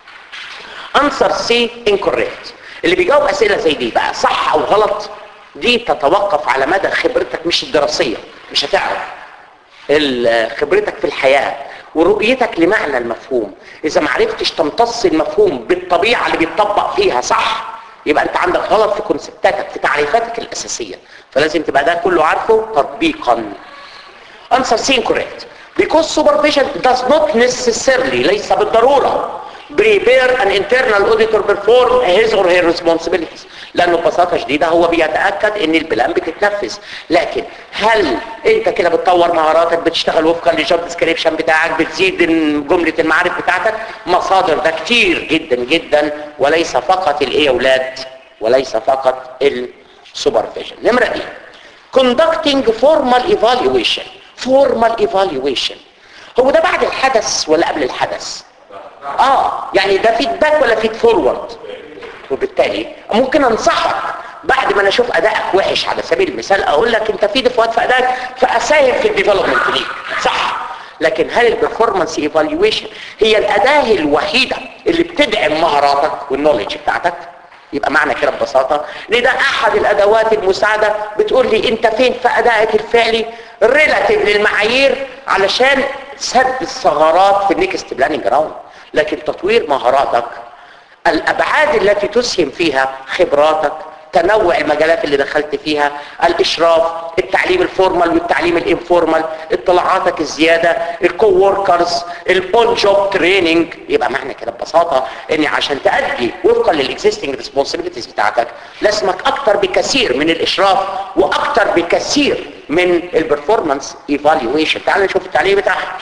انسر سي انكوريكت اللي بيجاوب اسئله زي دي بقى صح او غلط دي تتوقف على مدى خبرتك مش الدراسيه مش هتعرف ال- خبرتك في الحياه ورؤيتك لمعنى المفهوم اذا ما عرفتش تمتص المفهوم بالطبيعه اللي بيتطبق فيها صح يبقى انت عندك غلط في كونسبتاتك في تعريفاتك الاساسيه فلازم تبقى ده كله عارفه تطبيقا answer C incorrect because supervision does not necessarily ليس بالضرورة prepare an internal auditor perform his or her responsibilities لانه ببساطة شديدة هو بيتأكد ان البلان بتتنفذ لكن هل انت كده بتطور مهاراتك بتشتغل وفقا للجوب ديسكريبشن بتاعك بتزيد جملة المعارف بتاعتك مصادر ده كتير جدا جدا وليس فقط الايه يا اولاد وليس فقط السوبرفيجن نمرة دي conducting formal evaluation formal evaluation هو ده بعد الحدث ولا قبل الحدث اه يعني ده فيدباك ولا فيد فورورد وبالتالي ممكن انصحك بعد ما انا اشوف ادائك وحش على سبيل المثال اقول لك انت في دفوات في ادائك فاساهم في الديفلوبمنت ليك صح لكن هل البرفورمانس ايفالويشن هي الاداه الوحيده اللي بتدعم مهاراتك والنولج بتاعتك يبقى معنى كده ببساطه ان ده احد الادوات المساعده بتقول لي انت فين في ادائك الفعلي ريلاتيف للمعايير علشان سد الثغرات في النكست بلاننج راوند لكن تطوير مهاراتك الابعاد التي تسهم فيها خبراتك تنوع المجالات اللي دخلت فيها الاشراف التعليم الفورمال والتعليم الانفورمال اطلاعاتك الزياده الكو وركرز الاون جوب تريننج يبقى معنى كده ببساطه ان عشان تادي وفقا للاكزيستنج ريسبونسبيلتيز بتاعتك لازمك اكتر بكثير من الاشراف واكتر بكثير من البرفورمانس ايفالويشن تعال نشوف التعليم بتاعها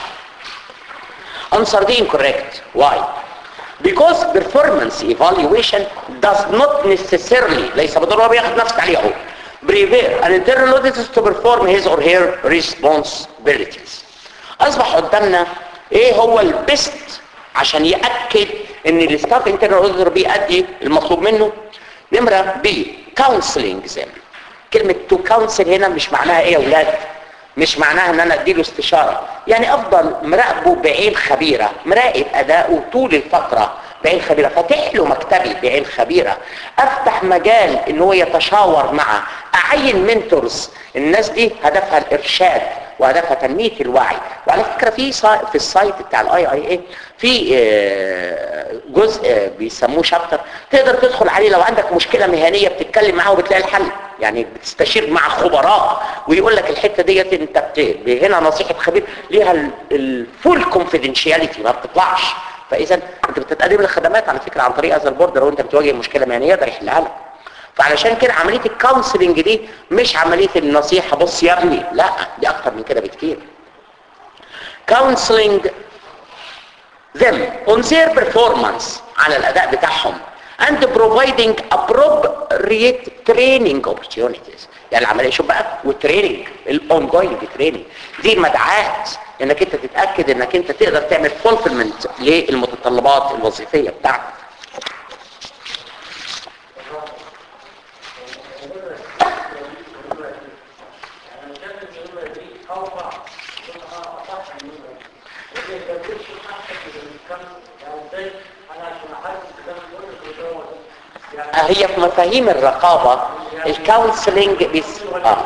answer دي incorrect why because performance evaluation does not necessarily ليس بالضروره بياخد نفس عليه اهو prepare an internal auditor to perform his or her responsibilities اصبح قدامنا ايه هو البيست عشان ياكد ان الستاف انترنال اوديتور بيأدي المطلوب منه نمره بي counseling them كلمه تو كونسل هنا مش معناها ايه يا اولاد مش معناها ان انا اديله استشاره يعني افضل مراقبه بعين خبيره مراقب اداؤه طول الفتره بعين خبيره فاتح له مكتبي بعين خبيره افتح مجال ان هو يتشاور مع اعين منتورز الناس دي هدفها الارشاد وهدفها تنميه الوعي وعلى فكره في سا- في السايت بتاع الاي اي اي في آه، جزء آه، بيسموه شابتر تقدر تدخل عليه لو عندك مشكله مهنيه بتتكلم معاه وبتلاقي الحل يعني بتستشير مع خبراء ويقول لك الحته ديت انت بت... هنا نصيحه خبير ليها الفول كونفيدنشياليتي ما بتطلعش فاذا انت بتتقدم للخدمات على فكره عن طريق هذا البورد لو انت بتواجه مشكله مهنيه يقدر يحلها لك فعلشان كده عمليه الكونسلنج دي مش عمليه النصيحه بص يا ابني لا دي اكتر من كده بكتير counseling them on their performance على الاداء بتاعهم and providing appropriate training opportunities يعني العمليه شوف بقى والتريننج الاون جوينج تريننج دي مدعاة انك انت تتاكد انك انت تقدر تعمل فولفلمنت للمتطلبات الوظيفيه بتاعتك هي في مفاهيم الرقابه الكونسلنج بيس اه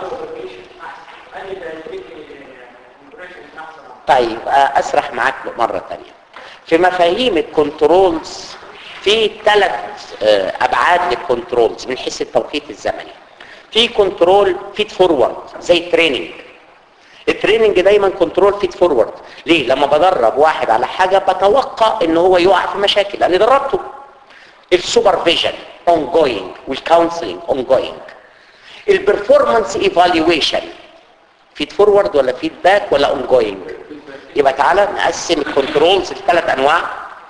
طيب آه، اسرح معاك مرة تانية في مفاهيم الكنترولز في ثلاث ابعاد للكنترولز من حيث التوقيت الزمني في كنترول فيد فورورد زي التريننج التريننج دايما كنترول فيد فورورد ليه لما بدرب واحد على حاجة بتوقع ان هو يقع في مشاكل لاني دربته السوبرفيجن اون جوينج والكونسلنج اون جوينج البرفورمانس ايفالويشن فيد فورورد ولا فيدباك ولا اون جوينج يبقى تعالى نقسم الكنترولز لثلاث انواع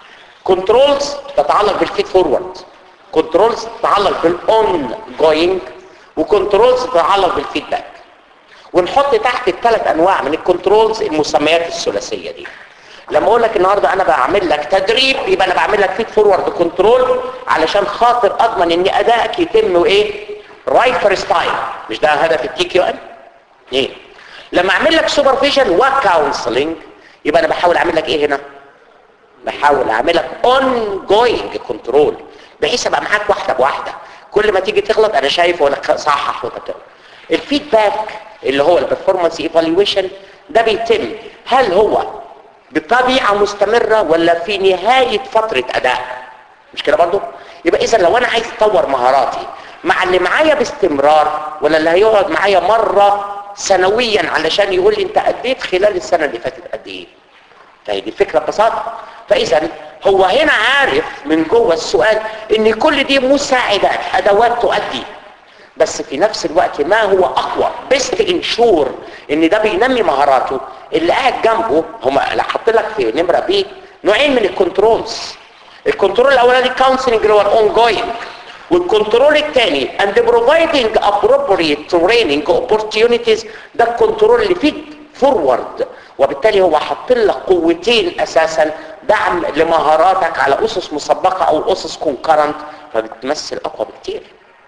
كنترولز تتعلق بالفيد فورورد كنترولز تتعلق بالاون جوينج وكنترولز تتعلق بالفيدباك ونحط تحت الثلاث انواع من الكنترولز المسميات الثلاثيه دي لما اقول لك النهارده انا بعمل لك تدريب يبقى انا بعمل لك فيد فورورد كنترول علشان خاطر اضمن ان ادائك يتم وايه رايت فيرست تايم مش ده هدف التي كيو ام ايه لما اعمل لك سوبرفيجن وكونسلنج يبقى انا بحاول اعمل لك ايه هنا بحاول اعملك اون جوينج كنترول بحيث ابقى معاك واحده بواحده كل ما تيجي تغلط انا شايف ولا صحح ولا بتاع الفيدباك اللي هو البرفورمانس ايفالويشن ده بيتم هل هو بطبيعه مستمره ولا في نهايه فتره اداء مش كده برضو يبقى اذا لو انا عايز اطور مهاراتي مع اللي معايا باستمرار ولا اللي هيقعد معايا مره سنويا علشان يقول لي انت اديت خلال السنه اللي فاتت قد ايه فهي دي الفكره ببساطه فاذا هو هنا عارف من جوه السؤال ان كل دي مساعدات ادوات تؤدي بس في نفس الوقت ما هو اقوى بيست انشور ان ده بينمي مهاراته اللي قاعد جنبه هم حاطط لك في نمره بي نوعين من الكنترولز الكنترول الاولاني كونسلنج اللي هو الاون جوينج والكنترول الثاني and providing appropriate training opportunities ده الكنترول اللي فيه فورورد وبالتالي هو حاط لك قوتين اساسا دعم لمهاراتك على اسس مسبقه او اسس كونكرنت فبتمثل اقوى بكتير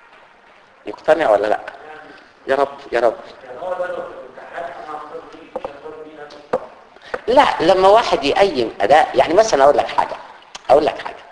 يقتنع ولا لا يا رب يا رب لا لما واحد يقيم اداء يعني مثلا اقول لك حاجه اقول لك حاجه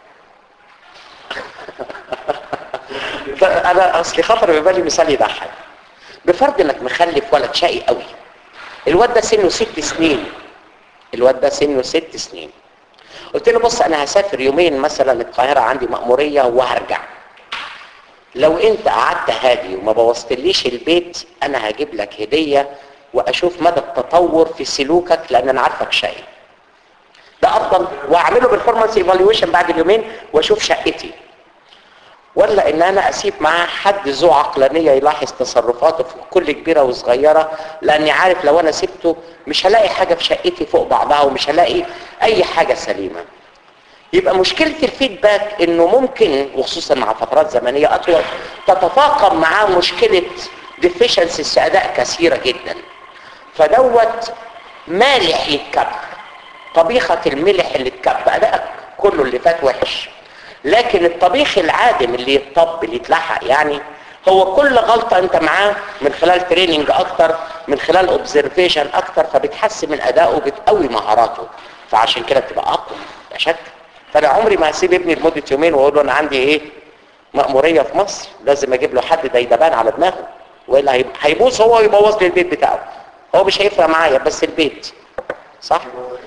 انا اصلي خطر ببالي مثال يضحك بفرض انك مخلف ولد شقي قوي الواد ده سنه ست سنين الواد ده سنه ست سنين قلت له بص انا هسافر يومين مثلا القاهره عندي مأموريه وهرجع لو انت قعدت هادي وما بوظتليش البيت انا هجيب لك هديه واشوف مدى التطور في سلوكك لان انا عارفك شقي ده افضل واعمله بالفورمانس ايفالويشن بعد اليومين واشوف شقتي ولا ان انا اسيب معاه حد ذو عقلانيه يلاحظ تصرفاته في كل كبيره وصغيره لاني عارف لو انا سبته مش هلاقي حاجه في شقتي فوق بعضها ومش هلاقي اي حاجه سليمه يبقى مشكله الفيدباك انه ممكن وخصوصا مع فترات زمنيه اطول تتفاقم معاه مشكله ديفيشنسيز اداء كثيره جدا فدوت مالح يتكب طبيخه الملح اللي اتكب ادائك كله اللي فات وحش لكن الطبيخ العادم اللي يتطب اللي يتلحق يعني هو كل غلطة انت معاه من خلال تريننج اكتر من خلال اوبزرفيشن اكتر فبتحسن من ادائه وبتقوي مهاراته فعشان كده بتبقى اقوى لا شك فانا عمري ما هسيب ابني لمدة يومين واقول له انا عندي ايه مأمورية في مصر لازم اجيب له حد ديدبان على دماغه والا هيبوظ هو ويبوظ لي البيت بتاعه هو مش هيفرق معايا بس البيت صح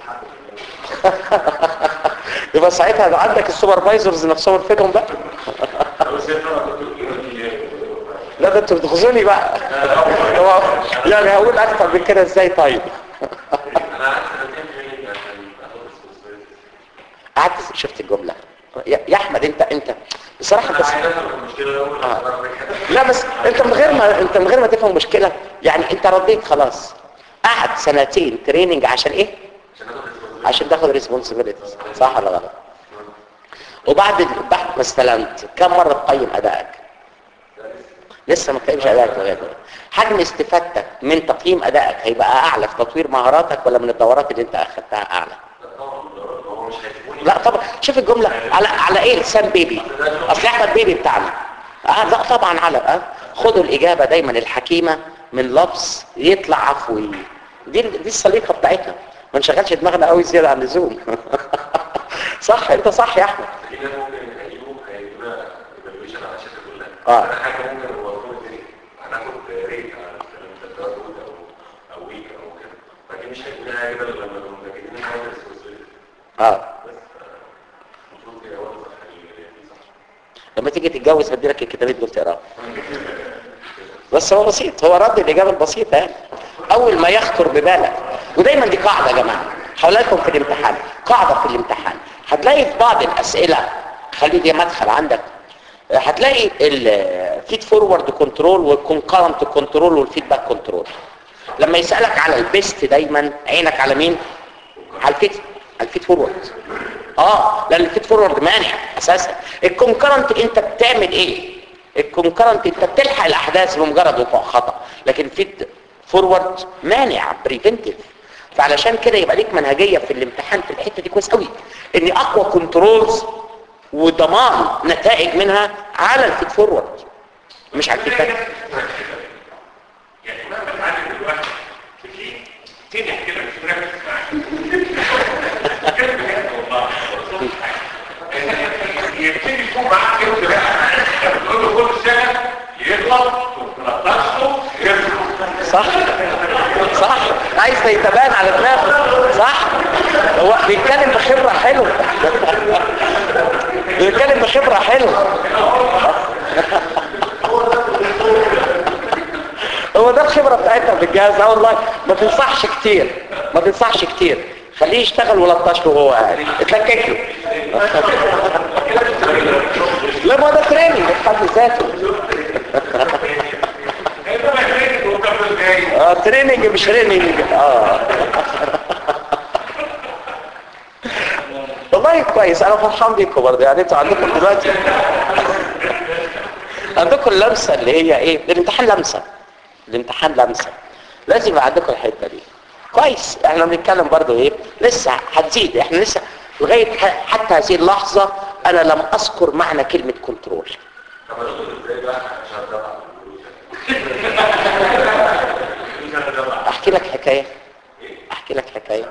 يبقى ساعتها لو عندك السوبرفايزرز نفسهم ارفدهم بقى بس هي طبعا دكتور كده لا ده انتوا بتخزوني بقى هو- يعني هقول اكتر من كده ازاي طيب انا عارف سنتين في عشان اخد responsibility. قعدت شفت الجمله يا يا احمد انت انت بصراحه انا بس عايز افهم المشكله الاول آه. أعرف كده. لا بس انت من غير ما انت من غير ما تفهم مشكله يعني انت رديت خلاص قعد سنتين تريننج عشان ايه عشان اخد responsibility. عشان تاخد ريسبونسبيلتيز صح ولا غلط وبعد بعد ما استلمت كم مره تقيم ادائك لسه ما تقيمش ادائك لغايه دلوقتي حجم استفادتك من تقييم ادائك هيبقى اعلى في تطوير مهاراتك ولا من الدورات اللي انت اخذتها اعلى هو مش هيسيبوني لا طبعا شوف الجمله على على ايه لسان بيبي اصل احمد بيبي بتاعنا آه لا طبعا على أه؟ خدوا الاجابه دايما الحكيمه من لفظ يطلع عفوي دي دي السليقه بتاعتنا ما نشغلش دماغنا قوي زياده عن اللزوم صح انت صح يا احمد في ناس ممكن هيجيبوا هيدونا evaluation على الشركه كلها آه. انا حاجه ممكن هو المفروض ريت هناخد ريت على الكلام ده ده وود او او ويك او كده فاكيد مش هيدونا حاجه كده لما نقوم لكن حاجه responsibility. اه بس آه، المفروض كده اوضح ال- دي صح لما تيجي تتجوز هدي لك الكتابين دول تقراهم بس هو بسيط هو رد الاجابه البسيطه يعني اول ما يخطر ببالك ودايما دي قاعده يا جماعه هقول لكم في الامتحان قاعده في الامتحان هتلاقي في بعض الاسئله خلي دي مدخل عندك هتلاقي الفيد فورورد كنترول والكونكرنت كنترول والفيدباك كنترول لما يسالك على البيست دايما عينك على مين على الفيد على الفيد فورورد اه لان الفيد فورورد مانع اساسا الكونكرنت انت بتعمل ايه الكونكرنت انت بتلحق الاحداث بمجرد وقوع خطا لكن الفيد فورورد مانع بريفنتيف فعلشان كده يبقى ليك منهجيه في الامتحان في الحته دي كويس قوي ان اقوى كنترولز وضمان نتائج منها على الفيد فورورد مش على الفيدباك يعني ما بتعلم دلوقتي في تنح كده مش مركز معاك كده بجد والله يبتدي يكون معاك كده بقى تقول له كل سنه يغلط وتنطشه يغلط صح صح عايز ده يتبان على دماغه صح هو بيتكلم بخبرة حلوة بيتكلم بخبرة حلوة هو ده الخبرة بتاعتنا في الجهاز اه والله ما تنصحش كتير ما تنصحش كتير خليه يشتغل ولطش له وهو قاعد اتلكك له لا ما ده تريننج في حد ذاته انت ما تريد وتاخد جاي اه تريننج مش ريننج اه والله كويس انا فرحان بيكم برضه يعني انتوا عندكم دلوقتي عندكم اللمسه اللي هي ايه الامتحان لمسه الامتحان لمسه لازم يبقى عندكم الحته دي كويس احنا بنتكلم برضه ايه لسه هتزيد احنا لسه لغايه ح- حتى هذه اللحظه انا لم اذكر معنى كلمه كنترول طب انا اقول ازاي بقى عشان اتابع احكي لك حكايه احكي لك حكايه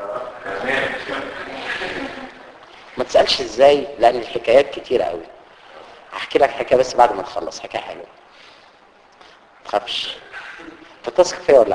ما تسالش ازاي لان الحكايات كتيره قوي احكي لك حكايه بس بعد ما نخلص حكايه حلوه ما تخافش تثق فيا ولا لا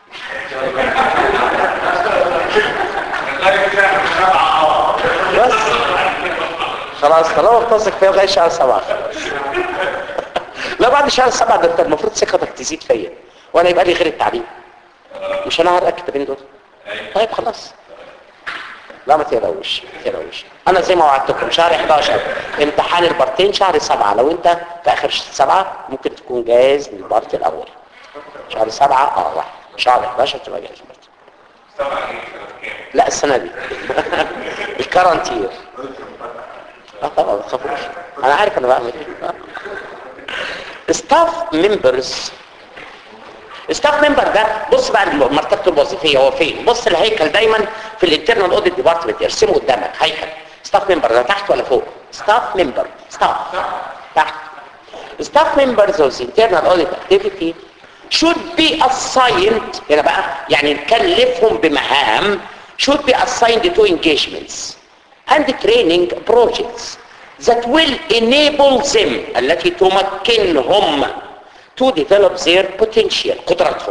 بس خلاص طالما بتثق فيا لغايه شهر سبعه خلاص لا بعد شهر سبعه ده انت المفروض ثقتك تزيد فيا وانا يبقى لي غير التعليم مش انا هرقى الكتابين دول طيب خلاص لا ما تقلقوش ما تقلقوش انا زي ما وعدتكم شهر 11 امتحان البارتين شهر 7 لو انت في اخر سبعة ممكن تكون جاهز للبارت الاول شهر 7 اه واحد شهر 11 تبقى جاهز للبارت. طبعا ايه سنه كام لا السنه دي الكارانتير اه طبعا ما تخافوش انا عارف انا بعمل ايه ستاف ممبرز ستاف ممبر ده بص بقى مرتبته الوظيفيه هو فين بص الهيكل دايما في الانترنال اوديت ديبارتمنت ارسمه قدامك هيكل ستاف ممبر ده تحت ولا فوق ستاف ممبر ستاف تحت staff members of the internal audit activity should be assigned هنا بقى يعني نكلفهم بمهام should be assigned to engagements and training projects that will enable them التي تمكنهم to develop their potential قدراتهم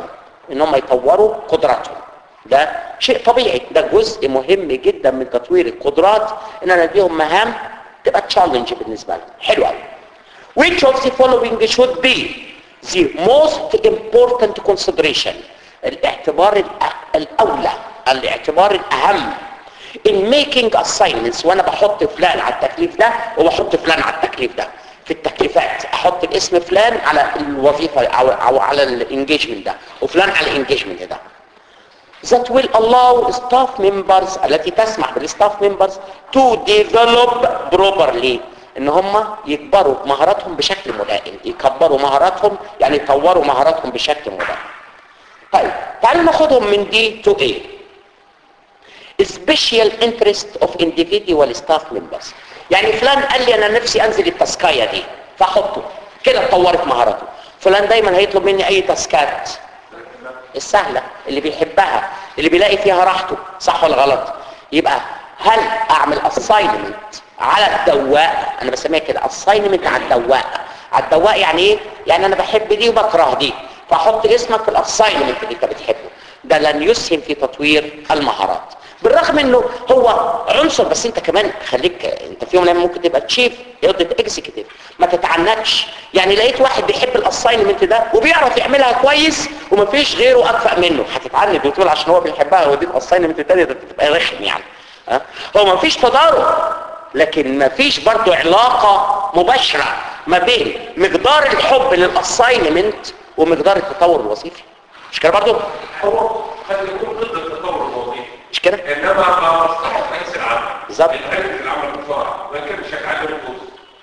ان هم يطوروا قدراتهم ده شيء طبيعي ده جزء مهم جدا من تطوير القدرات ان انا اديهم مهام تبقى تشالنج بالنسبه لهم حلو قوي which of the following should be the most important consideration الاعتبار الأ- الاولى الاعتبار الاهم in making assignments وانا بحط فلان على التكليف ده وبحط فلان على التكليف ده في التكليفات احط الاسم فلان على الوظيفه او, أو على الانجيجمنت ده وفلان على الانجيجمنت ده that will allow staff members التي تسمح بالstaff members to develop properly ان هم يكبروا مهاراتهم بشكل ملائم يكبروا مهاراتهم يعني يطوروا مهاراتهم بشكل ملائم طيب تعالوا ناخدهم من دي to A special interest of individual staff members يعني فلان قال لي انا نفسي انزل التسكايه دي فاحطه كده اتطورت مهاراته فلان دايما هيطلب مني اي تاسكات السهلة اللي بيحبها اللي بيلاقي فيها راحته صح ولا غلط يبقى هل اعمل assignment على الدواء انا بسميها كده assignment على الدواء على الدواء يعني ايه يعني انا بحب دي وبكره دي فاحط اسمك في الاساينمنت اللي انت بتحبه ده لن يسهم في تطوير المهارات بالرغم انه هو عنصر بس انت كمان خليك انت في يوم من الأيام ممكن تبقى تشيف يقضي اكزيكتيف ما تتعنتش يعني لقيت واحد بيحب الاساينمنت ده وبيعرف يعملها كويس ومفيش غيره اكفأ منه هتتعند وتقول عشان هو بيحبها ودي الاساينمنت التاني ده تبقى رخم يعني ها هو مفيش تضارب لكن مفيش برضو علاقة مباشرة ما بين مقدار الحب للاساينمنت ومقدار التطور الوظيفي مش كده برضو هو قد يكون ضد التطور الوظيفي مش كده انما ما مصلحه نفس العمل بالظبط. بتحرك العمل بسرعه لكن مش هتعلم الفوز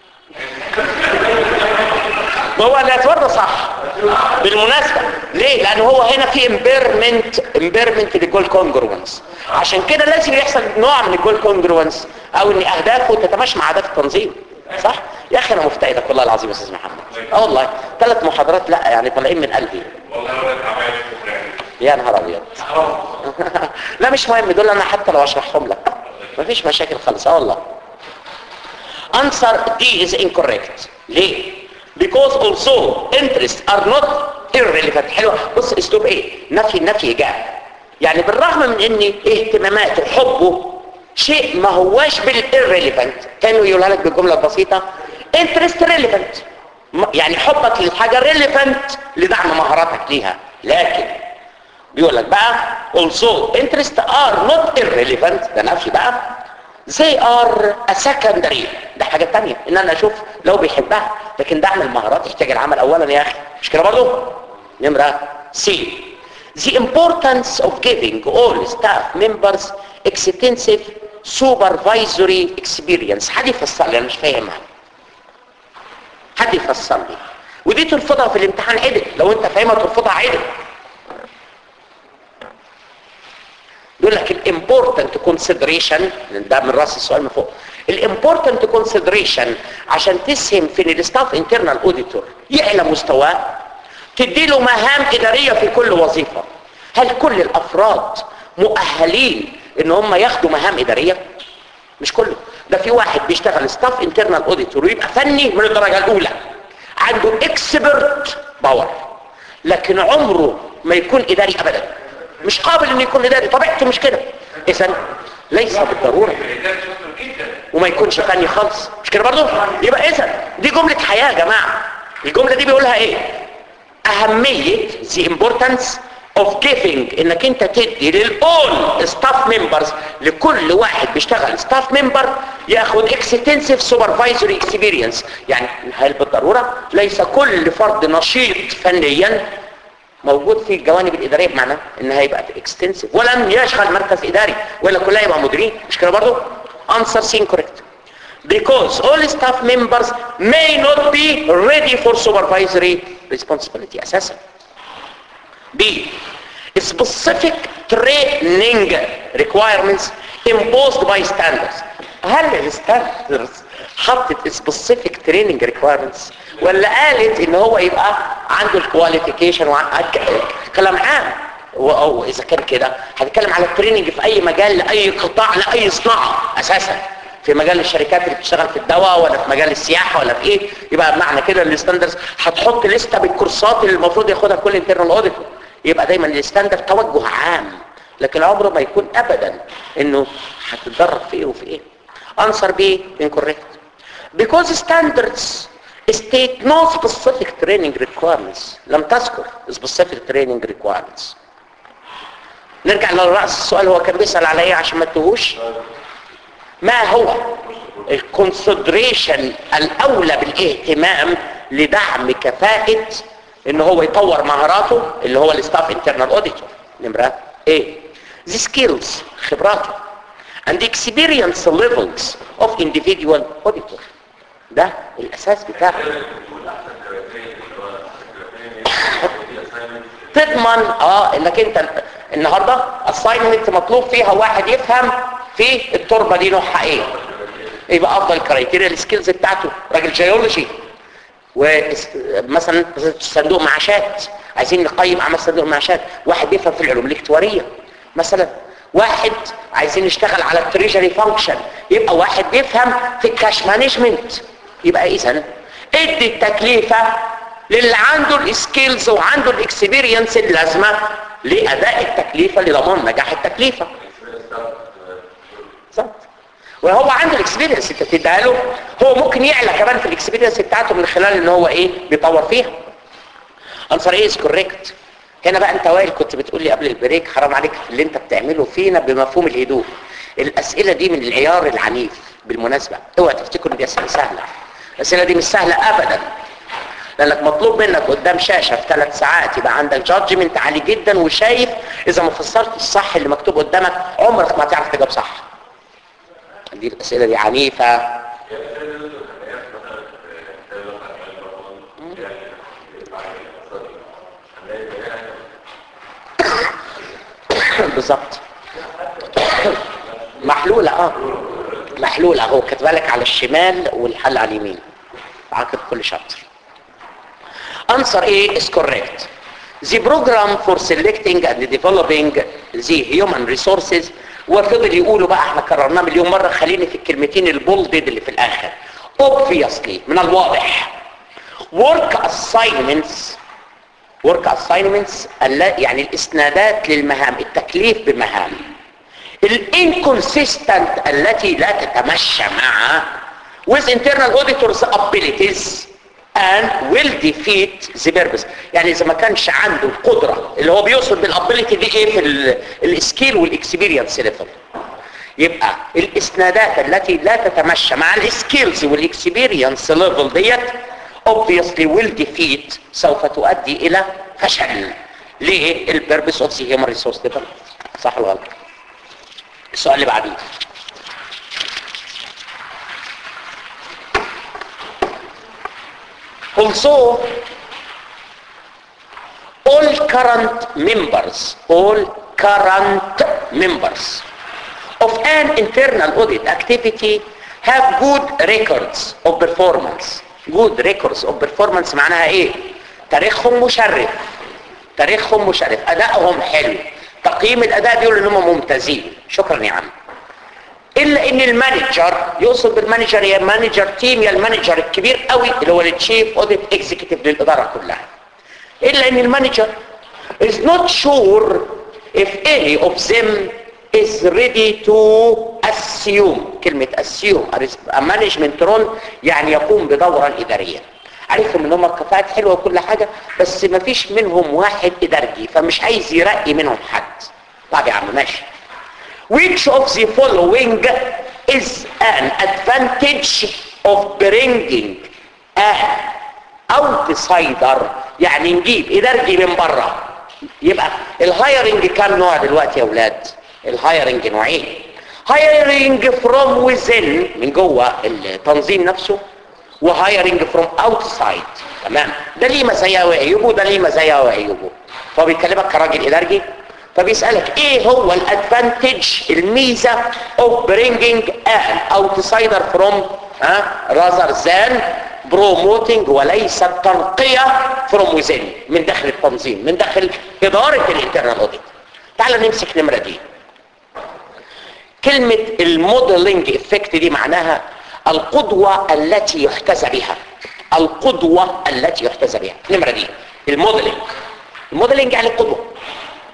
ما هو الاعتبار ده صح بالمناسبة ليه؟ لان هو هنا في امبيرمنت امبيرمنت للجول كونجروانس عشان كده لازم يحصل نوع من الجول كونجروانس او ان اهدافه تتماشى مع اهداف التنظيم صح؟ يا اخي انا مفتقدك والله العظيم يا استاذ محمد اه والله ثلاث محاضرات لا يعني طالعين من قلبي والله انا تعبان في الفلاني. يا نهار ابيض حرام لا مش مهم دول انا حتى لو اشرحهم لك مفيش مشاكل خالص اه والله answer D is incorrect ليه because also interests are not irrelevant حلوة بص اسلوب ايه نفي النفي ايجاب يعني بالرغم من ان اهتماماته وحبه شيء ما هواش بالirrelevant كانوا يقولها لك بالجملة البسيطة interest relevant م- يعني حبك للحاجة relevant لدعم مهاراتك ليها لكن بيقول لك بقى also interest are not irrelevant ده نفي بقى they are a secondary ده حاجة تانية ان انا اشوف لو بيحبها لكن دعم المهارات يحتاج العمل اولا يا اخي مش كده برضو نمرة C the importance of giving all staff members extensive supervisory experience حد يفسر لي انا مش فاهمها حد يفسر لي ودي ترفضها في الامتحان عدل لو انت فاهمها ترفضها عدل يقول لك الامبورتنت كونسيدريشن ده من راس السؤال من فوق الامبورتنت كونسيدريشن عشان تسهم في ان الستاف انترنال اوديتور يعلى مستواه تدي له مهام اداريه في كل وظيفه هل كل الافراد مؤهلين ان هم ياخدوا مهام اداريه مش كله ده في واحد بيشتغل ستاف انترنال اوديتور ويبقى فني من الدرجه الاولى عنده اكسبرت باور لكن عمره ما يكون اداري ابدا مش قابل انه يكون اداري طبيعته مش كده اذا ليس بالضروره الإنسان شاطر جدا وما يكونش فني خالص مش كده برضه يبقى اذا دي جمله حياه يا جماعه الجمله دي بيقولها ايه اهميه the importance of giving انك انت تدي للاول staff members لكل واحد بيشتغل staff member ياخد extensive supervisory experience يعني هل بالضروره ليس كل فرد نشيط فنيا موجود في الجوانب الاداريه بمعنى انها يبقى اكستنسيف ولم يشغل مركز اداري ولا كلها يبقى مديرين مش كده برضه answer incorrect because all staff members may not be ready for supervisory responsibility اساسا B specific training requirements imposed by standards هل الستاندرز حطت specific training requirements ولا قالت ان هو يبقى عنده الكواليفيكيشن كلام عام و- او اذا كان كده هتتكلم على التريننج في اي مجال لاي قطاع لاي صناعه اساسا في مجال الشركات اللي بتشتغل في الدواء ولا في مجال السياحه ولا في ايه يبقى معنى كده الستاندرز هتحط لسته بالكورسات اللي المفروض ياخدها كل انترنال اوديتور يبقى دايما الستاندرد توجه عام لكن عمره ما يكون ابدا انه هتتدرب في ايه وفي ايه answer B incorrect because standards state no specific training requirements لم تذكر specific training requirements نرجع لرأس السؤال هو كان بيسأل على ايه عشان ما تتوهوش ما هو الكونسيدريشن الاولى بالاهتمام لدعم كفاءة ان هو يطور مهاراته اللي هو الستاف انترنال اوديتور نمرة ايه the skills خبراته and the experience levels of individual auditor ده الاساس بتاعه تضمن اه انك انت النهارده assignment مطلوب فيها واحد يفهم في التربه دي نوعها ايه يبقى افضل كرايتيريا السكيلز بتاعته راجل جيولوجي ومثلا صندوق معاشات عايزين نقيم اعمال صندوق معاشات واحد بيفهم في العلوم الاكتواريه مثلا واحد عايزين نشتغل على التريجري فانكشن يبقى واحد بيفهم في الكاش مانجمنت يبقى اذا ادي التكليفه للي عنده السكيلز وعنده الاكسبيرينس اللازمه لاداء التكليفه لضمان نجاح التكليفه بالظبط وهو عنده الاكسبيرينس انت بتديها له هو ممكن يعلى كمان في الاكسبيرينس بتاعته من خلال ان هو ايه بيطور فيها انصر ايه از كوريكت هنا بقى انت وائل كنت بتقول لي قبل البريك حرام عليك في اللي انت بتعمله فينا بمفهوم الهدوء الاسئله دي من العيار العنيف بالمناسبه اوعى تفتكروا ان دي اسئله سهله الاسئله دي مش سهله ابدا لانك مطلوب منك قدام شاشه في ثلاث ساعات يبقى عندك جادجمنت عالي جدا وشايف اذا ما فسرتش الصح اللي مكتوب قدامك عمرك ما هتعرف تجاوب صح دي الاسئله دي عنيفه بالظبط محلوله اه محلوله اهو كاتبه لك على الشمال والحل على اليمين عقد كل شابتر answer A is correct the program for selecting and developing the human resources وفضل يقولوا بقى احنا كررناه مليون مره خليني في الكلمتين البولدد اللي في الاخر obviously من الواضح work assignments work assignments الل- يعني الاسنادات للمهام التكليف بمهام الانكونسيستنت التي لا تتمشى مع with internal auditors abilities and will defeat the purpose يعني اذا ما كانش عنده القدرة اللي هو بيوصل بالابيليتي دي ايه في السكيل والاكسبيرينس ليفل يبقى الاسنادات التي لا تتمشى مع السكيلز والاكسبيرينس ليفل ديت obviously will defeat سوف تؤدي الى فشل ليه البيربس اوف ذا هيومن ريسورس ديفلوبمنت صح ولا غلط السؤال اللي بعديه Also, all current members, all current members of an internal audit activity have good records of performance. Good records of performance معناها ايه؟ تاريخهم مشرف تاريخهم مشرف ادائهم حلو تقييم الاداء بيقول ان هم ممتازين شكرا يا عم الا ان المانجر يوصل بالمانجر يا مانجر تيم يا المانجر الكبير قوي اللي هو التشيف اوديت اكزيكتيف للاداره كلها الا ان المانجر is not sure if any of them is ready to assume كلمة assume a management role يعني يقوم بدورا اداريا عارفهم ان هم كفاءات حلوه وكل حاجه بس ما فيش منهم واحد ادارجي فمش عايز يرقي منهم حد طب يا عم ماشي which of the following is an advantage of bringing an outsider يعني نجيب ادارجي من بره يبقى الهايرنج كام نوع دلوقتي يا اولاد الهايرنج نوعين هايرنج فروم within من جوه التنظيم نفسه وهايرنج فروم اوتسايد تمام ده ليه مزايا وعيوبه ده ليه مزايا وعيوبه فهو بيكلمك كراجل ادارجي فبيسألك ايه هو الادفانتج الميزة of bringing an outsider from ها rather than promoting وليس الترقية from within من داخل التنظيم من داخل إدارة الانترنال اوديت تعال نمسك نمرة دي كلمة الموديلنج افكت دي معناها القدوة التي يحتذى بها القدوة التي يحتذى بها نمرة دي الموديلنج الموديلنج يعني القدوة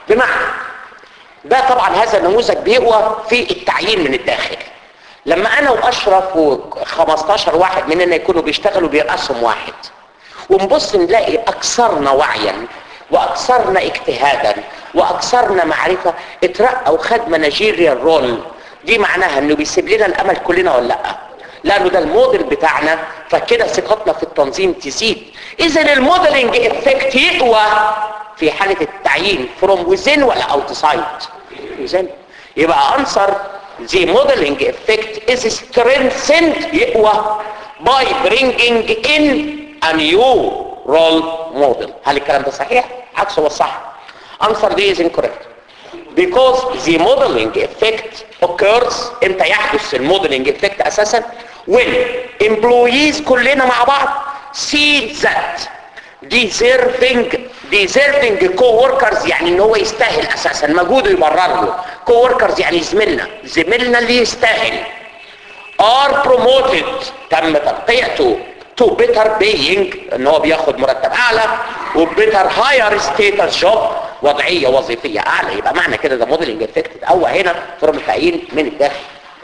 بمعنى ده طبعا هذا النموذج بيقوى في التعيين من الداخل لما انا واشرف و15 واحد مننا يكونوا بيشتغلوا بيرأسهم واحد ونبص نلاقي اكثرنا وعيا واكثرنا اجتهادا واكثرنا معرفة اترقى وخد مانجيريال رول دي معناها انه بيسيب لنا الامل كلنا ولا لا لانه ده الموديل بتاعنا فكده ثقتنا في التنظيم تزيد اذا الموديلنج افكت يقوى في حالة التعيين from within ولا outside within يبقى answer the modeling effect is strengthened يقوى by bringing in a new role model هل الكلام ده صحيح؟ عكسه هو الصح answer دي is incorrect because the modeling effect occurs امتى يحدث الموديلنج effect اساسا when employees كلنا مع بعض see that deserving deserving co-workers يعني ان هو يستاهل اساسا مجهوده يبرر له co-workers يعني زميلنا زميلنا اللي يستاهل are promoted تم ترقيته to better paying ان هو بياخد مرتب اعلى و better higher status job وضعية وظيفية اعلى يبقى معنى كده ده موديلنج افكت او هنا فرم التعيين من الداخل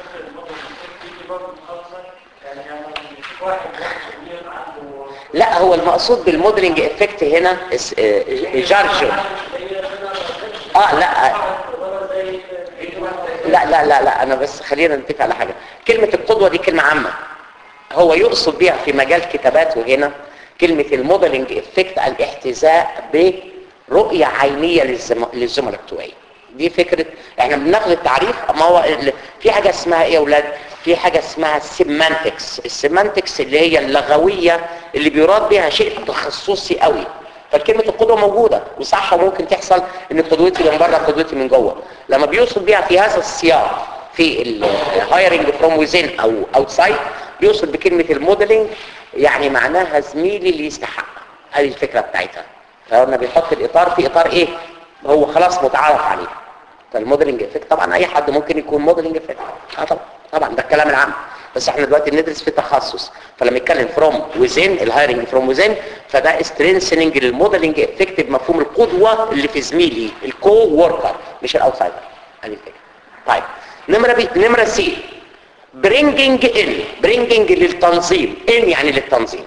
لا هو المقصود بالموديلنج افكت هنا جارجو اه لا لا لا لا لا انا بس خلينا نتفق على حاجة كلمة القدوة دي كلمة عامة هو يقصد بيها في مجال كتاباته هنا كلمة الموديلنج افكت الاحتذاء برؤية عينية للزم- للزملاء بتوعي دي فكرة احنا بناخد التعريف ما هو ال- في حاجة اسمها ايه يا اولاد في حاجة اسمها السيمانتكس السيمانتكس اللي هي اللغوية اللي بيراد بها شيء تخصصي قوي فكلمة القدوة موجودة وصح وممكن تحصل ان قدوتي من بره قدوتي من جوه لما بيوصل بيها في هذا السياق في الهايرنج فروم ويزين او اوتسايد بيوصل بكلمة الموديلنج يعني معناها زميلي اللي يستحق هذه الفكرة بتاعتها فقلنا بيحط الاطار في اطار ايه هو خلاص متعارف عليه فالموديلنج افكت طبعا اي حد ممكن يكون موديلنج افكت اه طبعا طبعا ده الكلام العام بس احنا دلوقتي بندرس في تخصص فلما يتكلم فروم ويزين الهايرنج فروم ويزين فده سترينسنج للموديلنج افكت بمفهوم القدوه اللي في زميلي الكو وركر مش الاوتسايدر هذه الفكره طيب نمره بي نمره سي برينجنج ان برينجنج للتنظيم ان يعني للتنظيم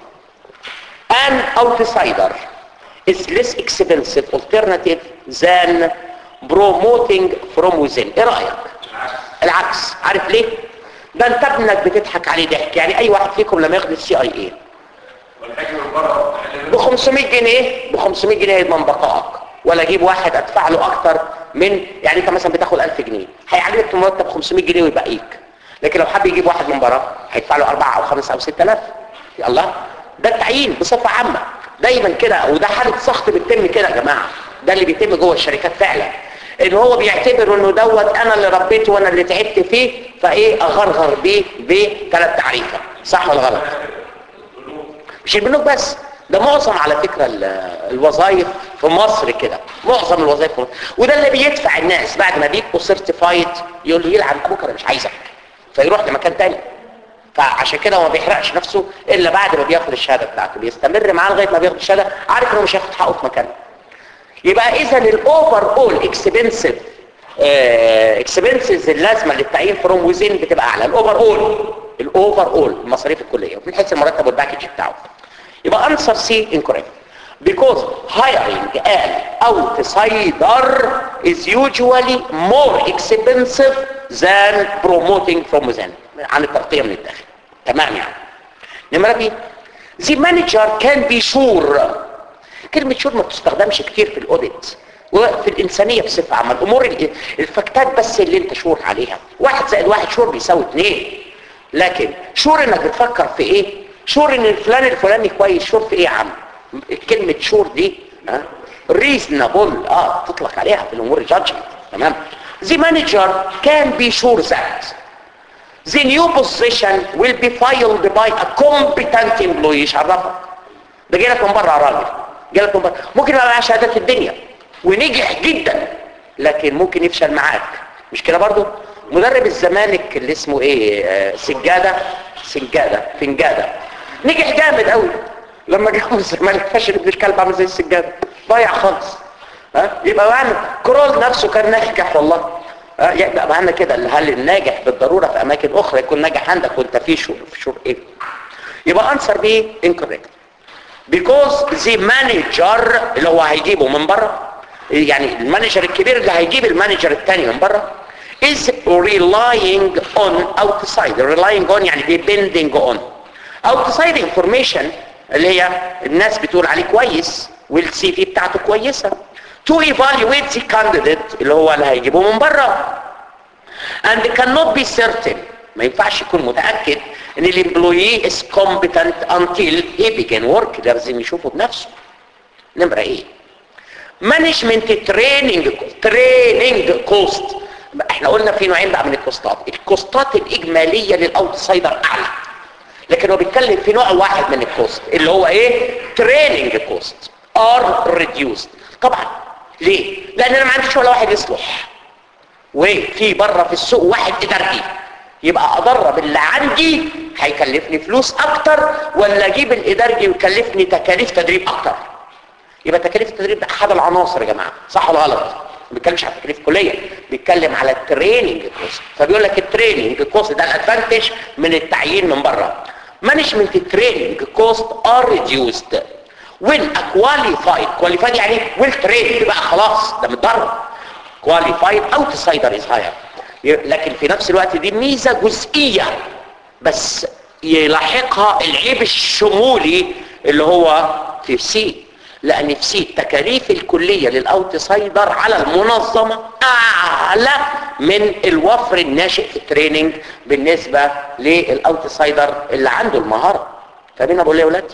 an outsider is less expensive alternative than promoting from within ايه رأيك العكس عارف ليه ده انت ابنك بتضحك عليه ضحك يعني اي واحد فيكم لما ياخد السي اي اي والحاجة من بره ب 500 جنيه ب 500 جنيه يضمن بقائك ولا اجيب واحد ادفع له اكتر من يعني انت مثلا بتاخد 1000 جنيه هيعجبك مرتب 500 جنيه ويبقيك لكن لو حب يجيب واحد من بره هيدفع له 4 او 5 او 6000 يا الله ده التعيين بصفه عامه دايما كده وده حاله سخط بتتم كده يا جماعه ده اللي بيتم جوه الشركات فعلا ان هو بيعتبر انه دوت انا اللي ربيته وانا اللي تعبت فيه فايه اغرغر بيه بثلاث تعريفه صح ولا غلط مش البنوك بس ده معظم على فكرة ال- الوظائف في مصر كده معظم الوظائف في مصر وده اللي بيدفع الناس بعد ما بيبقوا سيرتيفايد يقول له يلعن ابوك انا مش عايزك فيروح لمكان تاني فعشان كده هو ما بيحرقش نفسه الا بعد ما بياخد الشهاده بتاعته بيستمر معاه لغايه ما بياخد الشهاده عارف انه مش هياخد حقه في مكانه يبقى اذا الاوفر اول اكسبنسيف اكسبنسز اللازمه للتعيين فروم ويزين بتبقى اعلى الاوفر اول الاوفر اول المصاريف الكليه ومن حيث المرتب والباكج بتاعه يبقى انسر سي incorrect because hiring an outsider is usually more expensive than promoting from within عن التغطيه من الداخل تمام يعني نمره بي the manager can be sure كلمة شور ما بتستخدمش كتير في الاوديت وفي الإنسانية بصفة عامة الأمور ال- الفاكتات بس اللي انت شور عليها واحد زائد واحد شور بيساوي اتنين لكن شور انك بتفكر في ايه شور ان الفلان الفلاني كويس شور في ايه يا عم كلمة شور دي ها ريزنبل اه تطلق عليها في الامور الجادجمنت تمام The manager can be sure that the new position will be filed by a competent employee إيش عرفك ده جاي لك من بره يا راجل جاي لك من بره ممكن يبقى معاه شهادات في الدنيا ونجح جدا لكن ممكن يفشل معاك مش كده برضو مدرب الزمالك اللي اسمه ايه آه، سجاده سجاده فنجاده نجح جامد قوي لما جه الزمالك فشل ابن الكلب عامل زي السجاده ضايع خالص ها يبقى معنى كرول نفسه كان ناجح والله ها يبقى معنى كده اللي هل الناجح بالضروره في اماكن اخرى يكون ناجح عندك وانت في شو في شو ايه يبقى انسر بي incorrect because the manager اللي هو هيجيبه من بره يعني المانجر الكبير اللي هيجيب المانجر الثاني من بره is relying on outside relying on يعني depending on outside information اللي هي الناس بتقول عليه كويس والسي في بتاعته كويسه to evaluate the candidate اللي هو اللي هيجيبه من بره and cannot be certain ما ينفعش يكون متأكد ان الامبلوي is competent until he begin work لازم يشوفه بنفسه نمرة ايه مانجمنت تريننج تريننج كوست احنا قلنا في نوعين بقى من الكوستات الكوستات الاجماليه للاوتسايدر اعلى لكن هو بيتكلم في نوع واحد من الكوست اللي هو ايه تريننج كوست ار ريديوست طبعا ليه لان انا ما عنديش ولا واحد يصلح وفي بره في السوق واحد ادارجي يبقى ادرب اللي عندي هيكلفني فلوس اكتر ولا اجيب الادارجي ويكلفني تكاليف تدريب اكتر يبقى تكاليف التدريب ده احد العناصر يا جماعه صح ولا غلط ما بيتكلمش على تكاليف كليه بيتكلم على التريننج كوست فبيقول لك التريننج كوست ده الادفانتج من التعيين من بره مانجمنت التريننج كوست ار ريديوسد وين كواليفايد كواليفايد يعني ويل تريند بقى خلاص ده متدرب كواليفايد اوتسايدر از هاير لكن في نفس الوقت دي ميزه جزئيه بس يلاحقها العيب الشمولي اللي هو في سي لان في سي التكاليف الكليه للاوتسايدر على المنظمه اعلى من الوفر الناشئ في التريننج بالنسبه للاوتسايدر اللي عنده المهاره فاهمين ابو ليه يا ولاد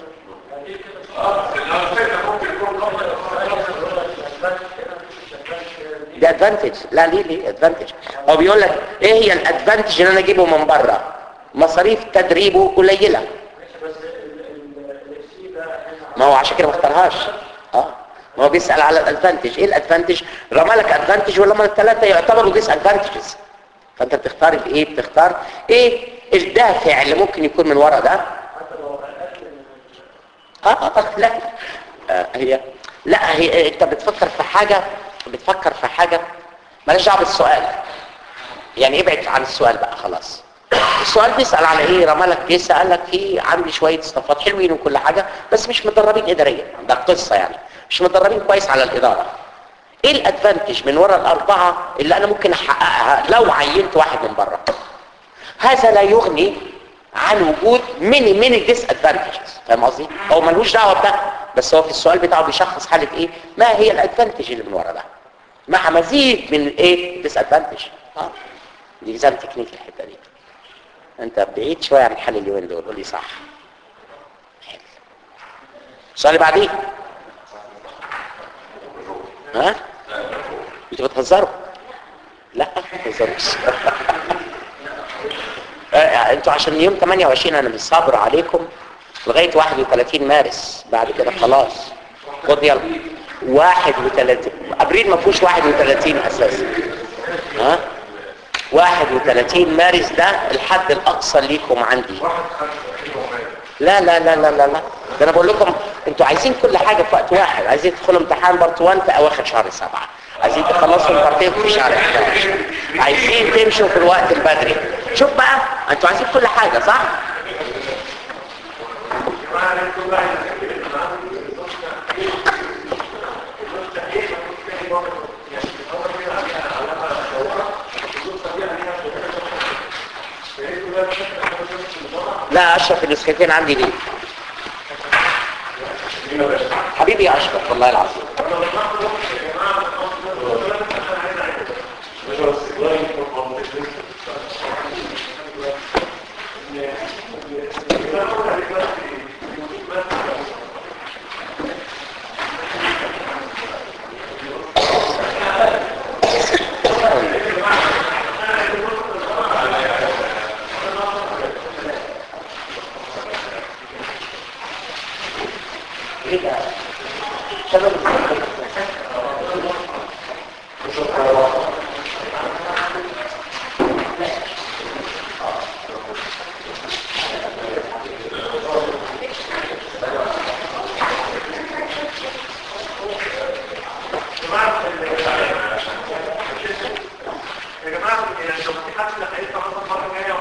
ده ادفانتج لا ليه ليه ادفانتج هو بيقول لك ايه هي الادفانتج ان انا اجيبه من بره مصاريف تدريبه قليله ما هو عشان كده ما اختارهاش اه ما هو بيسال على الادفانتج ايه الادفانتج رمى لك ادفانتج ولا ما الثلاثه يعتبروا ديس ادفانتجز فانت بتختار الايه بتختار ايه الدافع اللي ممكن يكون من ورا ده اه اه لا آه هي لا هي انت بتفكر في حاجه بتفكر في حاجه مالهاش دعوه بالسؤال يعني ابعد عن السؤال بقى خلاص السؤال بيسأل على ايه رمالك جه سألك في عندي شوية صفات حلوين وكل حاجة بس مش متدربين اداريا ده القصة يعني مش متدربين كويس على الادارة ايه الادفانتج من وراء الاربعة اللي انا ممكن احققها لو عينت واحد من بره هذا لا يغني عن وجود ميني ميني ديس ادفانتجز فاهم قصدي هو ملوش دعوه بده بس هو في السؤال بتاعه بيشخص حاله ايه ما هي الادفانتج اللي من ورا ده مع مزيد من ايه ديس ادفانتج اه دي اكزام تكنيك الحته دي انت بعيد شويه عن الحل اليومين دول قول لي صح حلو السؤال اللي بعديه ها انتوا بتهزروا لا ما بتهزروش انتوا عشان يوم 28 انا مش صابر عليكم لغايه 31 مارس بعد كده خلاص خد يلا 31 ابريل ما فيهوش 31 اساسا ها 31 مارس ده الحد الاقصى ليكم عندي لا لا لا لا لا لا ده انا بقول لكم انتوا عايزين كل حاجه في وقت واحد عايزين تدخلوا امتحان بارت 1 في اواخر شهر سبعة عايزين تخلصوا البارتين في شهر 11 عايزين تمشوا في الوقت البدري شوف بقى انتوا عايزين كل حاجه صح لا اشرف النسختين عندي ليه حبيبي يا اشرف والله العظيم محدش دخلتها مثلا المره الجايه